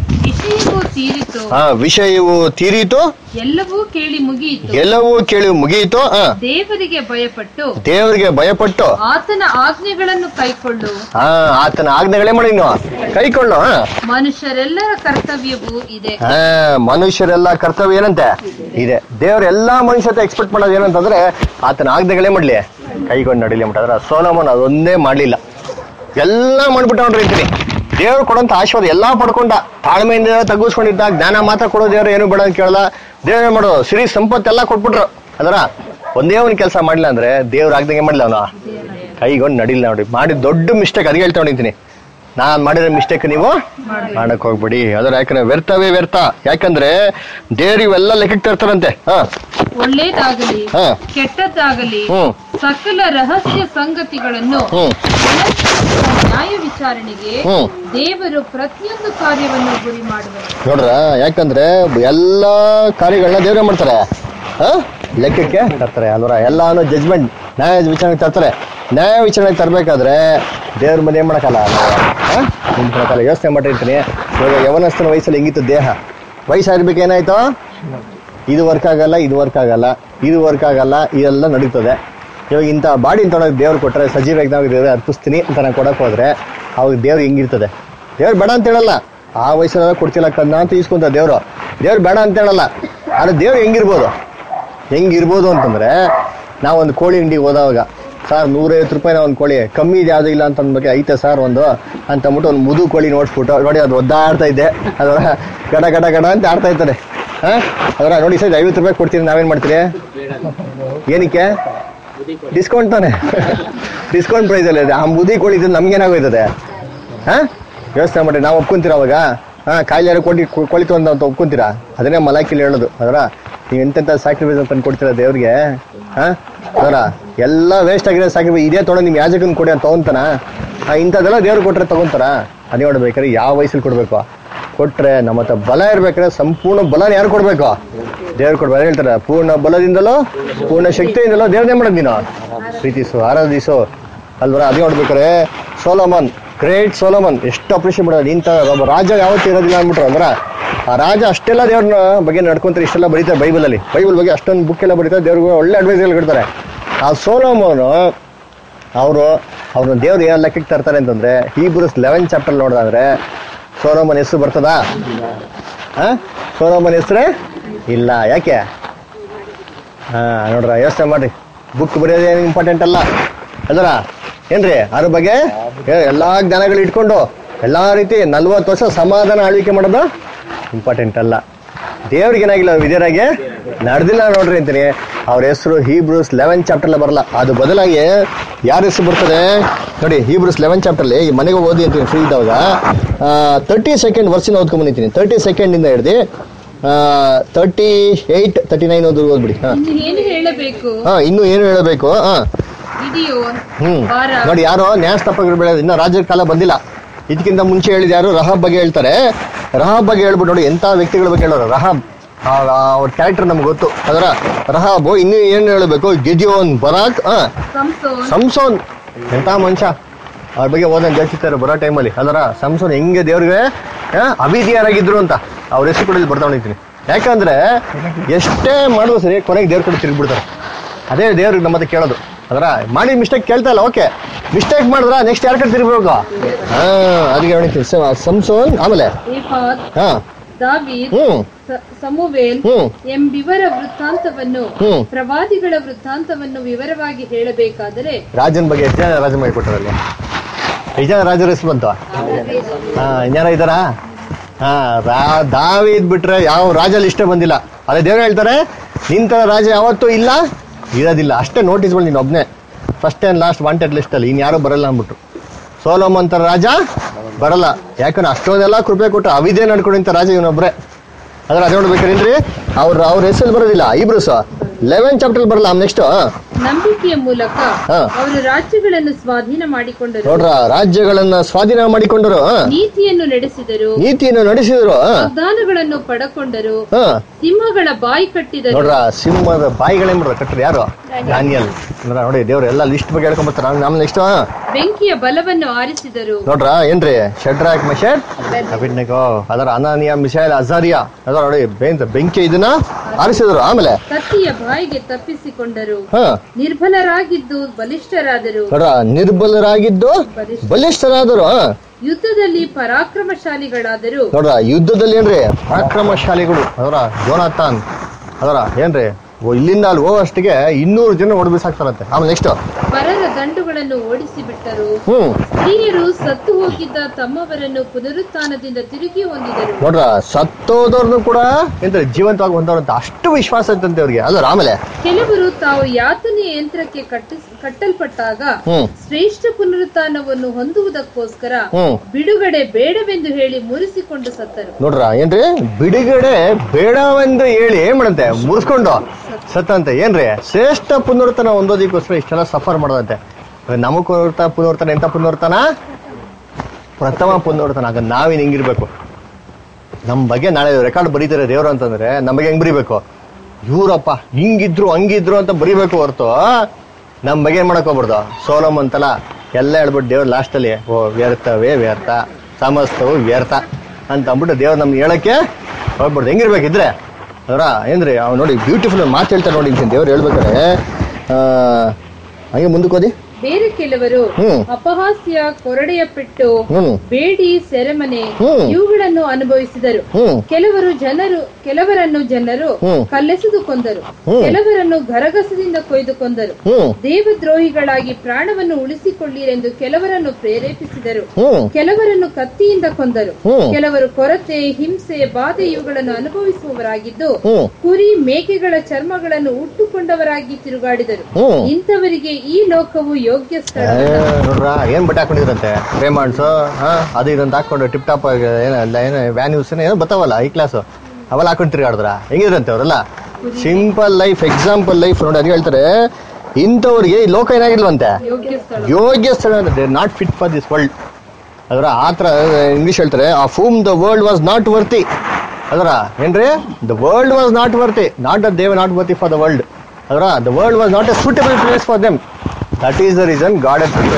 ವಿಷಯವೂ ತೀರಿತು ಹಾ ವಿಷಯವು ತೀರಿತು ಎಲ್ಲವೂ ಕೇಳಿ ಮುಗಿಯಿತು ಎಲ್ಲವೂ ಕೇಳಿ ಮುಗಿಯಿತು ಹಾ ದೇವರಿಗೆ ಭಯಪಟ್ಟು ದೇವರಿಗೆ ಭಯಪಟ್ಟು ಆತನ ಆಜ್ಞೆಗಳನ್ನು ಕೈಕೊಳ್ಳು ಹಾ ಆತನ ಆಜ್ಞೆಗಳೇ ಮಾಡಿ ನೀವು ಕೈಕೊಳ್ಳು ಹಾ ಮನುಷ್ಯರೆಲ್ಲರ ಕರ್ತವ್ಯವೂ ಇದೆ ಹಾ ಮನುಷ್ಯರೆಲ್ಲ ಕರ್ತವ್ಯ ಏನಂತೆ ಇದೆ ದೇವ್ರ ಎಲ್ಲಾ ಮನುಷ್ಯತೆ ಎಕ್ಸ್ಪೆಕ್ಟ್ ಮಾಡೋದು ಏನಂತಂದ್ರೆ ಆತನ ಆಜ್ಞೆಗಳೇ ಮಾಡ್ಲಿ ಕೈಗೊಂಡು ನಡಿಲಿ ಅಂತಾರೆ ಸೋಲಮನ್ ಅದೊಂದೇ ಮಾಡ್ಲಿಲ್ಲ ಎಲ್ಲ ಮಾಡ್ಬಿಟ್ಟ ನೋಡ್ರಿ ಅಂತೀನಿ ದೇವ್ರು ಕೊಡಂತ ಆಶೀರ್ವಾದ ಎಲ್ಲಾ ಪಡ್ಕೊಂಡ ತಾಳ್ಮೆಯಿಂದ ತಗ್ಗಿಸ್ಕೊಂಡಿದ್ದ ಜ್ಞಾನ ಮಾತ್ರ ಕೊಡೋ ದೇವ್ರು ಏನು ಬೇಡ ಅಂತ ಕೇಳಲ್ಲ ದೇವ್ರ ಏನ್ ಮಾಡೋದು ಸಿರಿ ಸಂಪತ್ತೆಲ್ಲ ಕೊಟ್ಬಿಟ್ರು ಅದರ ಒಂದೇ ಒಂದು ಕೆಲಸ ಮಾಡಿಲ್ಲ ಅಂದ್ರೆ ದೇವ್ರ ಆಗ್ದಂಗೆ ಮಾಡಿಲ್ಲ ಅವನು ಕೈಗೊಂಡು ನಡಿಲ್ಲ ನೋಡಿ ಮಾಡಿ ದೊಡ್ಡ ಮಿಸ್ಟೇಕ್ ಅದಕ್ಕೆ ಹೇಳ್ತಾ ಹೊಡಿತೀನಿ ನಾನ್ ಮಾಡಿರೋ ಮಿಸ್ಟೇಕ್ ನೀವು ಮಾಡಕ್ ಹೋಗ್ಬಿಡಿ ಅದರ ಯಾಕಂದ್ರೆ ವ್ಯರ್ಥವೇ ವ್ಯರ್ಥ ಯಾಕಂದ್ರೆ ದೇವ್ರು ಇವೆಲ್ಲ ಲೆಕ್ಕಕ್ಕೆ ತರ್ತಾರಂತೆ ಹಾ ಒಳ್ಳೇದಾಗಲಿ ಹಾ ಕೆಟ್ಟದ್ದಾಗಲಿ ಹ್ಮ್ ಸಕಲ ರಹಸ್ಯ ಸಂಗತಿಗಳನ್ನು ಹ್ಮ್ ಮನಸ್ಸಿನ ನ್ಯಾಯ ವಿಚಾರಣೆಗೆ ಹ್ಮ್. ದೇವರು ಪ್ರತಿಯೊಂದು ಕಾರ್ಯವನ್ನು ಗುರಿ ಮಾಡುವರು ನೋಡ್ರ ಯಾಕಂದ್ರೆ ಎಲ್ಲಾ ಕಾರ್ಯಗಳನ್ನ ದೇವ್ರೇ ಮಾಡ್ತಾರೆ ಹಾ ಲೆಕ್ಕಕ್ಕೆ ತರ್ತಾರೆ ಅಲ್ವರ ಎಲ್ಲಾನು ಜಜ್ಮೆಂಟ್ ನ್ಯಾಯ ವಿಚಾರಣೆಗೆ ತರ್ತಾರೆ ನ್ಯಾಯ ವಿಚಾರಣೆಗೆ ತರ್ಬೇಕಾದ್ರೆ ದೇವ್ರ ಮನೆ ಏನ್ ಮಾಡಕ್ಕಲ್ಲ ಹಾ ನಿಂತ್ಕೊಳಕ್ಕಲ್ಲ ಯೋಚನೆ ಮಾಡಿರ್ತೀನಿ ಇವಾಗ ಯವನಸ್ಥನ ವಯಸ್ಸಲ್ಲಿ ಹೆಂಗಿತ್ತು ದೇಹ ವಯಸ್ಸಾಗಿರ್ಬೇಕು ಏನಾಯ್ತು ಇದು ವರ್ಕ್ ಆಗಲ್ಲ ಇದು ವರ್ಕ್ ಆಗಲ್ಲ ಇದು ವರ್ಕ್ ಆಗಲ್ಲ ಇದೆಲ್ಲ ನಡೀತದೆ ಇವಾಗ ಇಂಥ ಬಾಡಿ ತೊಗೊಳಕ್ ದೇವ್ರು ಕೊಟ್ಟರೆ ಸಜೀವಾಗಿ ನಾವು ದೇವ್ರೆ ಅರ್ಪಿಸ್ತೀನಿ ಅಂತ ನಾನು ಕೊಡಕ್ ಹೋದ್ರೆ ಅವಾಗ ದೇವ್ರು ಹೆಂಗಿರ್ತದೆ ದೇವ್ರು ಬೇಡ ಅಂತ ಹೇಳಲ್ಲ ಆ ವಯಸ್ಸಲ್ಲೆಲ್ಲ ಕೊಡ್ತಿಲ್ಲ ಕನ್ನ ಅಂತ ಇಸ್ಕೊಂತ ದೇವ್ರು ದೇವ್ರು ಬೇಡ ಅಂತ ಹೇಳಲ್ಲ ಆದ್ರೆ ದೇವ್ರು ಹೆಂಗಿರ್ಬೋದು ಹೆಂಗಿರ್ಬೋದು ಅಂತಂದ್ರೆ ನಾವೊಂದು ಕೋಳಿ ಅಂಗಡಿಗೆ ಹೋದವಾಗ ಸರ್ ನೂರೈವತ್ತು ರೂಪಾಯಿ ಒಂದು ಕೋಳಿ ಕಮ್ಮಿ ಇದೆ ಯಾವ್ದು ಇಲ್ಲ ಅಂತ ಅಂದ್ಬೇಕು ಐತೆ ಸರ್ ಒಂದು ಅಂತ ಅಂದ್ಬಿಟ್ಟು ಒಂದು ಮುದು ಕೋಳಿ ನೋಡ್ಸ್ಬಿಟ್ಟು ನೋಡಿ ಅದು ಒದ್ದಾಡ್ತಾ ಇದ್ದೆ ಅದರ ಗಡ ಗಡ ಗಡ ಅಂತ ಆಡ್ತಾ ಇರ್ತಾರೆ ಹಾ ಅದರ ನೋಡಿ ಸರ್ ಐವತ್ತು ರೂಪಾಯಿ ಕೊಡ್ತೀನಿ ನಾವೇನ್ ಮಾಡ್ತೀರಿ ಏನಕ್ಕೆ ಡಿಸ್ಕೌಂಟ್ ತಾನೆ ಡಿಸ್ಕೌಂಟ್ ಪ್ರೈಸ್ ಅಲ್ಲಿ ಇದೆ ಆ ಮುದಿ ಕೋಳಿ ಇದ್ರೆ ನಮ್ಗೇನಾಗೋಯ್ತದೆ ಹಾ ಯೋಚನೆ ಮಾಡಿ ನಾವು ಒಪ್ಕೊಂತೀರ ಅವಾಗ ಹಾ ಕಾಯಿಲೆ ಕೊಟ್ಟು ಕೋಳಿ ತೊಗೊಂಡು ಅಂತ ಒಪ್ಕೊಂತೀರಾ ಅದನ್ನೇ ಮಲಾಕಿಲಿ ಹೇಳೋದು ಅದರ ನೀವು ಎಂತೆಂತ ಸ್ಯಾಕ್ರಿಫೈಸ್ ತಂದು ಕೊಡ್ತೀರಾ ದೇವ್ರಿಗೆ ಹಾ ಅದರ ಎಲ್ಲ ವೇಸ್ಟ್ ಆಗಿರೋ ಸ್ಯಾಕ್ರಿಫೈಸ್ ಇದೇ ತೊಗೊಂಡು ನಿಮ್ ಯಾಜಕನ್ ಕೊಡಿ ಅಂತ ತಗೊಂತಾನ ಆ ಇಂಥದ್ದೆಲ್ಲ ದೇವ್ರು ಕೊಟ್ರೆ ತಗೊಂತಾರ ಅದೇ ನೋಡ್ಬೇಕಾದ್ರೆ ಯಾವ ವಯಸ್ಸಲ್ಲಿ ಕೊಡ್ಬೇಕು ಕೊಟ್ರೆ ನಮ್ಮ ಹತ್ರ ಬಲ ಇರ್ಬೇಕಾದ್ರೆ ಸಂಪೂರ್ಣ ಬಲನ ಯಾರು ಕೊಡ್ಬೇಕು ದೇವ್ರು ಕೊಡ್ಬೇಕು ಹೇಳ್ತಾರೆ ಪೂರ್ಣ ಬಲದಿಂದಲೋ ಪೂರ್ಣ ಶಕ್ತಿಯಿಂದಲೋ ದೇವ್ರನ್ನೇ ಮಾಡೋದು ನೀನು ಪ್ರೀತಿಸು ಆರಾಧಿಸು ಅಲ್ವರ ಅದೇ ನೋಡ್ಬೇಕಾರೆ ಸೋಲಮನ್ ಗ್ರೇಟ್ ಸೋಲಮನ್ ಎಷ್ಟು ಅಪ್ರಿಷಿಯೇಟ್ ಮಾಡೋದು ಇಂಥ ಒಬ್ಬ ರಾಜ ಯಾವತ್ತೂ ಇರೋದಿಲ್ಲ ಅಂದ್ಬಿಟ್ರು ಅಂದ್ರ ಆ ರಾಜ ಅಷ್ಟೆಲ್ಲ ದೇವ್ರನ್ನ ಬಗ್ಗೆ ನಡ್ಕೊಂತಾರೆ ಇಷ್ಟೆಲ್ಲ ಬರೀತಾರೆ ಬೈಬಲಲ್ಲಿ ಬೈಬಲ್ ಬಗ್ಗೆ ಅಷ್ಟೊಂದು ಬುಕ್ ಎಲ್ಲ ಬರೀತಾರೆ ದೇವ್ರಿಗೆ ಒಳ್ಳೆ ಅಡ್ವೈಸ್ಗಳು ಕೊಡ್ತಾರೆ ಆ ಸೋಲಮನು ಅವರು ಅವ್ರನ್ನ ದೇವ್ರು ಏನು ಲೆಕ್ಕಕ್ಕೆ ತರ್ತಾರೆ ಅಂತಂದ್ರೆ ಹೀಬ್ರೂಸ್ ಲೆವೆನ್ ಚಾಪ್ಟರ್ ನೋಡಿದ್ರೆ ಸೋಲಮನ್ ಹೆಸರು ಬರ್ತದಾ ಹಾ ಸೋಲಮನ್ ಹೆಸರೇ ಇಲ್ಲ ಯಾಕೆ ಹಾ ನೋಡ್ರ ಯೋಚನೆ ಮಾಡ್ರಿ ಬುಕ್ ಬರೆಯೋದು ಏನು ಇಂಪಾರ್ಟೆಂಟ್ ಅಲ್ಲ ಅಲ್ದ್ರ ಏನ್ರಿ ಅದ್ರ ಬಗ್ಗೆ ಏ- ಎಲ್ಲಾ ಜ್ಞಾನಗಳು ಇಟ್ಕೊಂಡು ಎಲ್ಲಾ ರೀತಿ ನಲ್ವತ್ತು ವರ್ಷ ಸಮಾಧಾನ ಆಳ್ವಿಕೆ ಮಾಡೋದು ಇಂಪಾರ್ಟೆಂಟ್ ಅಲ್ಲ ದೇವ್ರಿಗೆ ಏನಾಗಿಲ್ಲ ವಿದ್ಯರಾಗೆ ನಡೆದಿಲ್ಲ ನೋಡ್ರಿ ಅಂತೀನಿ ಅವ್ರ ಹೆಸರು ಹೀಬ್ರೂಸ್ ಲೆವೆನ್ ಚಾಪ್ಟರ್ಲೆ ಬರಲ್ಲ ಅದು ಬದಲಾಗಿ ಯಾರ ಹೆಸರು ಬರ್ತದೆ ನೋಡಿ ಹೀಬ್ರೂಸ್ ಲೆವೆನ್ ಚಾಪ್ಟರ್ಲಿ ಈ ಮನೆಗೆ ಓದಿ ಅಂತೀನಿ ಫ್ರೀ ಇದ್ದಾಗ ತರ್ಟಿ ಸೆಕೆಂಡ್ ವರ್ಷಿನ ಓದ್ಕೊಂಬಂದಿದ್ದೀನಿ ತರ್ಟಿ ಸೆಕೆಂಡಿಂದ ಹಿಡ್ದು ತರ್ಟಿ ಏಯ್ಟ್ ತರ್ಟಿ ನೈನ್ ಓದ್ ಓದ್ಬಿಡಿ ಹಾ ಇನ್ನು ಏನು ಹೇಳಬೇಕು ಹಾ ಇನ್ನು ಏನು ಹೇಳಬೇಕು ಹಾ ಇದೆಯೋ ಹ್ಮ್ ಭಾರ ನೋಡಿ ಯಾರೋ ನ್ಯಾಯಸ್ಥಾಪಕರು ಬೆಳೆಯೋದು ಇನ್ನ ರಾಜ್ಯದ ಕಾಲ ಬಂದಿಲ್ಲ ಇದಕ್ಕಿಂತ ಮುಂಚೆ ಹೇಳಿದ ಯಾರು ರಹಾಬ್ ಬಗ್ಗೆ ಹೇಳ್ತಾರೆ ರಹಾಬ್ ಬಗ್ಗೆ ಹೇಳ್ಬಿಟ್ಟು ನೋಡಿ ಎಂತ ವ್ಯಕ್ತಿಗಳ ಬಗ್ಗೆ ಹೇಳೋರು ರಹಾಬ್ ಆ- ಆ ಅವ್ರ ಕ್ಯಾರೆಕ್ಟರ್ ನಮ್ಗೆ ಗೊತ್ತು ಅದರ ರಹಾಬ್ ಇನ್ನು ಏನು ಹೇಳಬೇಕು ಗೆದಿಯೋನ್ ಬರಾಕ್ ಹಾ ಸಂಸೋನ್ ಸಂಸೋನ್ ಎಂತ ಮನುಷ್ಯ ಅವ್ರ ಬಗ್ಗೆ ಓದನ್ ಜಾಸ್ತಿತಾರೆ ಬರೋ ಟೈಮಲ್ಲಿ ಅದರ ಸಂಸೋನ್ ಹೆಂಗೆ ದೇವ್ರಿಗೆ ಆ, ಅವಿಧಿಯರಾಗಿದ್ರು ಅಂತ ಅವ್ರ ಹೆಸರು ಕೂಡ ಇಲ್ಲಿ ಬರ್ತಾ ಹೊಡಿತೀನಿ ಯಾಕಂದ್ರೆ ಎಷ್ಟೇ ಮಾಡಿದ್ರು ಸರಿ ಕೊನೆಗೆ ದೇವ್ರ ಕಡೆ ತಿರುಗ್ಬಿಡ್ತಾರೆ ಅದೇ ದೇವ್ರಿಗೆ ನಮ್ಮ ಹತ್ರ ಕೇಳೋದು ಅದರ ಮಾಡಿ ಮಿಸ್ಟೇಕ್ ಕೇಳ್ತಾ ಇಲ್ಲ ಓಕೆ ಮಿಸ್ಟೇಕ್ ಮಾಡಿದ್ರ ನೆಕ್ಸ್ಟ್ ಯಾರ ಕಡೆ ತಿರುಗಬೇಕು ಹಾ ಅದಕ್ಕೆ ಹೊಡಿತೀನಿ ಸಂಸೋನ್ ಆಮೇಲೆ ಏಫಾದ್ ಹಾ ದಾವೀದ್ ಹ್ಮ್ ಸ- ಸಮುವೇಲ್ ಹ್ಮ್ ಎಂಬಿವರ ವೃತ್ತಾಂತವನ್ನು ಹ್ಮ್. ಪ್ರವಾದಿಗಳ ವೃತ್ತಾಂತವನ್ನು ವಿವರವಾಗಿ ಹೇಳಬೇಕಾದರೆ ರಾಜನ ಬಗ್ಗೆ ಎಷ್ಟು ಜನ ರಾಜ ಮಾಡಿ ಕೊಟ್ಟಾರಲ್ಲ ಎಷ್ಟು ಜನ ರಾಜರ ಹೆಸರು ಬಂತು ಹಾ ಇನ್ಯಾರ ಇದ್ದಾರಾ ಹಾ ರಾ ದಾವಿದ್ ಬಿಟ್ರೆ ಯಾವ ರಾಜಲ್ಲಿ ಇಷ್ಟೇ ಬಂದಿಲ್ಲ ಅದೇ ದೇವ್ರು ಹೇಳ್ತಾರೆ ನಿಂತ ರಾಜ ಯಾವತ್ತೂ ಇಲ್ಲ ಇರೋದಿಲ್ಲ ಅಷ್ಟೇ ನೋಟಿಸ್ಗಳು ನೀನು ಒಬ್ನೇ first and last wanted list ಅಲ್ಲಿ ಇನ್ಯಾರು ಬರಲ್ಲ ಅಂದ್ಬಿಟ್ಟು ಸೋಲೋಮ್ ಅಂತ ರಾಜ ಬರಲ್ಲ ಯಾಕಂದ್ರೆ ಅಷ್ಟೊಂದೆಲ್ಲ ಕೃಪೆ ಕೊಟ್ಟು ಅವಿದೇ ನಡ್ಕೊಂಡಿಂತ ರಾಜ ಇವನೊಬ್ರೆ ಅದ್ರ ಅದೇ ನೋಡ್ಬೇಕೇನ್ರಿ ಅವ್ರ ಅವ್ರ ಹೆಸರು ಬರೋದಿಲ್ಲ ಇಬ್ರು ಸಹ ಲೆವೆನ್ ಚಾಪ್ಟರ್ ಬರಲ್ಲ ನೆಕ್ಸ್ಟ್ ನಂಬಿಕೆಯ ಮೂಲಕ ಹಾ. ಅವರು ರಾಜ್ಯಗಳನ್ನು ಸ್ವಾಧೀನ ಮಾಡಿಕೊಂಡರು ನೋಡ್ರ ರಾಜ್ಯಗಳನ್ನ ಸ್ವಾಧೀನ ಮಾಡಿಕೊಂಡರು ಆ, ನೀತಿಯನ್ನು ನಡೆಸಿದರು ನೀತಿಯನ್ನು ನಡೆಸಿದ್ರು ಆ, ವಾಗ್ದಾನಗಳನ್ನು ಪಡಕೊಂಡರು ಆ. ಸಿಂಹಗಳ ಬಾಯಿ ಕಟ್ಟಿದರು ನೋಡ್ರ ಸಿಂಹದ ಬಾಯಿಗಳೇನ್ ಮಾಡ್ರ ಕಟ್ಟರು ಯಾರು ಡ್ಯಾನಿಯಲ್ ನೋಡ್ರ ನೋಡಿ ದೇವ್ರು ಎಲ್ಲ ಲಿಸ್ಟ್ ಬಗ್ಗೆ ಹೇಳ್ಕೊಂಬರ್ತಾರ ನಮ್ ನೆಕ್ಸ್ಟ್ ಬೆಂಕಿಯ ಬಲವನ್ನು ಆರಿಸಿದರು ನೋಡ್ರ ಏನ್ರಿ ಶಡ್ರಾಕ್ ಮೆಷರ್ ಅಭಿಡ್ನಗೋ ಅದರ ಅನಾನಿಯ ಮಿಸೈಲ್ ಅಜಾರಿಯಾ ಅದರ ನೋಡಿ ಬೆಂಕ ಬೆಂಕಿ ಇದನ್ನ ಆರಿಸಿದ್ರು ಆಮೇಲೆ ಕತ್ತಿಯ ಬಾಯಿಗೆ ತಪ್ಪಿಸಿಕೊಂಡರು ಹ ನಿರ್ಬಲರಾಗಿದ್ದು ಬಲಿಷ್ಠರಾದರು ನೋಡ್ರ ನಿರ್ಬಲರಾಗಿದ್ದು ಬಲಿಷ್ಠರಾದರು ಆ. ಯುದ್ಧದಲ್ಲಿ ಪರಾಕ್ರಮಶಾಲಿಗಳಾದರು ನೋಡ್ರ ಯುದ್ಧದಲ್ಲಿ ಏನ್ರಿ ಪರಾಕ್ರಮಶಾಲಿಗಳು ಅದರ ಜೋನಾಥಾನ್ ಅದರ ಏನ್ರಿ ಓ, ಇಲ್ಲಿಂದ ಅಲ್ಲಿ ಹೋಗೋಷ್ಟಿಗೆ ಇನ್ನೂರು ಜನ ಹೊಡೆಬಿಸಾಕ್ತಾರಂತೆ ಆಮೇಲೆ ನೆಕ್ಸ್ಟ್ ಪರರ ದಂಡುಗಳನ್ನು ಓಡಿಸಿ ಬಿಟ್ಟರು ಹ್ಮ್ ಸ್ತ್ರೀಯರು ಸತ್ತು ಹೋಗಿದ್ದ ತಮ್ಮವರನ್ನು ಪುನರುತ್ಥಾನದಿಂದ ತಿರುಗಿ ಹೊಂದಿದರು ನೋಡ್ರ ಸತ್ತೋದವ್ರನ್ನು ಕೂಡ ಎಂತ ಜೀವಂತವಾಗಿ ಹೊಂದವ್ರಂತ ಅಷ್ಟು ವಿಶ್ವಾಸ ಇತ್ತಂತೆ ಅವ್ರಿಗೆ ಅದ್ರ ಆಮೇಲೆ ಕೆಲವರು ತಾವು ಯಾತನೆಯ ಯಂತ್ರಕ್ಕೆ ಕಟ್ಟಿಸ್ ಕಟ್ಟಲ್ಪಟ್ಟಾಗ ಹ್ಮ್ ಶ್ರೇಷ್ಠ ಪುನರುತ್ಥಾನವನ್ನು ಹೊಂದುವುದಕ್ಕೋಸ್ಕರ ಹ್ಮ್ ಬಿಡುಗಡೆ ಬೇಡವೆಂದು ಹೇಳಿ ಮುರಿಸಿಕೊಂಡು ಸತ್ತರು ನೋಡ್ರ ಏನ್ರಿ ಬಿಡುಗಡೆ ಬೇಡವೆಂದು ಹೇಳಿ ಏನ್ ಮಾಡಂತೆ ಮುರಿಸ್ಕೊಂಡು ಸತ್ತಂತೆ ಏನ್ರಿ ಶ್ರೇಷ್ಠ ಪುನರ್ತನ ಹೊಂದೋದಕ್ಕೋಸ್ಕರ ಇಷ್ಟೆಲ್ಲ ಸಫರ್ ಮಾಡೋದಂತೆ ನಮಗ್ ಪುನರ್ತ ಪುನರ್ತನ ಎಂತ ಪುನರ್ತನ ಪ್ರಥಮ ಪುನರ್ತನ ಆಗ ನಾವೇನ್ ಹಿಂಗಿರ್ಬೇಕು ನಮ್ ಬಗ್ಗೆ ನಾಳೆ ರೆಕಾರ್ಡ್ ಬರೀತಾರೆ ದೇವ್ರು ಅಂತಂದ್ರೆ ನಮಗೆ ಹೆಂಗ್ ಬರಿಬೇಕು ಇವ್ರಪ್ಪ ಹಿಂಗಿದ್ರು ಹಂಗಿದ್ರು ಅಂತ ಬರಿಬೇಕು ಹೊರತು ನಮ್ ಬಗ್ಗೆ ಏನ್ ಮಾಡಕ್ ಹೋಗ್ಬಾರ್ದು ಸೋಲಮ್ ಅಂತಲ್ಲ ಎಲ್ಲ ಹೇಳ್ಬಿಟ್ಟು ದೇವ್ರ ಲಾಸ್ಟ್ ಅಲ್ಲಿ ಓ ವ್ಯರ್ಥವೇ ವ್ಯರ್ಥ ಸಮಸ್ತವು ವ್ಯರ್ಥ ಅಂತ ಅಂದ್ಬಿಟ್ಟು ದೇವ್ರು ನಮ್ಗೆ ಹೇಳಕ್ಕೆ ಹೋಗ್ಬಿಡ್ದು ಹೆಂಗಿರ್ಬೇಕಿದ್ರೆ ಅದರ ಏನ್ರಿ ಅವ್ನು ನೋಡಿ ಬ್ಯೂಟಿಫುಲ್ ಮಾತು ಹೇಳ್ತಾರೆ ನೋಡಿ ದೇವ್ರು ಹೇಳ್ಬೇಕಾರೆ ಆ, ಹಂಗೆ ಮುಂದಕ್ಕೆ ಓದಿ ಬೇರೆ ಕೆಲವರು ಹ್ಮ್. ಅಪಹಾಸ್ಯ ಕೊರಡೆಯ ಪೆಟ್ಟು ಹ್ಮ್ ಬೇಡಿ ಸೆರೆಮನೆ ಹ್ಮ್. ಇವುಗಳನ್ನು ಅನುಭವಿಸಿದರು ಹ್ಮ್ ಕೆಲವರು ಜನರು ಕೆಲವರನ್ನು ಜನರು ಹ್ಮ್. ಕಲ್ಲೆಸೆದು ಕೊಂದರು ಹ್ಮ್. ಕೆಲವರನ್ನು ಗರಗಸದಿಂದ ಕೊಯ್ದು ಕೊಂದರು ಹ್ಮ್ ದೇವದ್ರೋಹಿಗಳಾಗಿ ಪ್ರಾಣವನ್ನು ಉಳಿಸಿಕೊಳ್ಳಿರೆಂದು ಕೆಲವರನ್ನು ಪ್ರೇರೇಪಿಸಿದರು ಹ್ಮ್ ಕೆಲವರನ್ನು ಕತ್ತಿಯಿಂದ ಕೊಂದರು ಹ್ಮ್. ಕೆಲವರು ಕೊರತೆ ಹಿಂಸೆ ಬಾಧೆ ಇವುಗಳನ್ನು ಅನುಭವಿಸುವವರಾಗಿದ್ದು ಹ್ಮ್ ಕುರಿ ಮೇಕೆಗಳ ಚರ್ಮಗಳನ್ನು ಉಟ್ಟುಕೊಂಡವರಾಗಿ ತಿರುಗಾಡಿದರು ಹ್ಮ್ ಇಂಥವರಿಗೆ ಈ ಲೋಕವು ಯೋಗ್ಯ ಸ್ಥಳ ಏ, ನೋಡ್ರ ಏನ್ ಬಟ್ಟೆ ಹಾಕೊಂಡಿದ್ರಂತೆ ರೇಮಾಂಡ್ಸ್ ಅದು ಇದಂತ ಹಾಕೊಂಡು ಟಿಪ್ ಟಾಪ್ ಏನಲ್ಲ ಏನು ವ್ಯಾನ್ ಯೂಸ್ ಏನೋ ಬರ್ತಾವಲ್ಲ ಈ ಕ್ಲಾಸ್ ಅವೆಲ್ಲ ಹಾಕೊಂಡು ತಿರ್ಗಾಡಿದ್ರ ಹೆಂಗಿದ್ರಂತೆ ಅವರೆಲ್ಲ ಸಿಂಪಲ್ ಲೈಫ್ ಎಕ್ಸಾಂಪಲ್ ಲೈಫ್ ನೋಡಿ ಅದ್ ಹೇಳ್ತಾರೆ ಇಂಥವ್ರಿಗೆ ಈ ಲೋಕ ಏನಾಗಿಲ್ವಂತೆ ಯೋಗ್ಯ ಸ್ಥಳ ಯೋಗ್ಯ ಸ್ಥಳ they not fit for this world ಅದರ ಆತರ ಇಂಗ್ಲಿಷ್ ಹೇಳ್ತಾರೆ ಆ whom the world was not worthy ಅದರ ಏನ್ರಿ the world was not worthy not the they not worthy for the world ಅದರ the world was not a suitable place for them that is the reason God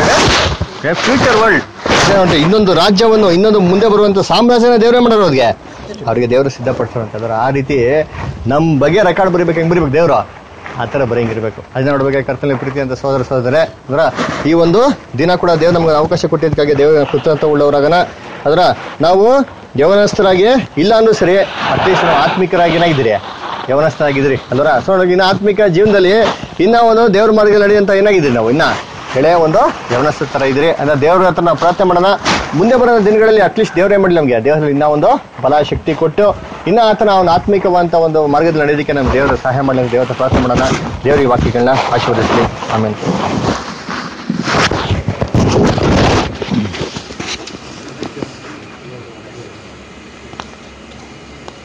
a future world ನೋಡಿ ಇನ್ನೊಂದು ರಾಜ್ಯವನ್ನು ಇನ್ನೊಂದು ಮುಂದೆ ಬರುವಂತ ಸಾಮ್ರಾಜ್ಯನ ದೇವರೇ ಮಾಡೋರು ಅವ್ರಿಗೆ ಅವ್ರಿಗೆ ದೇವರು ಸಿದ್ಧಪಡಿಸ್ತಾರಂತ ಅದರ ಆ ರೀತಿ ನಮ್ ಬಗ್ಗೆ ರೆಕಾರ್ಡ್ ಬರೀಬೇಕು ಹೆಂಗ್ ಬರೀಬೇಕು ದೇವ್ರು ಆ ಥರ ಬರೆಯಂಗಿರ್ಬೇಕು ಅದನ್ನ ನೋಡ್ಬೇಕು ಕರ್ತನಲ್ಲಿ ಪ್ರೀತಿ ಅಂತ ಸೋದರ ಸೋದರೇ ಅದರ ಈ ಒಂದು ದಿನ ಕೂಡ ದೇವ್ರು ನಮ್ಗೆ ಅವಕಾಶ ಕೊಟ್ಟಿದ್ದಕ್ಕಾಗಿ ದೇವರ ಕೃತಜ್ಞತೆ ಉಳ್ಳವರಾಗನ ಅದರ ನಾವು ಯವನಸ್ಥರಾಗಿ ಇಲ್ಲ ಅಂದ್ರೂ ಸರಿ ಅಟ್ಲೀಸ್ಟ್ ನಾವು ಆತ್ಮಿಕರಾಗಿ ಏನಾಗಿದ್ದೀರಿ ಯವನಸ್ಥರಾಗಿದ್ದೀರಿ ಅಲ್ವರ ಸೊ ನೋಡಿ ಇನ್ನು ಆತ್ಮಿಕ ಜೀವನದಲ್ಲಿ ಇನ್ನ ಒಂದು ದೇವ್ರ ಮಾರ್ಗ ನಡೆಯುವಂತ ಏನಾಗಿದ್ದೀರಿ ನಾವು ಇನ್ನ ಎಳೆಯ ಒಂದು ಯವನಸ್ಥ ತರ ಇದ್ರಿ ಅಂದ್ರೆ ದೇವ್ರ ಹತ್ರ ನಾವು ಪ್ರಾರ್ಥನೆ ಮಾಡೋಣ ಮುಂದೆ ಬರೋ ದಿನಗಳಲ್ಲಿ ಅಟ್ಲೀಸ್ಟ್ ದೇವರೇ ಮಾಡಲಿ ನಮಗೆ ದೇವರಲ್ಲಿ ಇನ್ನ ಒಂದು ಬಲ ಶಕ್ತಿ ಕೊಟ್ಟು ಇನ್ನ ಆತನ ಒಂದು ಆತ್ಮಿಕವಂತ ಒಂದು ಮಾರ್ಗದಲ್ಲಿ ನಡೆಯೋದಕ್ಕೆ ನಮ್ಮ ದೇವರ ಸಹಾಯ ಮಾಡಲಿ ದೇವರ ಹತ್ರ ಪ್ರಾರ್ಥನೆ ಮಾಡೋಣ ದೇವರಿಗೆ ವಾಕ್ಯಗಳನ್ನ ಆಶೀರ್ವದಿಸಲಿ ಆಮೇಲೆ